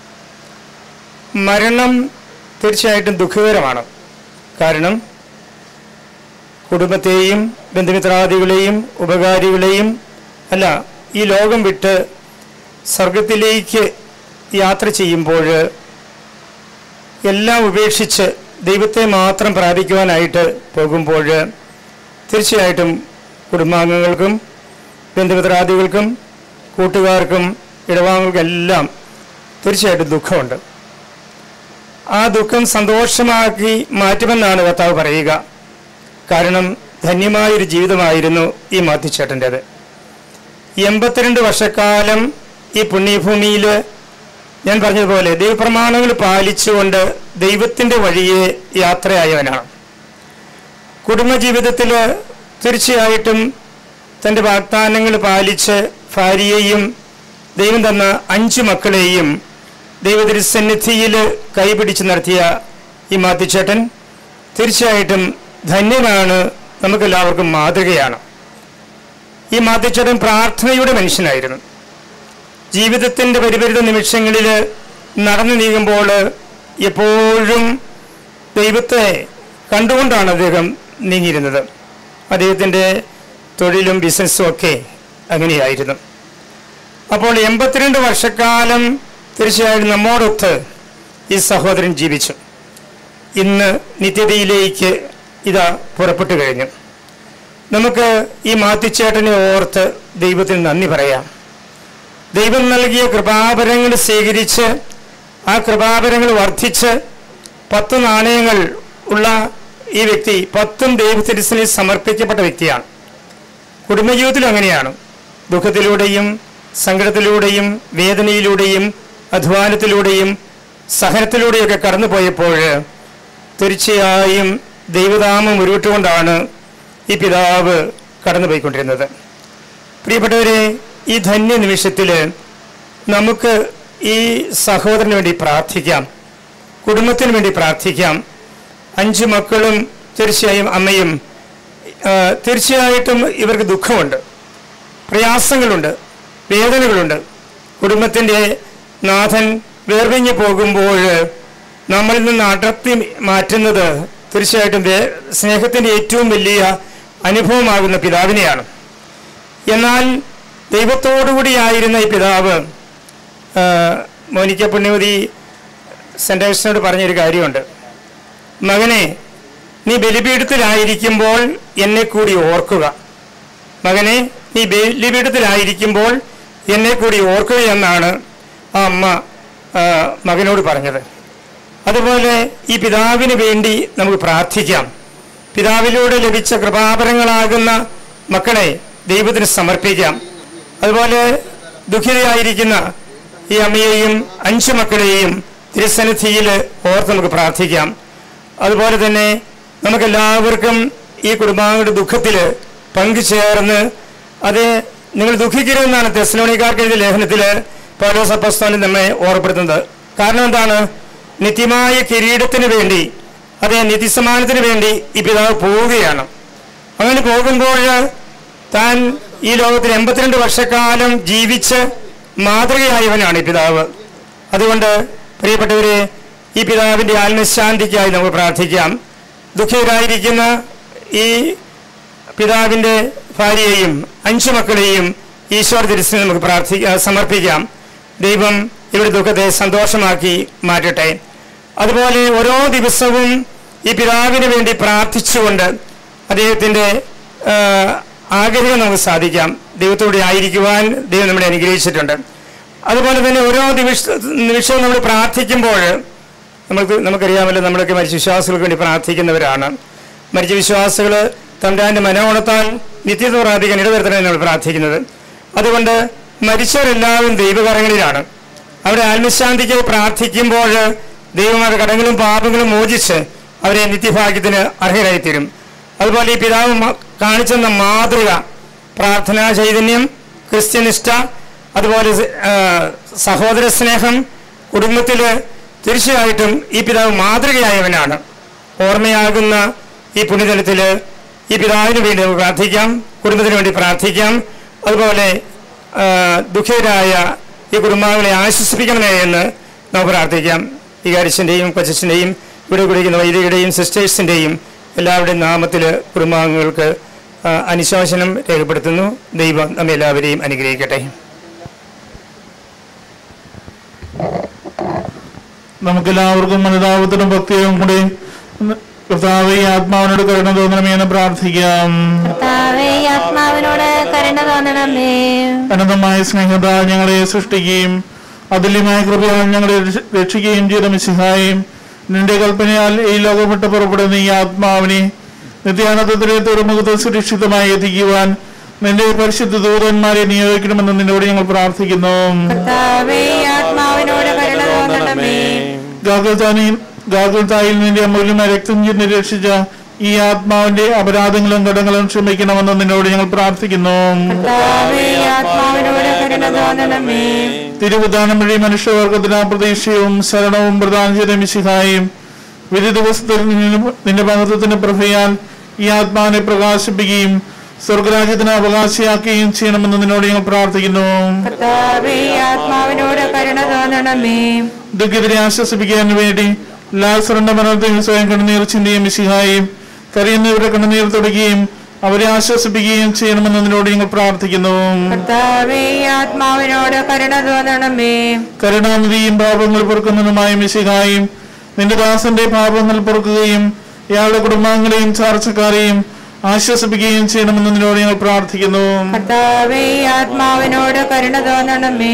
N: മരണം തീർച്ചയായിട്ടും ദുഃഖകരമാണ് കാരണം കുടുംബത്തെയും ബന്ധുമിത്രാദികളെയും ഉപകാരികളെയും അല്ല ഈ ലോകം വിട്ട് സ്വർഗത്തിലേക്ക് യാത്ര ചെയ്യുമ്പോൾ എല്ലാം ഉപേക്ഷിച്ച് ദൈവത്തെ മാത്രം പ്രാപിക്കുവാനായിട്ട് പോകുമ്പോൾ തീർച്ചയായിട്ടും കുടുംബാംഗങ്ങൾക്കും ബന്ധുമിത്രാദികൾക്കും കൂട്ടുകാർക്കും ഇടവാങ്ങൾക്കെല്ലാം തീർച്ചയായിട്ടും ദുഃഖമുണ്ട് ആ ദുഃഖം സന്തോഷമാക്കി മാറ്റുമെന്നാണ് കർത്താവ് പറയുക കാരണം ധന്യമായൊരു ജീവിതമായിരുന്നു ഈ മാത്തിച്ചേട്ടൻ്റെത് എൺപത്തിരണ്ട് വർഷക്കാലം ഈ പുണ്യഭൂമിയിൽ ഞാൻ പറഞ്ഞതുപോലെ ദൈവപ്രമാണങ്ങൾ പാലിച്ചുകൊണ്ട് ദൈവത്തിൻ്റെ വഴിയെ യാത്രയായവനാണ് കുടുംബജീവിതത്തിൽ തീർച്ചയായിട്ടും തൻ്റെ വാഗ്ദാനങ്ങൾ പാലിച്ച് ഭാര്യയെയും ദൈവം തന്ന അഞ്ച് മക്കളെയും ദൈവതിരുസന്നിധിയിൽ കൈപിടിച്ച് നടത്തിയ ഈ മാത്തിച്ചേട്ടൻ തീർച്ചയായിട്ടും ധന്യമാണ് നമുക്കെല്ലാവർക്കും മാതൃകയാണ് ഈ മാത്തിച്ചേട്ടൻ പ്രാർത്ഥനയുടെ മനുഷ്യനായിരുന്നു ജീവിതത്തിൻ്റെ പരിപരിത നിമിഷങ്ങളിൽ നടന്നു നീങ്ങുമ്പോൾ എപ്പോഴും ദൈവത്തെ കണ്ടുകൊണ്ടാണ് അദ്ദേഹം നീങ്ങിയിരുന്നത് അദ്ദേഹത്തിൻ്റെ തൊഴിലും ബിസിനസ്സും ഒക്കെ അങ്ങനെയായിരുന്നു അപ്പോൾ എൺപത്തിരണ്ട് വർഷക്കാലം തീർച്ചയായും നമ്മോടൊത്ത് ഈ സഹോദരൻ ജീവിച്ചു ഇന്ന് നിത്യതയിലേക്ക് ഇതാ പുറപ്പെട്ടു കഴിഞ്ഞു നമുക്ക് ഈ മാത്തിച്ചേട്ടനെ ഓർത്ത് ദൈവത്തിന് നന്ദി പറയാം ദൈവം നൽകിയ കൃപാപരങ്ങൾ സ്വീകരിച്ച് ആ കൃപാപരങ്ങൾ വർദ്ധിച്ച് പത്ത് നാണയങ്ങൾ ഉള്ള ഈ വ്യക്തി പത്തും ദൈവത്തിരിസിനെ സമർപ്പിക്കപ്പെട്ട വ്യക്തിയാണ് കുടുംബജീവിതത്തിലും അങ്ങനെയാണ് ദുഃഖത്തിലൂടെയും സങ്കടത്തിലൂടെയും വേദനയിലൂടെയും അധ്വാനത്തിലൂടെയും സഹനത്തിലൂടെയൊക്കെ കടന്നുപോയപ്പോൾ തീർച്ചയായും ദൈവതാമം ഉരുവിട്ടുകൊണ്ടാണ് ഈ പിതാവ് കടന്നുപോയിക്കൊണ്ടിരുന്നത് പ്രിയപ്പെട്ടവരെ ഈ ധന്യ നിമിഷത്തിൽ നമുക്ക് ഈ സഹോദരന് വേണ്ടി പ്രാർത്ഥിക്കാം കുടുംബത്തിന് വേണ്ടി പ്രാർത്ഥിക്കാം അഞ്ച് മക്കളും തീർച്ചയായും അമ്മയും ആ, തീർച്ചയായിട്ടും ഇവർക്ക് ദുഃഖമുണ്ട് പ്രയാസങ്ങളുണ്ട് വേദനകളുണ്ട് കുടുംബത്തിൻ്റെ നാഥൻ വേർപിഞ്ഞു പോകുമ്പോൾ നമ്മളിൽ നിന്ന് അടർത്തി മാറ്റുന്നത് തീർച്ചയായിട്ടും വേ- സ്നേഹത്തിൻ്റെ ഏറ്റവും വലിയ അനുഭവമാകുന്ന പിതാവിനെയാണ് എന്നാൽ ദൈവത്തോടുകൂടിയായിരുന്ന ഈ പിതാവ് ആ, മോനിക്ക പുണ്യവതി സെൻറ്റേഴ്സിനോട് പറഞ്ഞൊരു കാര്യമുണ്ട് മകനെ നീ ബലിപീഠത്തിലായിരിക്കുമ്പോൾ എന്നെ കൂടി ഓർക്കുക മകനെ നീ ബലിപീഠത്തിലായിരിക്കുമ്പോൾ എന്നെ കൂടി ഓർക്കുക എന്നാണ് ആ അമ്മ ആ, മകനോട് പറഞ്ഞത് അതുപോലെ ഈ പിതാവിന് വേണ്ടി നമുക്ക് പ്രാർത്ഥിക്കാം പിതാവിലൂടെ ലഭിച്ച കൃപാപരങ്ങളാകുന്ന മക്കളെ ദൈവത്തിന് സമർപ്പിക്കാം അതുപോലെ ദുഃഖിതയായിരിക്കുന്ന ഈ അമ്മയെയും അഞ്ചു മക്കളെയും തിരുസന്നിധിയിൽ ഓർത്ത് നമുക്ക് പ്രാർത്ഥിക്കാം അതുപോലെ തന്നെ നമുക്കെല്ലാവർക്കും ഈ കുടുംബാംഗങ്ങളുടെ ദുഃഖത്തിൽ പങ്കുചേർന്ന് അത് നിങ്ങൾ ദുഃഖിക്കരുതെന്നാണ് തെസ്ലോണിക്കാർക്ക് എഴുതിയ ലേഖനത്തിൽ പൗലോസ് അപ്പസ്തോലൻ നമ്മെ ഓർമ്മപ്പെടുത്തുന്നത് കാരണം എന്താണ് നിത്യമായ കിരീടത്തിന് വേണ്ടി അതെ നിത്യസമാനത്തിന് വേണ്ടി ഈ പിതാവ് പോവുകയാണ് അങ്ങനെ പോകുമ്പോൾ താൻ ഈ ലോകത്തിൽ എൺപത്തിരണ്ട് വർഷക്കാലം ജീവിച്ച് മാതൃകയായവനാണ് ഈ പിതാവ് അതുകൊണ്ട് പ്രിയപ്പെട്ടവരെ ഈ പിതാവിൻ്റെ ആത്മശാന്തിക്കായി നമുക്ക് പ്രാർത്ഥിക്കാം ദുഃഖിതരായിരിക്കുന്ന ഈ പിതാവിൻ്റെ ഭാര്യയെയും അഞ്ചു മക്കളെയും ഈശ്വർ തിരുസിന് നമുക്ക് പ്രാർത്ഥിക്കാം സമർപ്പിക്കാം ദൈവം ഇവരുടെ ദുഃഖത്തെ സന്തോഷമാക്കി മാറ്റട്ടെ അതുപോലെ ഓരോ ദിവസവും ഈ പിതാവിന് വേണ്ടി പ്രാർത്ഥിച്ചുകൊണ്ട് അദ്ദേഹത്തിൻ്റെ ആ, ആഗ്രഹം നമുക്ക് സാധിക്കാം ദൈവത്തോടെ ആയിരിക്കുവാൻ ദൈവം നമ്മളെ അനുഗ്രഹിച്ചിട്ടുണ്ട് അതുപോലെ തന്നെ ഓരോ നിമിഷ നിമിഷവും നമ്മൾ പ്രാർത്ഥിക്കുമ്പോൾ നമുക്ക് നമുക്കറിയാമല്ലോ നമ്മളൊക്കെ മരിച്ച വിശ്വാസികൾക്ക് വേണ്ടി പ്രാർത്ഥിക്കുന്നവരാണ് മരിച്ച വിശ്വാസികൾ തൻ്റെ മനോണത്താൽ നിത്യത പ്രാർത്ഥിക്കാൻ ഇടവരുത്തണമെന്ന് നമ്മൾ പ്രാർത്ഥിക്കുന്നത് അതുകൊണ്ട് മരിച്ചവരെല്ലാവരും ദൈവകരങ്ങളിലാണ് അവരെ ആത്മശാന്തിക്ക് പ്രാർത്ഥിക്കുമ്പോൾ ദൈവം അവരുടെ കടങ്ങളും പാപങ്ങളും മോചിച്ച് അവരെ നിത്യഭാഗ്യത്തിന് അർഹരായിത്തീരും അതുപോലെ ഈ പിതാവ് മ- കാണിച്ചെന്ന മാതൃക പ്രാർത്ഥനാ ചൈതന്യം ക്രിസ്ത്യനിഷ്ഠ അതുപോലെ സ- ആ, സഹോദര സ്നേഹം കുടുംബത്തിൽ തീർച്ചയായിട്ടും ഈ പിതാവ് മാതൃകയായവനാണ് ഓർമ്മയാകുന്ന ഈ പുണ്യദിനത്തിൽ ഈ പിതാവിന് വേണ്ടി നമുക്ക് പ്രാർത്ഥിക്കാം കുടുംബത്തിന് വേണ്ടി പ്രാർത്ഥിക്കാം അതുപോലെ ആ, ദുഃഖിതരായ ഈ കുടുംബാംഗങ്ങളെ ആശ്വസിപ്പിക്കണമേ എന്ന് നമുക്ക് പ്രാർത്ഥിക്കാം വികാരിച്ചൻ്റെയും കൊച്ചച്ഛൻ്റെയും ഇവിടെ കുടിക്കുന്ന വൈദികരുടെയും സിസ്റ്റേഴ്സിൻ്റെയും എല്ലാവരുടെയും നാമത്തിൽ കുടുംബാംഗങ്ങൾക്ക് ആ, അനുശോചനം രേഖപ്പെടുത്തുന്നു ദൈവം നമ്മെ എല്ലാവരെയും അനുഗ്രഹിക്കട്ടെ
P: കർത്താവെ ഞങ്ങളുടെ മേൽ കരുണ ചെയ്യണമേ ഞങ്ങളുടെ കടങ്ങളുടെ മേൽ ഞങ്ങളുടെ പാപങ്ങളുടെ മേൽ ഞങ്ങളുടെ
O: നമുക്കെല്ലാവർക്കും അനുതാപത്തിനും ഭക്തിയും കൂടെ കർത്താവ് ഈ ആത്മാവിനോട് കരുണ തോന്നണമേ എന്ന് പ്രാർത്ഥിക്കാം
B: കർത്താവേ ഈ ആത്മാവിനോട് കരുണ തോന്നണമേ
O: അനന്തമായ സ്നേഹത്താൽ ഞങ്ങളെ സൃഷ്ടിക്കുകയും അതുല്യമായ കൃപയാൽ ഞങ്ങളെ രക്ഷ- രക്ഷിക്കുകയും ചെയ്ത മിശിഹായും നിന്റെ കൽപ്പനയാൽ ഈ ലോകം വിട്ട് പുറപ്പെടുന്ന ഈ ആത്മാവിനെ നിത്യാനന്ദത്തിലെ തുറമുഖത്ത് സുരക്ഷിതമായി എത്തിക്കുവാൻ നിന്റെ പരിശുദ്ധ ദൂതന്മാരെ നിയോഗിക്കണമെന്ന് നിന്നോട് ഞങ്ങൾ പ്രാർത്ഥിക്കുന്നു
G: കർത്താവേ ഈ ആത്മാവിനോട് കരുണ തോന്നണമേ
O: ഗാഗുൽത്താനിൽ ഗാഗുൽത്തായിൽ നിന്റെ അമൂല്യമായ രക്തം ചിന്തി രക്ഷിച്ച ഈ ആത്മാവിന്റെ അപരാധങ്ങളും കടങ്ങളും ക്ഷമിക്കണമെന്ന് നിന്നോട് ഞങ്ങൾ പ്രാർത്ഥിക്കുന്നു
G: കർത്താവേ ഈ ആത്മാവിനോട് കരുണ തോന്നണമേ
O: തിരുവിധാനം വഴി മനുഷ്യവർഗത്തിന് പ്രതീക്ഷയും ശരണവും പ്രദാനം ചെയ്ത മിശിഹായും വിധി ദിവസത്തിൽ നിന്നെ- നിന്റെ മഹത്വത്തിന്റെ പ്രഭയാൽ ഈ ആത്മാവിനെ പ്രകാശിപ്പിക്കുകയും സ്വർഗരാജ്യത്തിന് അവകാശിയാക്കുകയും ചെയ്യണമെന്ന് നിന്നോട് ഞങ്ങൾ പ്രാർത്ഥിക്കുന്നു
G: കർത്താവേ ഈ ആത്മാവിനോട് കരുണ തോന്നണമേ
O: ദുഃഖിതരെ ആശ്വസിപ്പിക്കാൻ വേണ്ടി ലാസറിന്റെ മരണത്തിൽ സ്വയം കണ്ണുനീർ ചിന്തിയും മിശിഹായും കരയുന്നവരുടെ കണ്ണുനീർ തുടയ്ക്കുകയും അവരെ ആശ്വസിപ്പിക്കുകയും ചെയ്യണമെന്ന് നിന്നോട് ഞങ്ങൾ പ്രാർത്ഥിക്കുന്നു
G: കർത്താവേ ഈ ആത്മാവിനോട് കരുണ തോന്നണമേ
O: കരുണാനിധിയും പാപങ്ങൾ പൊറുക്കുന്നതുമായ മിശിഹായും നിന്റെ ദാസന്റെ പാപങ്ങൾ പൊറുക്കുകയും ഇയാളുടെ കുടുംബാംഗങ്ങളെയും ചാർച്ചക്കാരെയും ആശ്വസിപ്പിക്കുകയും ചെയ്യണമെന്ന് നിന്നോട് ഞങ്ങൾ പ്രാർത്ഥിക്കുന്നു
G: കർത്താവേ ഈ ആത്മാവിനോട് കരുണ തോന്നണമേ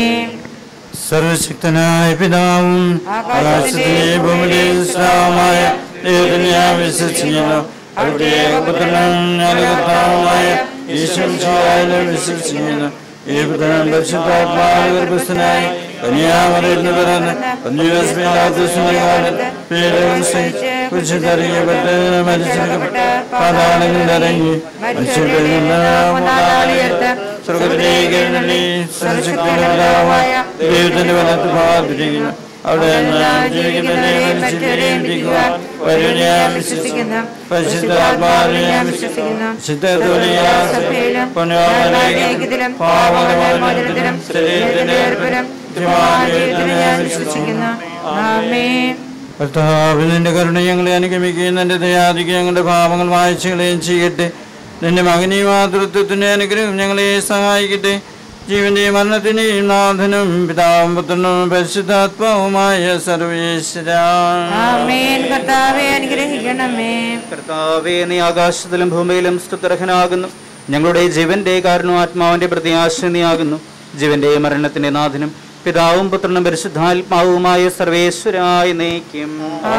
J: സർവശക്തനായ പിതാവും ആകാശത്തിലെ ഭൂമിയിലെ സ്രാവമായ ദൈവത്തിന് ഞാൻ വിശ്വസിക്കുന്നു അവിടുത്തെ ഏകപുത്രനും ഞാനകർത്താവുമായ ഈശ്വരായാലും വിശ്വസിക്കുന്നു ഈ പുത്രൻ പരിശുദ്ധാത്മാവ് ഗർഭസ്ഥനായി കന്യാമറിയിൽ പിറന്ന് പഞ്ചുവസ്മില്ലാത്ത പീഡനം സഹിച്ച് കുരിശിതറിയപ്പെട്ട് മരിച്ചെടുക്കപ്പെട്ട് പാതാളങ്ങളിൽ ഇറങ്ങി മനുഷ്യരുടെ നിന്ന് മൂന്നാളിയെടുത്ത് സ്വർഗത്തിലേക്ക് എഴുന്നള്ളി സർവശക്തിയായ ദൈവത്തിന്റെ വലത്ത് ഭാഗത്തിരിക്കുന്നു അവിടെ നിന്ന് ജീവിക്കുന്നവരെയും മരിച്ചവരെയും വിധിക്കുവാൻ വരുവാൻ ഞാൻ വിശ്വസിക്കുന്നു പരിശുദ്ധാത്മാവിനെ ഞാൻ വിശ്വസിക്കുന്നു സിദ്ധത്തോലിയ
G: ഐക്യത്തിലും പാവമോചനത്തിലും ശരീരത്തിന്റെ ഏർപ്പലും ഞാൻ വിശ്വസിക്കുന്നു ആമേൻ
J: കർത്താവ് നിന്റെ കരുണ ഞങ്ങളെ അനുഗമിക്കുകയും നിന്റെ ദയാദിക്ക് ഞങ്ങളുടെ പാപങ്ങൾ വായിച്ചുകളെയും ചെയ്യട്ടെ നിന്റെ മകനീ മാതൃത്വത്തിന്റെ അനുഗ്രഹം ഞങ്ങളെ സഹായിക്കട്ടെ ജീവന്റെയും മരണത്തിന്റെയും നാഥനും പിതാവും പുത്രനും പരിശുദ്ധാത്മാവുമായ സർവേശ്വര
G: ആമേൻ കർത്താവെ അനുഗ്രഹിക്കണമേ
L: കർത്താവേ നീ ആകാശത്തിലും ഭൂമിയിലും സ്തുതർഹനാകുന്നു ഞങ്ങളുടെ ജീവന്റെ കാരണവും ആത്മാവിന്റെ പ്രത്യാശ നീയാകുന്നു ജീവന്റെ മരണത്തിന്റെ നാഥനും പിതാവും പുത്രനും പരിശുദ്ധാത്മാവുമായ സർവേശ്വരായി നയിക്കും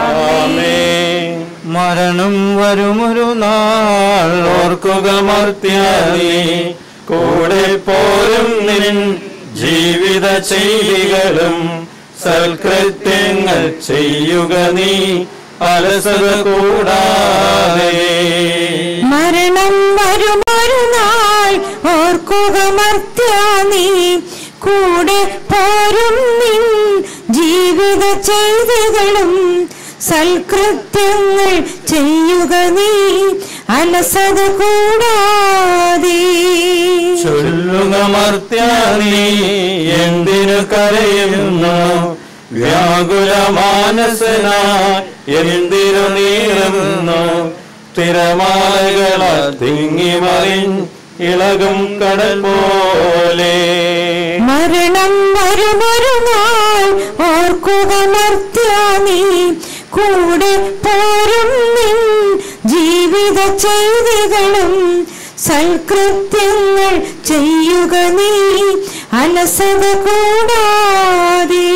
J: മരണം വരുമൊരു നാൾ ഓർക്കുക മർത്യാനീ കൂടെ പോരും നിൻ ജീവിത ചെയ്തികളും സൽകൃത്യങ്ങൾ ചെയ്യുക നീ അലസത കൂടാതെ
G: മരണം വരുമൊരു നാൾ ഓർക്കുക മർത്യ നീ കൂടെ പോരും നിൻ ജീവിത ചെയ്തികളും സൽകൃത്യങ്ങൾ ചെയ്യുക നീ അലസത കൂടാതെ
J: ചൊല്ലുക മർത്യാനീ എന്തിനു കരയുന്നു വ്യാകുല മാനസന എന്തിനു നീറുന്നു തിരമാലകളാൽ തിങ്ങി മറിൻ ഇളകും കടൽ പോലെ
G: മരണം വരുമൊരു നാൾ ഓർക്കുക മർത്യ നീ കൂടെ പോരും നിൻ ജീവിത ചെയ്തികളും സൽകൃത്യങ്ങൾ ചെയ്യുക നീ അലസത കൂടാതെ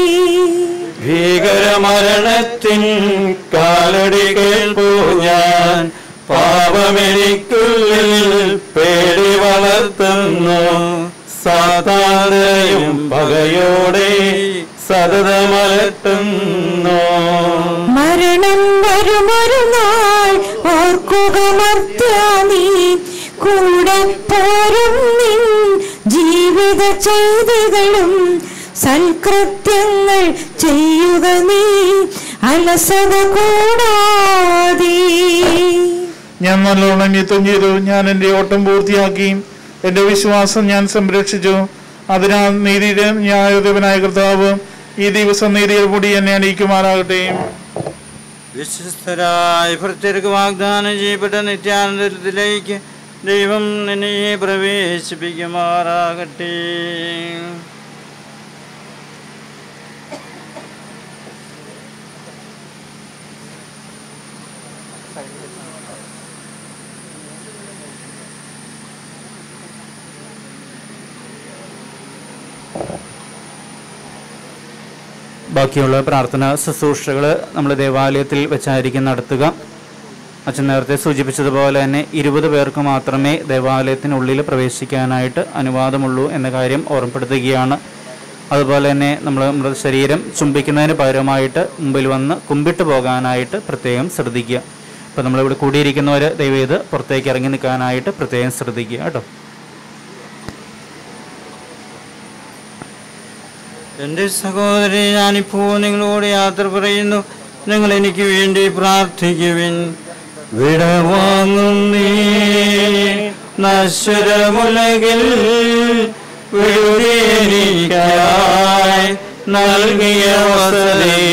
J: ഭീകരമരണത്തിൻ കാലടി കേൾപ്പൂ ഞാൻ പാപമെനിക്കുള്ളിൽ പേടി വളർത്തുന്നു സാധാരണയും പകയോടെ സതതമലട്ടുന്നു
G: മരണം വരുമൊരു നാൾ ഓർക്കുക മർത്യ നീ കൂടെ പോരും നിൻ ജീവിത ചെയ്തികളും സൽകൃത്യങ്ങൾ ചെയ്യുക നീ അലസത കൂടാതെ
O: ഞാൻ നല്ലോണം യുദ്ധം ചെയ്തു ഞാൻ എൻ്റെ ഓട്ടം പൂർത്തിയാക്കി എൻ്റെ വിശ്വാസം ഞാൻ സംരക്ഷിച്ചു അതിനാൽ നീതിയുടെ ന്യായോദയവനായ കർത്താവ് ഈ ദിവസം നീതിയിൽ കൂടി എന്നെ അണിയിക്കുമാറാകട്ടെ
J: വിശ്വസ്തരായ ഭക്തർക്ക് വാഗ്ദാനം ചെയ്യപ്പെട്ട നിത്യാനന്ദത്തിലേക്ക് ദൈവം നിന്നെ പ്രവേശിപ്പിക്കുമാറാകട്ടെ
L: ബാക്കിയുള്ള പ്രാർത്ഥന ശുശ്രൂഷകൾ നമ്മൾ ദേവാലയത്തിൽ വെച്ചായിരിക്കും നടത്തുക അച്ഛൻ നേരത്തെ സൂചിപ്പിച്ചതുപോലെ തന്നെ ഇരുപത് പേർക്ക് മാത്രമേ ദേവാലയത്തിനുള്ളിൽ പ്രവേശിക്കാനായിട്ട് അനുവാദമുള്ളൂ എന്ന കാര്യം ഓർമ്മപ്പെടുത്തുകയാണ് അതുപോലെ തന്നെ നമ്മൾ നമ്മുടെ ശരീരം ചുംബിക്കുന്നതിന് പകരമായിട്ട് മുമ്പിൽ വന്ന് കുമ്പിട്ട് പോകാനായിട്ട് പ്രത്യേകം ശ്രദ്ധിക്കുക അപ്പോൾ നമ്മളിവിടെ കൂടിയിരിക്കുന്നവർ ദയവേത് പുറത്തേക്ക് ഇറങ്ങി നിൽക്കാനായിട്ട് പ്രത്യേകം ശ്രദ്ധിക്കുക കേട്ടോ
J: എൻ്റെ സഹോദരി ഞാനിപ്പോൾ നിങ്ങളോട് യാത്ര പറയുന്നു നിങ്ങൾ എനിക്ക് വേണ്ടി പ്രാർത്ഥിക്കുവിൻ വിടവാങ്ങുന്നേ നശ്വരമുലകിൽ വിടുതിയെനിക്കായി നൽകിയ വസതി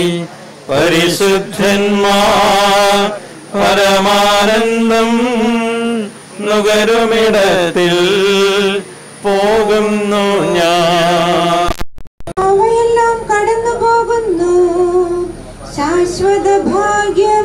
J: പരിശുദ്ധന്മാർ പരമാനന്ദം നുകരുമിടത്തിൽ പോകുന്നു ഞാൻ
G: അവയെല്ലാം കടന്നു പോകുന്നു ശാശ്വത ഭാഗ്യം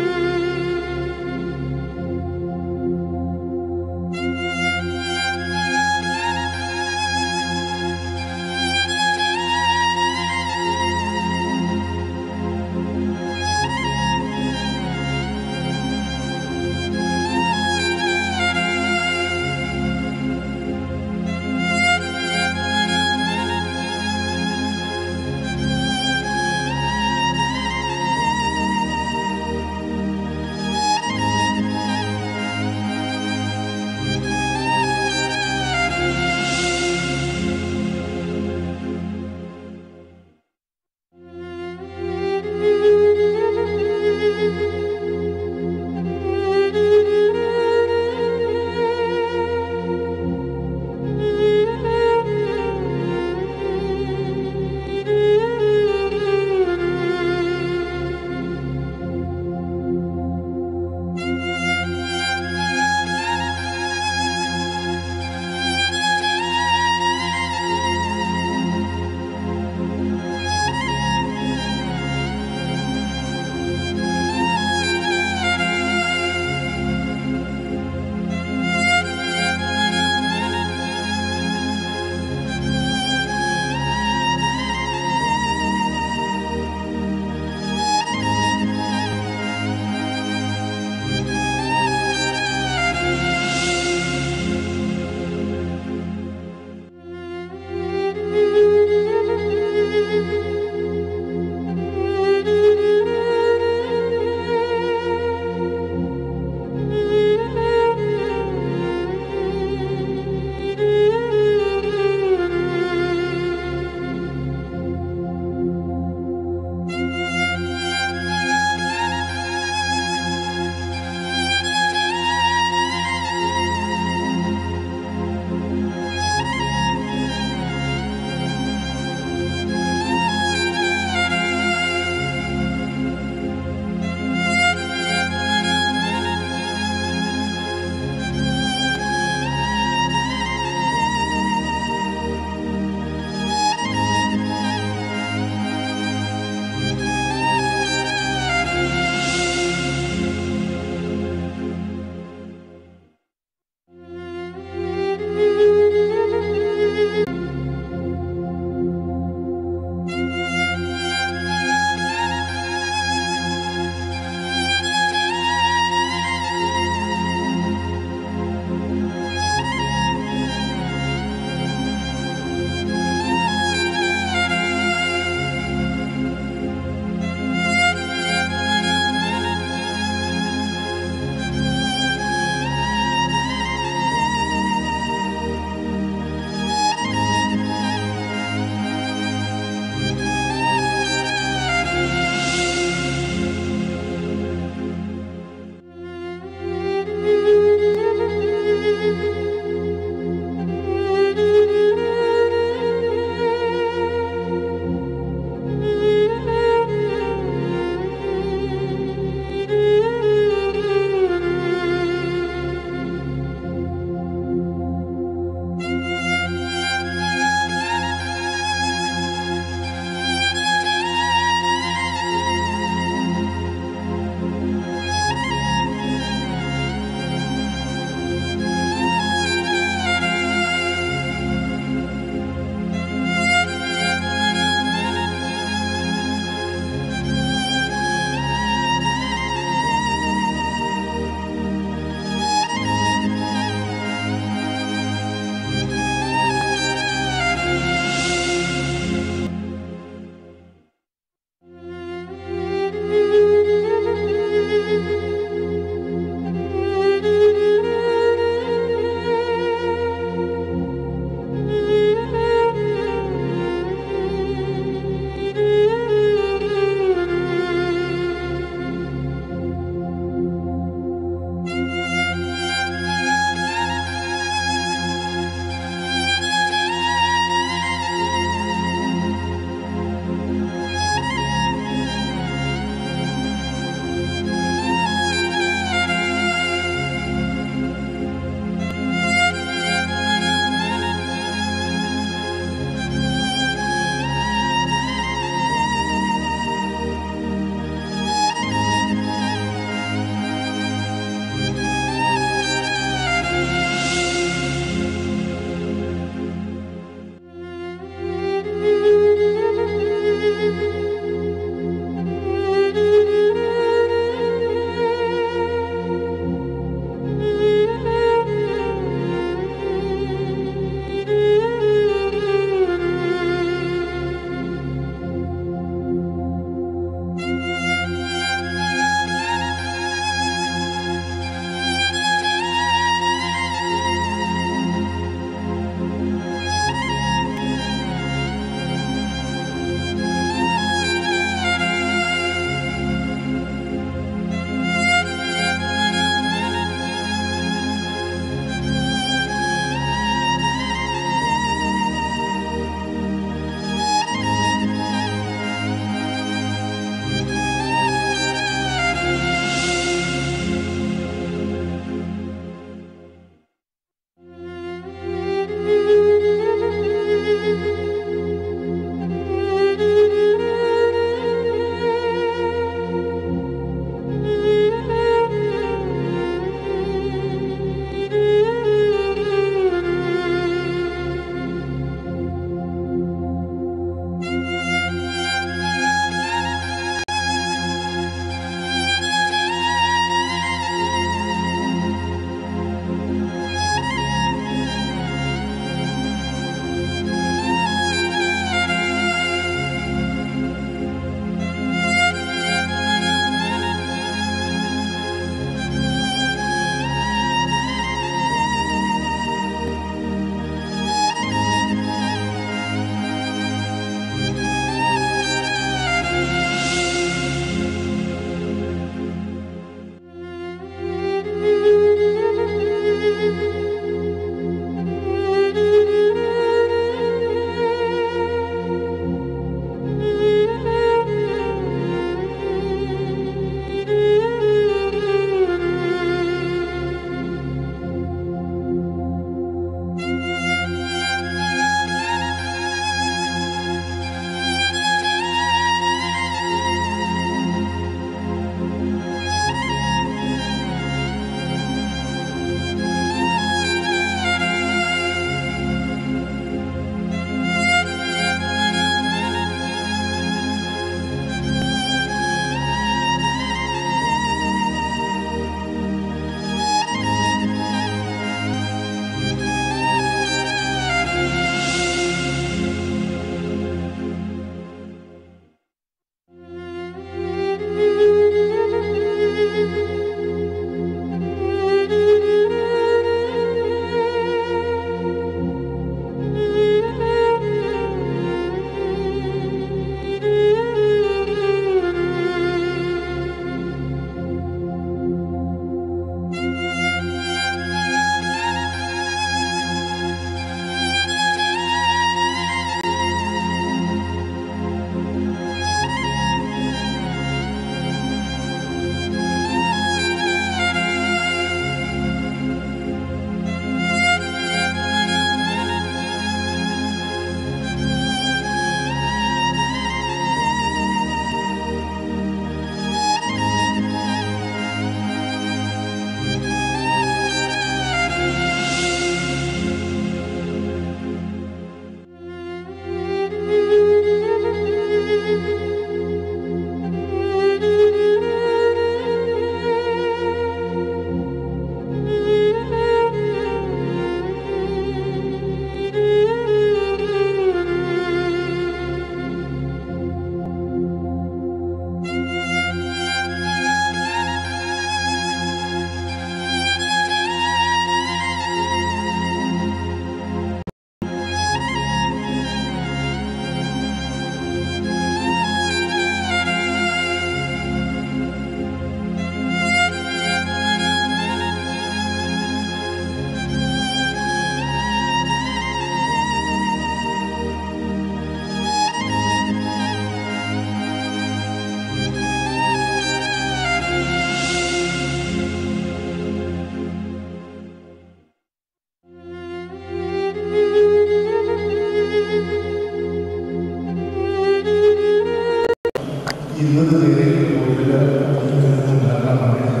P: ഇരുപത് പേരെ കൂടുതൽ ഉണ്ടാകാൻ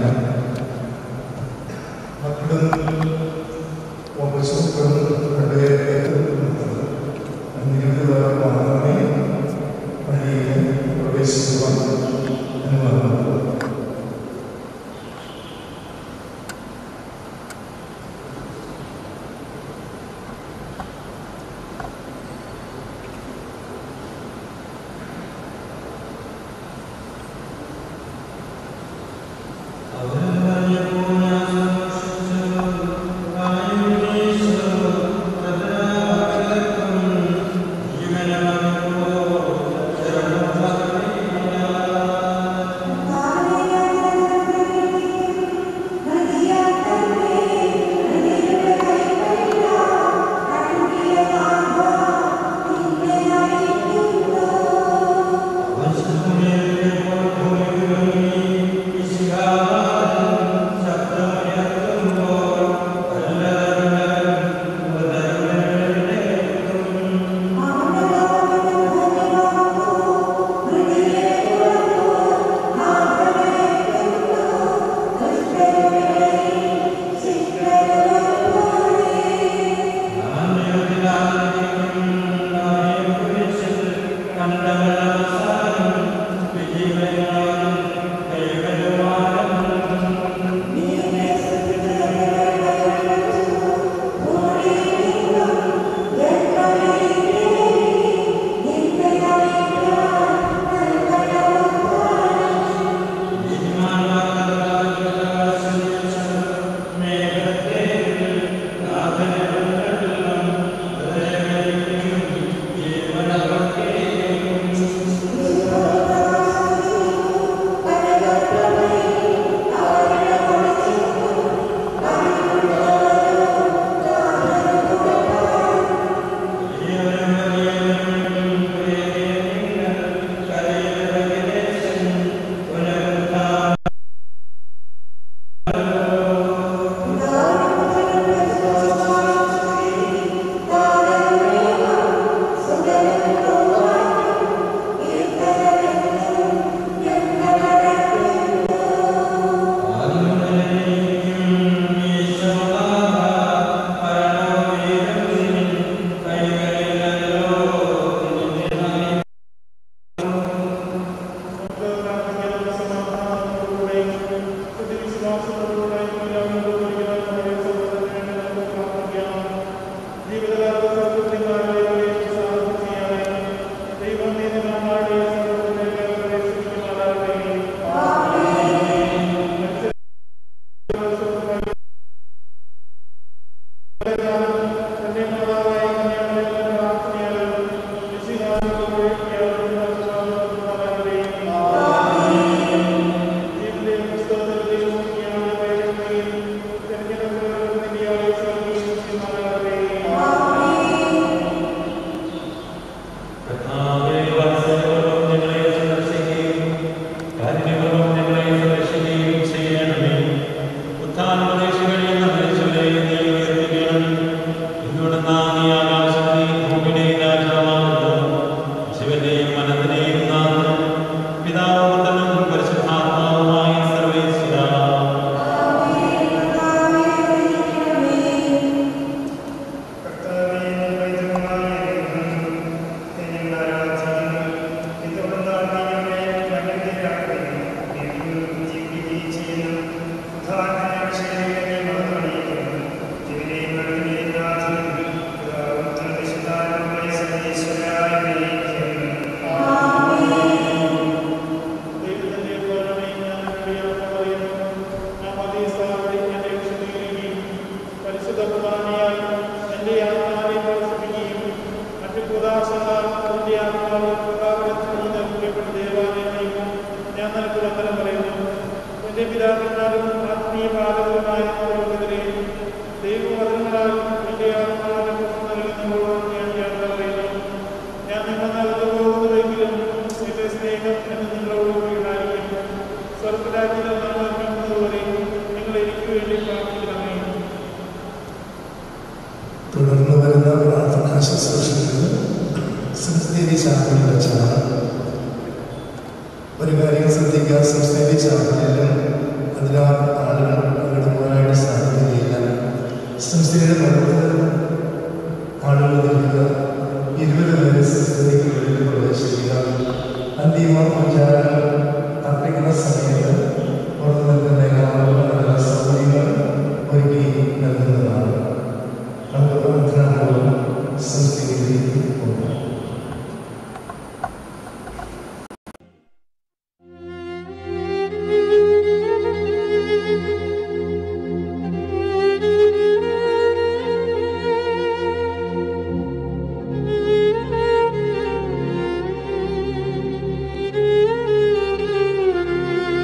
P: മക്കളും ഓപ്പറേഷൻ രണ്ടുപേരെ നിങ്ങളുടെ മാത്രമേ വഴിയിൽ പ്രവേശിക്കുവാൻ അനുവാദം തുടർന്ന് വരുന്ന പ്രാർത്ഥനാ ശുശ്രൂഷകൾ സംസ്ഥിതി ശാഖയിൽ വെച്ചാണ് ഒരു കാര്യം ശ്രദ്ധിക്കുക സംസ്ഥാനിച്ച ആളുകളിലും അതിനാൽ ആളുകൾ അങ്ങോട്ട് പോകാനായിട്ട് സാധിക്കുകയില്ല സംസ്ഥിതിയുടെ മതത്തിൽ ആളുകൾ നിൽക്കുക ഇരുപത് പേരെ സംസ്ഥിതിക്ക് വെളിയിൽ പ്രവേശിക്കുക അന്തിമ ഉച്ചാരണം അർപ്പിക്കുന്ന സമയത്ത് പുറത്തു നിൽക്കുന്ന എല്ലാ സൗകര്യങ്ങൾ ഒരുക്കി നൽകുന്നതാണ് നമുക്ക് പ്രാർത്ഥനാപൂർവ്വം സംസ്ഥിതിയിലേക്ക് പോകാം
F: Thank you.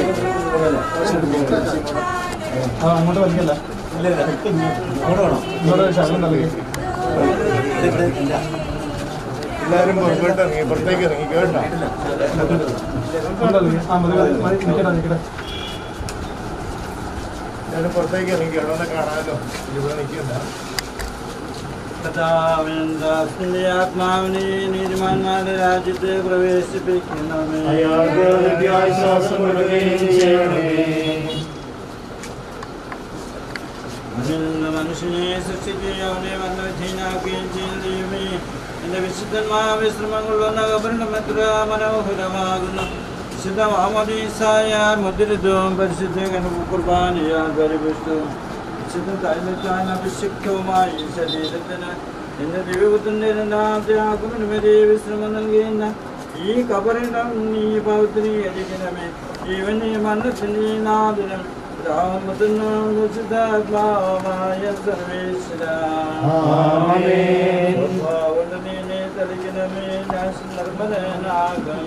Q: ആ അങ്ങോട്ട് വലിക്കല്ല അങ്ങോട്ട് വേണം ഇങ്ങോട്ട് ഒരു ശകലം നൽകി
P: എല്ലാവരും പുറത്തോട്ട് ഇറങ്ങി പുറത്തേക്ക് ഇറങ്ങി കേട്ടോ
Q: അങ്ങോട്ട് നൽകി ആ മതി മതി മതി നിൽക്കട്ടെ നിൽക്കട്ടെ
P: എല്ലാവരും പുറത്തേക്ക് ഇറങ്ങി കേട്ടോ കാണാമല്ലോ ഇവിടെ നിൽക്കണ്ട
J: കർത്താവിന്റെ ആത്മാവിനെ നീതിമാന്മാരുടെ രാജ്യത്ത് പ്രവേശിപ്പിക്കണമേ
P: അയാൾക്ക് നിത്യാശ്വാസം കൊടുക്കുകയും ചെയ്യണമേ
J: അതിൽ നിന്ന് മനുഷ്യനെ സൃഷ്ടിക്കുകയും അവനെ വന്നധീനാക്കുകയും ചെയ്യുന്ന ദൈവമേ എന്റെ വിശുദ്ധന്മാ വിശ്രമങ്ങൾ വന്ന കബരണം എത്ര മനോഹരമാകുന്നു വിശുദ്ധ മാമോദീസായ മുദ്രിതവും പരിശുദ്ധ കുർബാനയാൽ പരിപുഷ്ടവും വിശുദ്ധ തൈലത്താൽ അഭിഷിക്തവുമായി ഈ ശരീരത്തിന് എന്റെ ദൈവത്തിന്റെ രണ്ടാമത്തെ ആഗമനവരെ വിശ്രമം നൽകുന്ന ഈ കബറിടം നീ പൗത്രീകരിക്കണമേ ജീവനെ മരണത്തിന്റെ നാദിനം രാമത്തിനും വിശുദ്ധാത്മാവായ സർവേശ്വര നീനെ തളിക്കണമേ ഞാൻ നിർമ്മലനാകും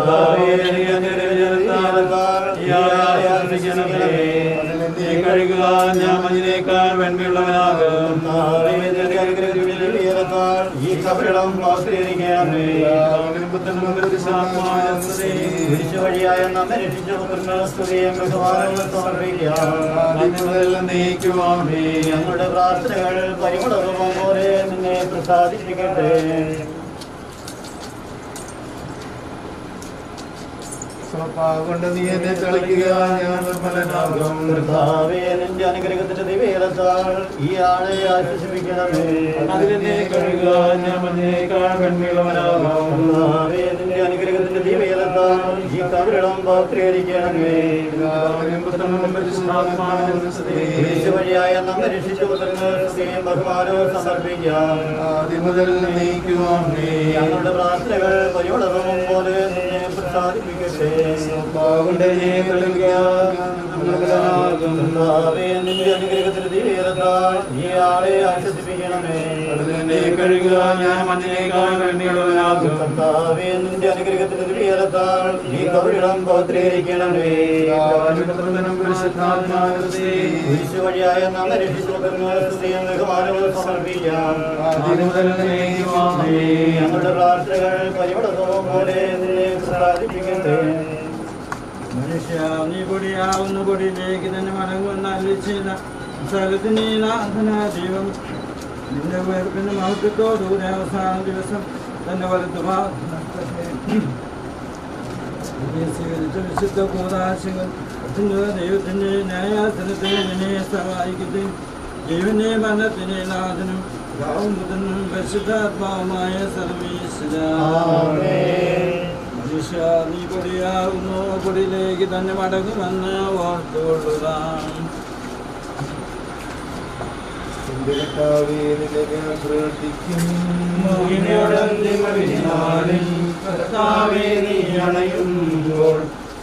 M: കഴുകുക ഞാൻ മഞ്ഞിനേക്കാൾ വെണ്മയുള്ളവനാകും
P: ഈ കബറിടം
J: വഴിയായ നമ്മെ രക്ഷിച്ച പുത്രന് സ്തുതിയും ബഹുമാനങ്ങളും സമർപ്പിക്കാം ഞങ്ങളുടെ പ്രാർത്ഥനകൾ പരിമളവും പോലെ നിന്നെ പ്രസാദിപ്പിക്കട്ടെ
P: കൊണ്ട് നീ എന്നെ തളിക്കുക ഞാൻ നിർമ്മലനാകും
J: കർത്താവേ, നിന്റെ അനുഗ്രഹത്തിന്റെ ദിവ്യതാൽ ഈ ആളെ ആശ്വസിപ്പിക്കണമേ
M: അതിനെ കഴുകുക ഞാൻ മഞ്ഞിനേക്കാൾ വെണ്മയുള്ളവനാകും
J: കർത്താവേ, നിന്റെ അനുഗ്രഹത്തിന്റെ ദിവ്യതാൽ ഈ കബറിടം പൗത്രീകരിക്കണമേ യേശു വഴിയായ നമ്മെ രക്ഷിച്ച പുത്രന് സ്തുതിയും ബഹുമാനവും സമർപ്പിക്കാം
P: ആദ്യം മുതൽ നീക്കുവാമേ
J: ഞങ്ങളുടെ പ്രാർത്ഥനകൾ പരിവളവും പോലെ നിന്നെ പ്രസാദിപ്പിക്കട്ടെ
P: കൊണ്ട് നീ തളിക്കുക
J: കർത്താവേ, നിന്റെ അനുഗ്രഹത്തിന്റെ ദിവ്യതാൽ ഈ ആളെ ആശ്വസിപ്പിക്കണമേ
M: അതിനെ കഴുകുക ഞാൻ മഞ്ഞിനേക്കാൾ വെണ്മയുള്ളവനാകും
J: കർത്താവേ, നിന്റെ അനുഗ്രഹത്തിന്റെ ദിവ്യതാൽ ഈ കബറിടം പൗത്രീകരിക്കണമേ യേശു വഴിയായ നമ്മെ രക്ഷിച്ച പുത്രന് സ്തുതിയും ബഹുമാനവും സമർപ്പിക്കാം ഞങ്ങളുടെ പ്രാർത്ഥനകൾ പരിവളവും പോലെ നിന്നെ പ്രസാദിപ്പിക്കട്ടെ മനുഷ്യ നീ പൊടിയാവുന്ന പൊടിയിലേക്ക് തന്നെ മടങ്ങുമെന്ന് അല്ലിച്ചില്ല സ്ഥലത്തിന് ഈ നാഥന ദൈവം നിന്റെ ഉയർപ്പിന്റെ മഹത്വത്തോടുകൂടി അവസാന ദിവസം തന്നെ വലുത്തുമാ സ്വീകരിച്ച വിശുദ്ധ കൂതാശങ്ങൾ ദൈവത്തിന്റെ ന്യായാസനത്തെ നിന്നെ സഹായിക്കട്ടെ ജീവനെ മരണത്തിനെ നാഥനും ഭാവമുതനും പരിശുദ്ധാത്മാവുമായ സർവീശ്വര മനുഷ്യ നീ പൊടിയാകുന്നു പൊടിയിലേക്ക് തന്നെ മടങ്ങുമെന്ന് ഓർത്തുകൊള്ളുക
P: അണയുമ്പോൾ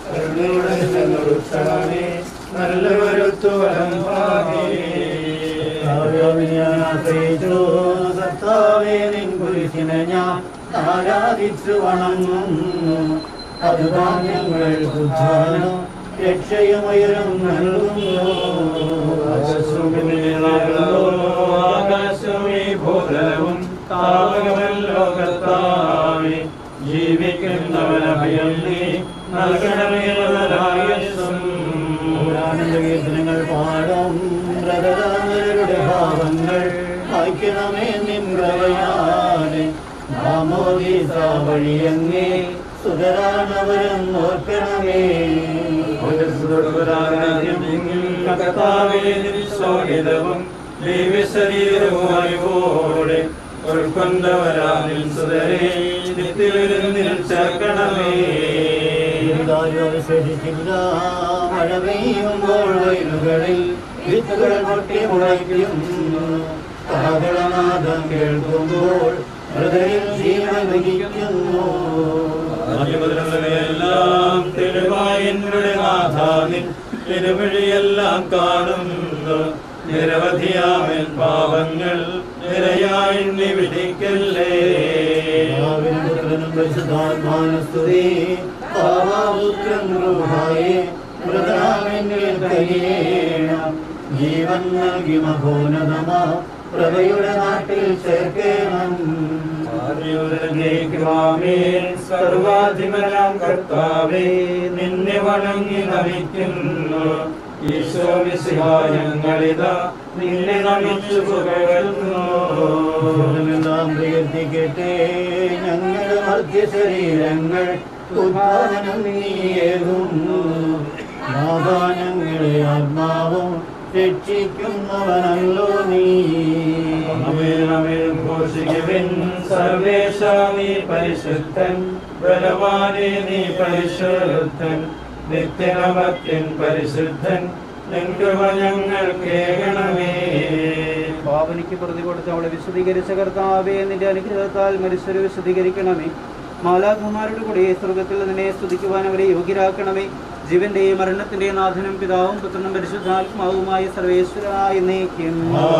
J: കർത്താവേ നിൻ കുരിശിനെ ഞാൻ ആരാധിച്ചു വണങ്ങുന്നു അതുതാൻ ഞങ്ങൾ ഉദ്ധാനം രക്ഷയുമയരും നൽകുന്നു
M: ആകാശമേ ഭൂതലവും താപകമല്ലോ കർത്താവേ ജീവിക്കുന്നവനഭയം നീ നൽകണമേ നല്ലതായസ്സും
J: കീർത്തനങ്ങൾ പാടും ബ്രതരുടെ ഭാവങ്ങൾ വായിക്കണമേ നിൻ കൃപയാലെ നാമോദീസ വഴിയങ്ങേ സുതരാണവരും ഓർക്കണമേ
M: കർത്താവേ നിസ്സോഹിതവും ദിവ്യശരീരവും അറിവോടെ ഉൾക്കൊണ്ടവരാനിൽ സുതരേ നിത്യവിരുന്നിൽ ചേർക്കണമേ
J: വിശേഷിച്ചില്ല മഴ പെയ്യുമ്പോൾ വയലുകളിൽ വിത്തുകൾ പൊട്ടി മുളയ്ക്കും കാതളനാദം കേൾക്കുമ്പോൾ ഹൃദയം ജീവൻ വഹിക്കുന്നു
M: എല്ലാം തെളിവായി എന്നോട് നാഥാനിൻ തിരുവഴിയെല്ലാം കാണുന്നു നിരവധിയാമൻ പാപങ്ങൾ നിരയായി എണ്ണി വിധിക്കല്ലേ
J: പരിശുദ്ധാത്മാനുസ്തുതി പാവാപുത്രൻ റൂഹായേ
R: കഴിയണം ജീവൻ നൽകി മഹോന്നതമാ പ്രഭയുടെ നാട്ടിൽ ചേർക്കണം
J: സർവാധിപനാം കർത്താവേ നിന്നെ വണങ്ങി നമിക്കുന്നു ഈശോ ഞങ്ങളിതാ നിന്നെ നമിച്ചു പുകഴ്ത്തുന്നു
R: ജനമെല്ലാം പ്രകീർത്തിക്കട്ടെ ഞങ്ങളുടെ മധ്യ ശരീരങ്ങൾ ഉദ്ധാനം നീയേകുന്നു നാഥാ ഞങ്ങളെ ആത്മാവും രക്ഷിക്കുന്നവനല്ലോ നീ
J: ഘോഷിക്കുവിൻ സർവേശ നീ പരിശുദ്ധൻ ബലവാനെ നീ പരിശുദ്ധൻ നിത്യനമത്യൻ പരിശുദ്ധൻ നിൻകൃപ ഞങ്ങൾ കേൾക്കണമേ
S: പാവനിക്ക് പ്രതി കൊടുത്ത് അവളെ വിശദീകരിച്ച കർത്താവേ നിന്റെ അനുഗ്രഹത്താൽ മനുഷ്യരെ വിശദീകരിക്കണമേ മാലാഖമാരുടെ കൂടെ സ്വർഗത്തിൽ നിന്നെ സ്തുതിക്കുവാൻ അവരെ യോഗ്യരാക്കണമേ ജീവന്റെയും മരണത്തിന്റെയും നാഥനും പിതാവും പുത്രനും പരിശുദ്ധാത്മാവുമായ സർവേശ്വരായ നീക്കും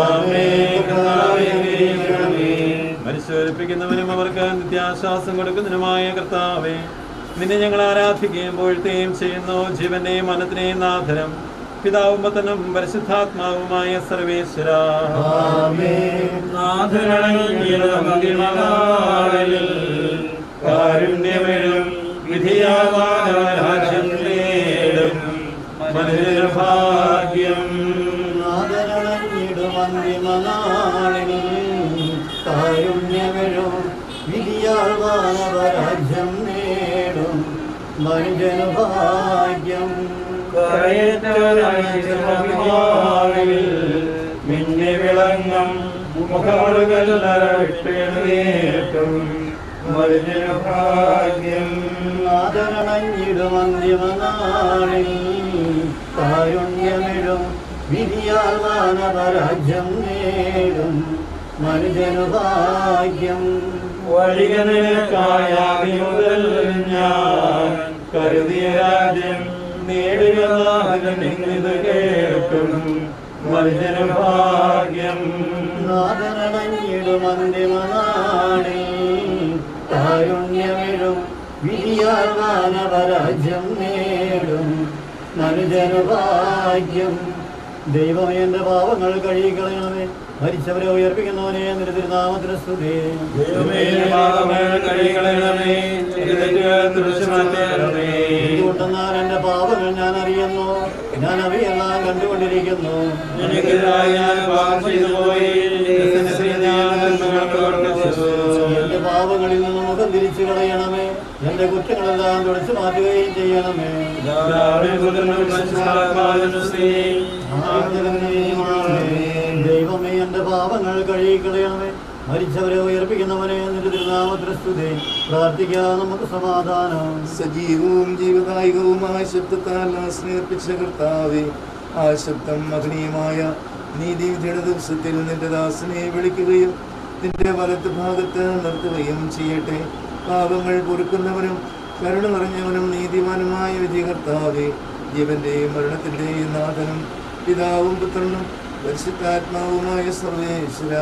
M: മരിച്ചൊരിപ്പിക്കുന്നവനും അവർക്ക് നിത്യാശ്വാസം കൊടുക്കുന്നതിനുമായ കർത്താവേ നിന്നെ ഞങ്ങൾ ആരാധിക്കുകയും പുകഴ്ത്തുകയും ചെയ്യുന്നു ജീവന്റെയും മനത്തിനെയും നാഥനം പിതാവും പത്തനും പരിശുദ്ധാത്മാവുമായ സർവേശ്വര
J: കാരുണ്യമെഴും വിധിയാവാനാരാജ്യം നേടും മനുഷ്യന് ഭാഗ്യം
R: നാദരണഞ്ഞിടുമന്തിമനാളിൽ കാരുണ്യമെഴും വിധിയാൾവാനവരാജ്യം നേടും മനുജനു ഭാഗ്യം
J: മിന്നി വിളങ്ങും മുഖമുളുകൾ നരവിട്ടേട്ടും മനുഷ്യന് ഭാഗ്യം
R: നാദരണഞ്ഞിടുമന്തിമനാളിൽ കാരുണ്യമെഴും വിധിയാൾവാനവരാജ്യം നേടും മനുജനു ഭാഗ്യം
J: വഴികനിൽക്കായാതി മുതൽ ഞാൻ കരുതിയ രാജ്യം നേടുകത് കേട്ടും മനുഷ്യന് ഭാഗ്യം
R: നാദരണഞ്ഞിടുമന്തിമനാളിൽ കാരുണ്യമെഴും വിധിയാൾവാനവരാജ്യം നേടും മനുജനു ഭാഗ്യം ദൈവമേ എന്റെ പാപങ്ങൾ കഴുകിക്കളയണമേ മരിച്ചവരെ ഉയർപ്പിക്കുന്നവനെ നിന്റെ തിരുനാമത്തിന് സ്തുതി എന്തുകൊണ്ടെന്നാൽ എന്റെ പാപങ്ങൾ ഞാൻ അറിയുന്നു ഞാൻ അവയെല്ലാം കണ്ടുകൊണ്ടിരിക്കുന്നു എന്റെ പാപങ്ങളിൽ നിന്ന് മുഖം തിരിച്ചു കളയണമേ എന്റെ കുറ്റങ്ങളെല്ലാം തുടച്ചു മാറ്റുകയും ചെയ്യണമേ ദൈവമേ എന്റെ പാപങ്ങൾ കഴുകിക്കളയണമേ മരിച്ചവരെ ഉയർപ്പിക്കുന്നവനെ നിന്റെ തിരുനാമത്തിന് സ്തുതി പ്രാർത്ഥിക്കാം നമുക്ക് സമാധാനം
T: സജീവവും ജീവദായകവുമായ ശബ്ദത്താൽ സ്നേഹിപ്പിച്ച കർത്താവെ ആ ശബ്ദം മഹനീയമായ നീതിവിധിയുടെ ദിവസത്തിൽ നിന്റെ ദാസനെ വിളിക്കുകയും നിന്റെ വലത്ത് ഭാഗത്ത് നിർത്തുകയും ചെയ്യട്ടെ പാപങ്ങൾ പൊറുക്കുന്നവനും കരുണ നിറഞ്ഞവനും നീതിമാനുമായ വിധികർത്താവെ ജീവന്റെയും മരണത്തിന്റെയും നാഥനും പിതാവും പുത്രനും പരിശുദ്ധാത്മാവുമായ സർവേശ്വര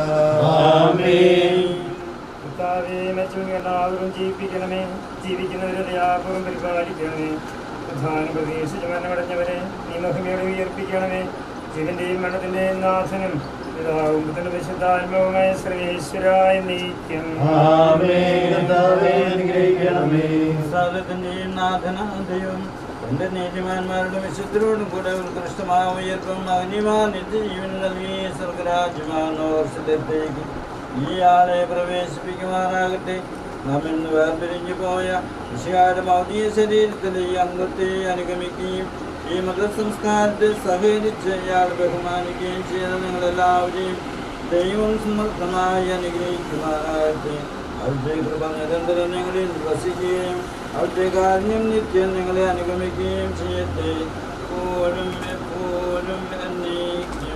N: കർത്താവേ മെച്ചവും എല്ലാവരും ജീവിപ്പിക്കണമേ ജീവിക്കുന്നവരെ ദയാപൂർവം പരിപാലിക്കണമേ പ്രധാന പ്രതീക്ഷിച്ച് മരണമടഞ്ഞവരെ നീ മഹിമയോടെ ഉയർപ്പിക്കണമേ ജീവന്റെയും മരണത്തിന്റെയും നാഥനും പിതാവും പുത്രനും വിശുദ്ധാത്മാവുമായ സർവേശ്വരായ നീക്കം
J: സാധത്തിന്റെയും നാഥനാഥയും എന്റെ നീതിമാന്മാരുടെ വിശുദ്ധരോടും കൂടെ ഉത്കൃഷ്ടമായ ഉയർപ്പും അഗ്നിമാ നിത്യജീവൻ നൽകി സ്വർഗരാജ്യമാണോ വർഷത്തേക്ക് ഈ ആളെ പ്രവേശിപ്പിക്കുമാറാകട്ടെ നാം ഇന്ന് വേർപിരിഞ്ഞു പോയ വിശാല ഭൗതിക ശരീരത്തിലെ ഈ അംഗത്തെ അനുഗമിക്കുകയും ഈ മതസംസ്കാരത്തെ സഹകരിച്ച് ഇയാൾ ബഹുമാനിക്കുകയും ചെയ്ത നിങ്ങളെല്ലാവരെയും ദൈവം സമർത്ഥമായി അനുഗ്രഹിക്കുമാറാകട്ടെ അവിടുത്തെ കൃപ നിരന്തരം ഞങ്ങളിൽ വസിക്കുകയും അവിടുത്തെ കാരുണ്യം നിത്യം ഞങ്ങളെ അനുഗമിക്കുകയും ചെയ്യട്ടെ എപ്പോഴും എപ്പോഴും എന്നേക്കും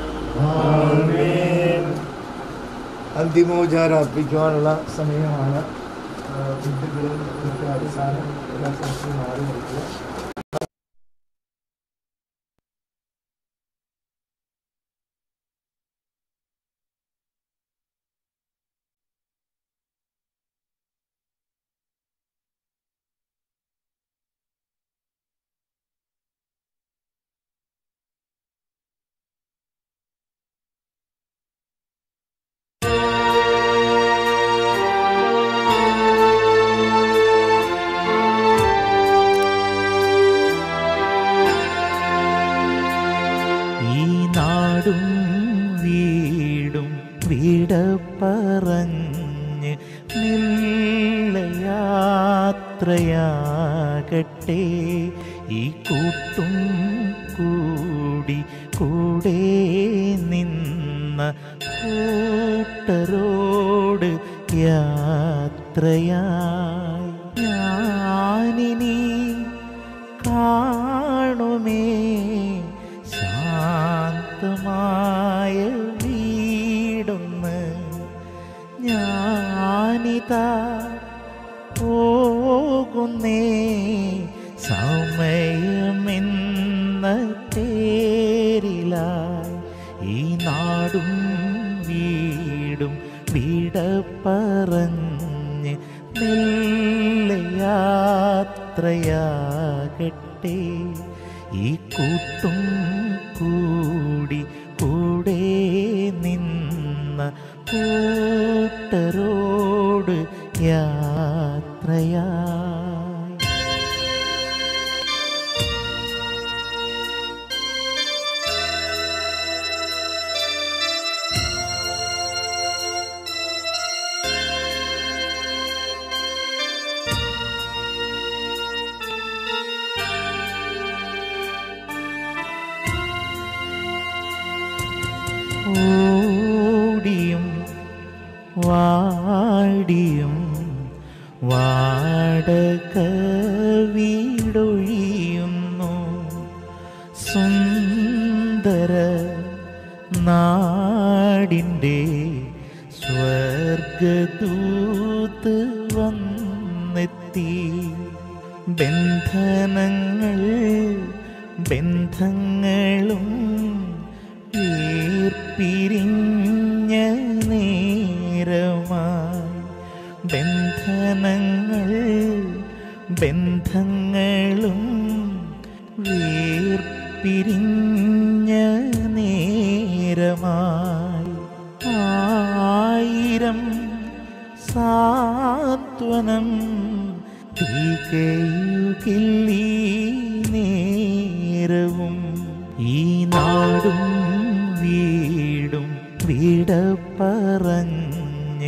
T: അന്തിമോപചാരം അർപ്പിക്കുവാനുള്ള സമയമാണ് ആ, വിദ്യകളും മറ്റ് അടിസ്ഥാന എല്ലാ സ്ഥലത്തും മാറി നിൽക്കുക
E: നാടും വീടും വിട പറഞ്ഞ് യാത്രയാകട്ടെ ഈ കൂട്ടും കൂടി കൂടെ നിന്ന കൂട്ടരോട് യാത്രയായി ഞാനിനി കാണുമേ ശാന്തമായ വീടൊന്ന് ഞാനിതാ പോകുന്നേ സമയമെന്ന പേരിലായി ഈ നാടും വീടും വിട പറഞ്ഞ് മെല്ലെ യാത്രയാകട്ടെ ഈ കൂട്ടും കൂടി കൂടെ നിന്ന കൂട്ടരോട് യാത്രയായി ഓടിയും വാടിയും വാടക വീടൊഴിയുന്നു സുന്ദര നാടിൻ്റെ സ്വർഗദൂത് വന്നെത്തി ബന്ധനങ്ങൾ ബന്ധങ്ങളും പിരിഞ്ഞ നേരമായി ബന്ധനങ്ങൾ ബന്ധങ്ങളും വേർപിരിഞ്ഞ നേരമായി ആയിരം സാന്ത്വനം തികയുകില്ലീ നേരവും ഈ നാടും വീടും വിട പറഞ്ഞ്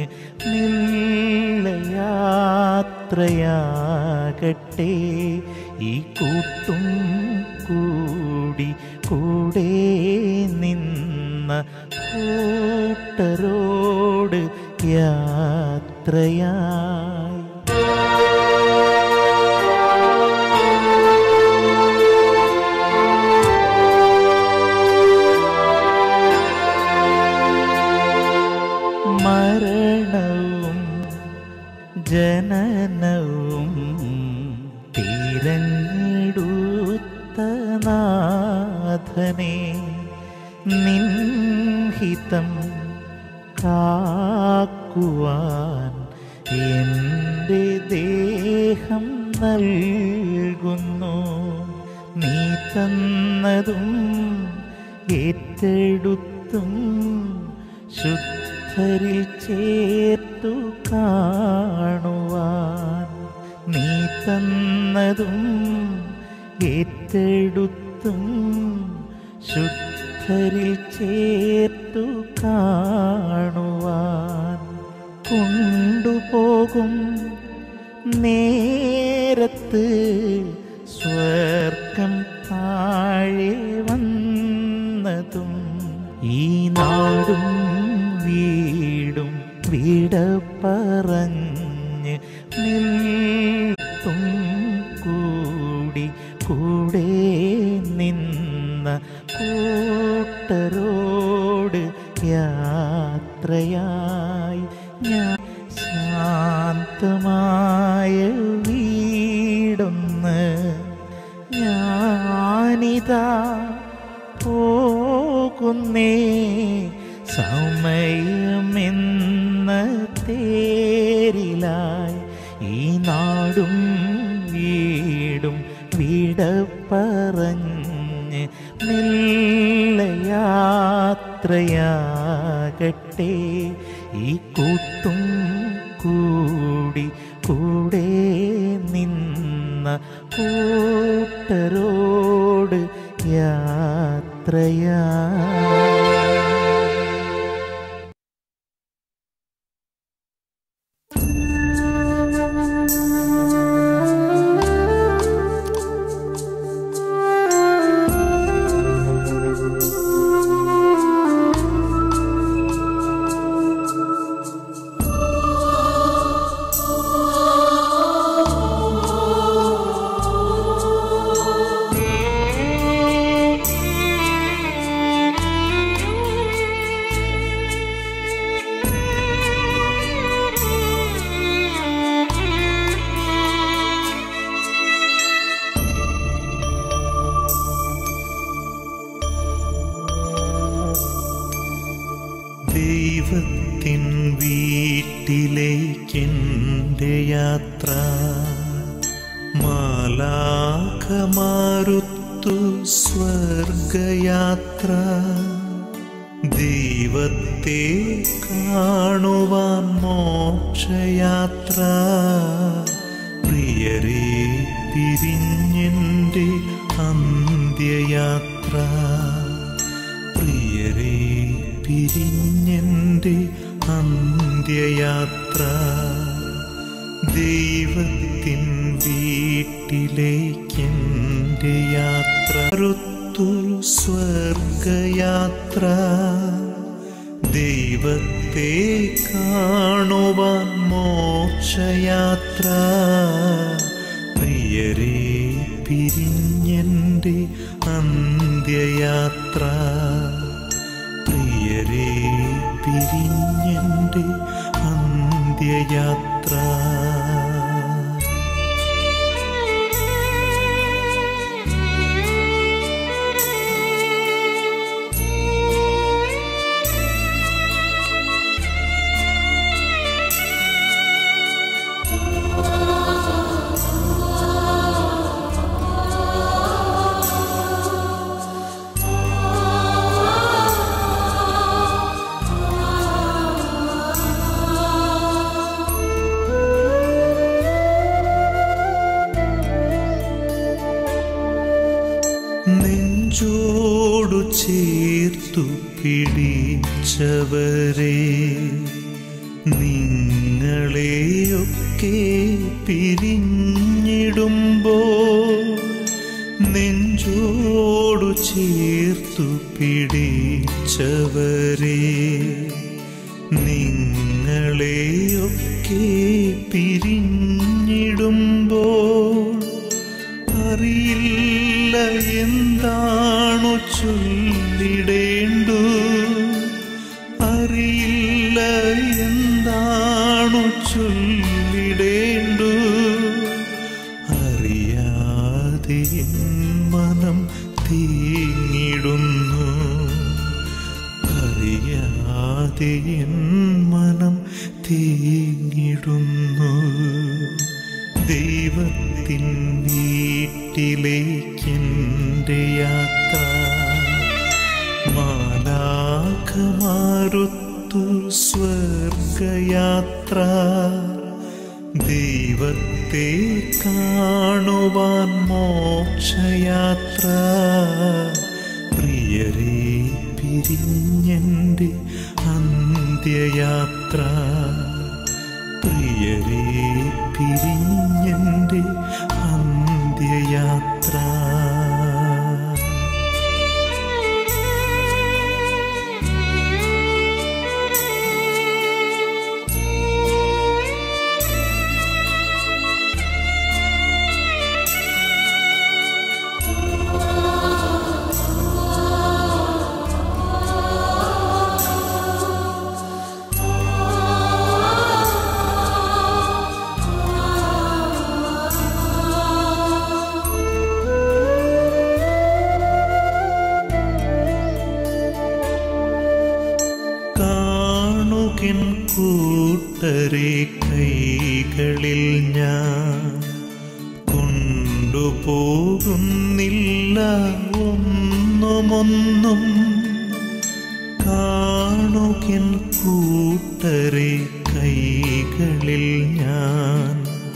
E: യാത്രയാകട്ടെ ഈ കൂട്ടും കൂടി കൂടെ നിന്ന കൂട്ടരോട് യാത്രയായി മരണവും ജനനവും തിരഞ്ഞെടുത്ത നാഥനെ നിൻഹിതം കാക്കുവാൻ എൻ്റെ ദേഹം നൽകുന്നു നീ തന്നതും ഏറ്റെടുത്തും ശുദ്ധരിൽ ചേർത്തു കാണുവാൻ നീ തന്നതും ഏറ്റെടുത്തും ശുദ്ധരിൽ ചേർത്തു കാണുവാൻ കൊണ്ടുപോകും നേരത്ത് സ്വർഗം താഴെ വന്നതും ഈ നാടും വീടും വിട പറഞ്ഞ് നിൽത്തും കൂടി കൂടെ നിന്ന കൂട്ടരോട് യാത്രയായി ഞാൻ ശാന്തമായ വീടൊന്ന് ഞാനിതാ പോകുന്നേ സമയമെന്ന തേരിലായി ഈ നാടും വീടും വിട പറഞ്ഞ് മെല്ലെ യാത്രയാകട്ടെ ഈ കൂട്ടും കൂടി കൂടെ നിന്ന കൂട്ടരോട് യാത്രയാ ദൈവത്തിൻ വീട്ടിലേക്കെൻ്റെ യാത്ര മാലാഖമാരുത്തു സ്വർഗയാത്ര ദൈവത്തെ കാണുവാൻ മോക്ഷയാത്ര പ്രിയരെ പിരിഞ്ഞെൻ്റെ അന്ത്യയാത്ര പ്രിയരെ പിരിഞ്ഞെൻ്റെ അന്ത്യയാത്ര ദൈവത്തിൻ വീട്ടിലേക്കെൻ്റെ യാത്ര ഋതു സ്വർഗയാത്ര ദൈവത്തെ കാണുവാൻ മോക്ഷയാത്ര പ്രിയരെ പിരിഞ്ഞെൻ്റെ അന്ത്യയാത്ര പ്രിയരെ പിരിഞ്ഞെൻ്റെ അന്ത്യയാത്ര നെഞ്ചോടു ചേർത്തു പിടിച്ചവരെ നിങ്ങളെയൊക്കെ പിരിഞ്ഞിടുമ്പോ നെഞ്ചോടു ചേർത്തു പിടിച്ചവരെ നിങ്ങളെയൊക്കെ പിരിഞ്ഞിടുമ്പോൾ അറിയില്ല എന്താണു ചൊല്ലിടേണ്ടു അറിയില്ല എന്താണു ചൊല്ലിടേണ്ടു അറിയാതെ എൻ മനം തീങ്ങിടുന്നു അറിയാതെ എൻ മനം തീങ്ങിടുന്നു ദൈവത്തിൻ വീട്ടിലേക്കെൻ്റെ യാത്ര മാലാഖമാരുത്തു സ്വർഗയാത്ര ദൈവത്തെ കാണുവാൻ മോക്ഷയാത്ര പ്രിയരെ പിരിഞ്ഞെൻ്റെ അന്ത്യയാത്ര പ്രിയരെ പിരിഞ്ഞെൻ്റെ അന്ത്യയാത്ര കാണുകിൻ കൂട്ടരെ കൈകളിൽ ഞാൻ കൊണ്ടുപോകുന്നില്ല ഒന്നുമൊന്നും കാണുകിൻ കൂട്ടരെ കൈകളിൽ ഞാൻ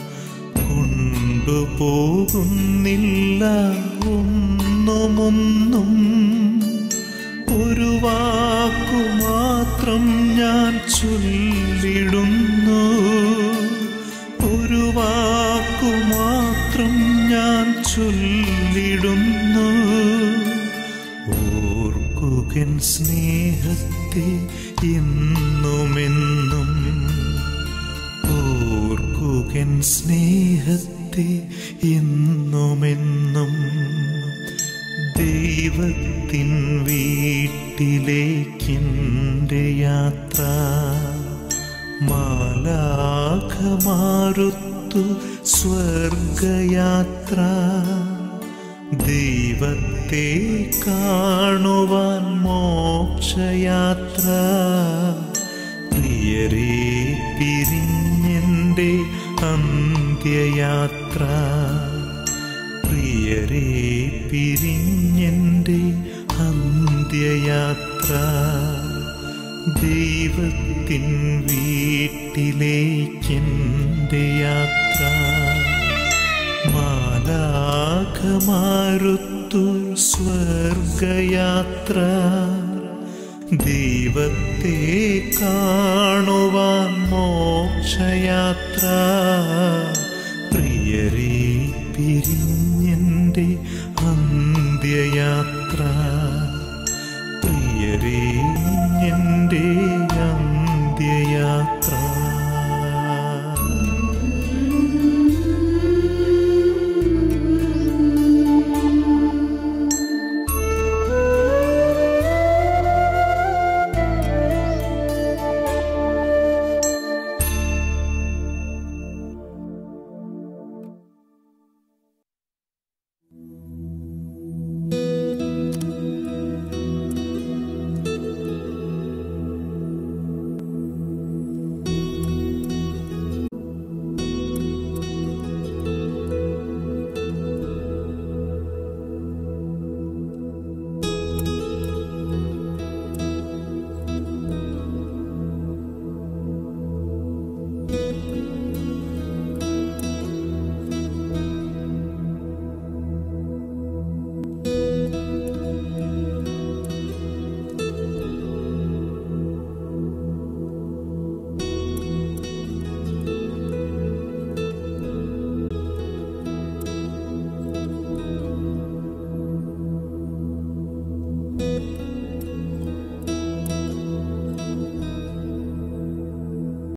E: കൊണ്ടുപോകുന്നില്ല ഒന്നുമൊന്നും ഒരു വാക്കു മാത്രം ഞാൻ ചൊല്ലിടുന്നു ഒരു വാക്കു മാത്രം ഞാൻ ചൊല്ലിടുന്നു ഓർക്കുകൻ സ്നേഹത്തെ എന്നുമെന്നും ഓർക്കുകൻ സ്നേഹത്തെ എന്നുമെന്നും ദൈവത്തിൻ വീട്ടിലേക്കെൻ്റെ യാത്ര മാലാഖമാരുത്തു സ്വർഗയാത്ര ദൈവത്തെ കാണുവാൻ മോക്ഷയാത്ര പ്രിയരെ പിരിഞ്ഞെൻ്റെ അന്ത്യയാത്ര പ്രിയരെ പിരിഞ്ഞെൻ്റെ അന്ത്യയാത്ര ദൈവത്തിൻ വീട്ടിലേക്കെൻ്റെ യാത്ര മാലാഖമാരുത്തു സ്വർഗയാത്ര ദൈവത്തെ കാണുവാൻ മോക്ഷയാത്ര പ്രിയരെ പിരിഞ്ഞെൻ്റെ അന്ത്യയാത്ര പ്രിയരെ എൻ്റെ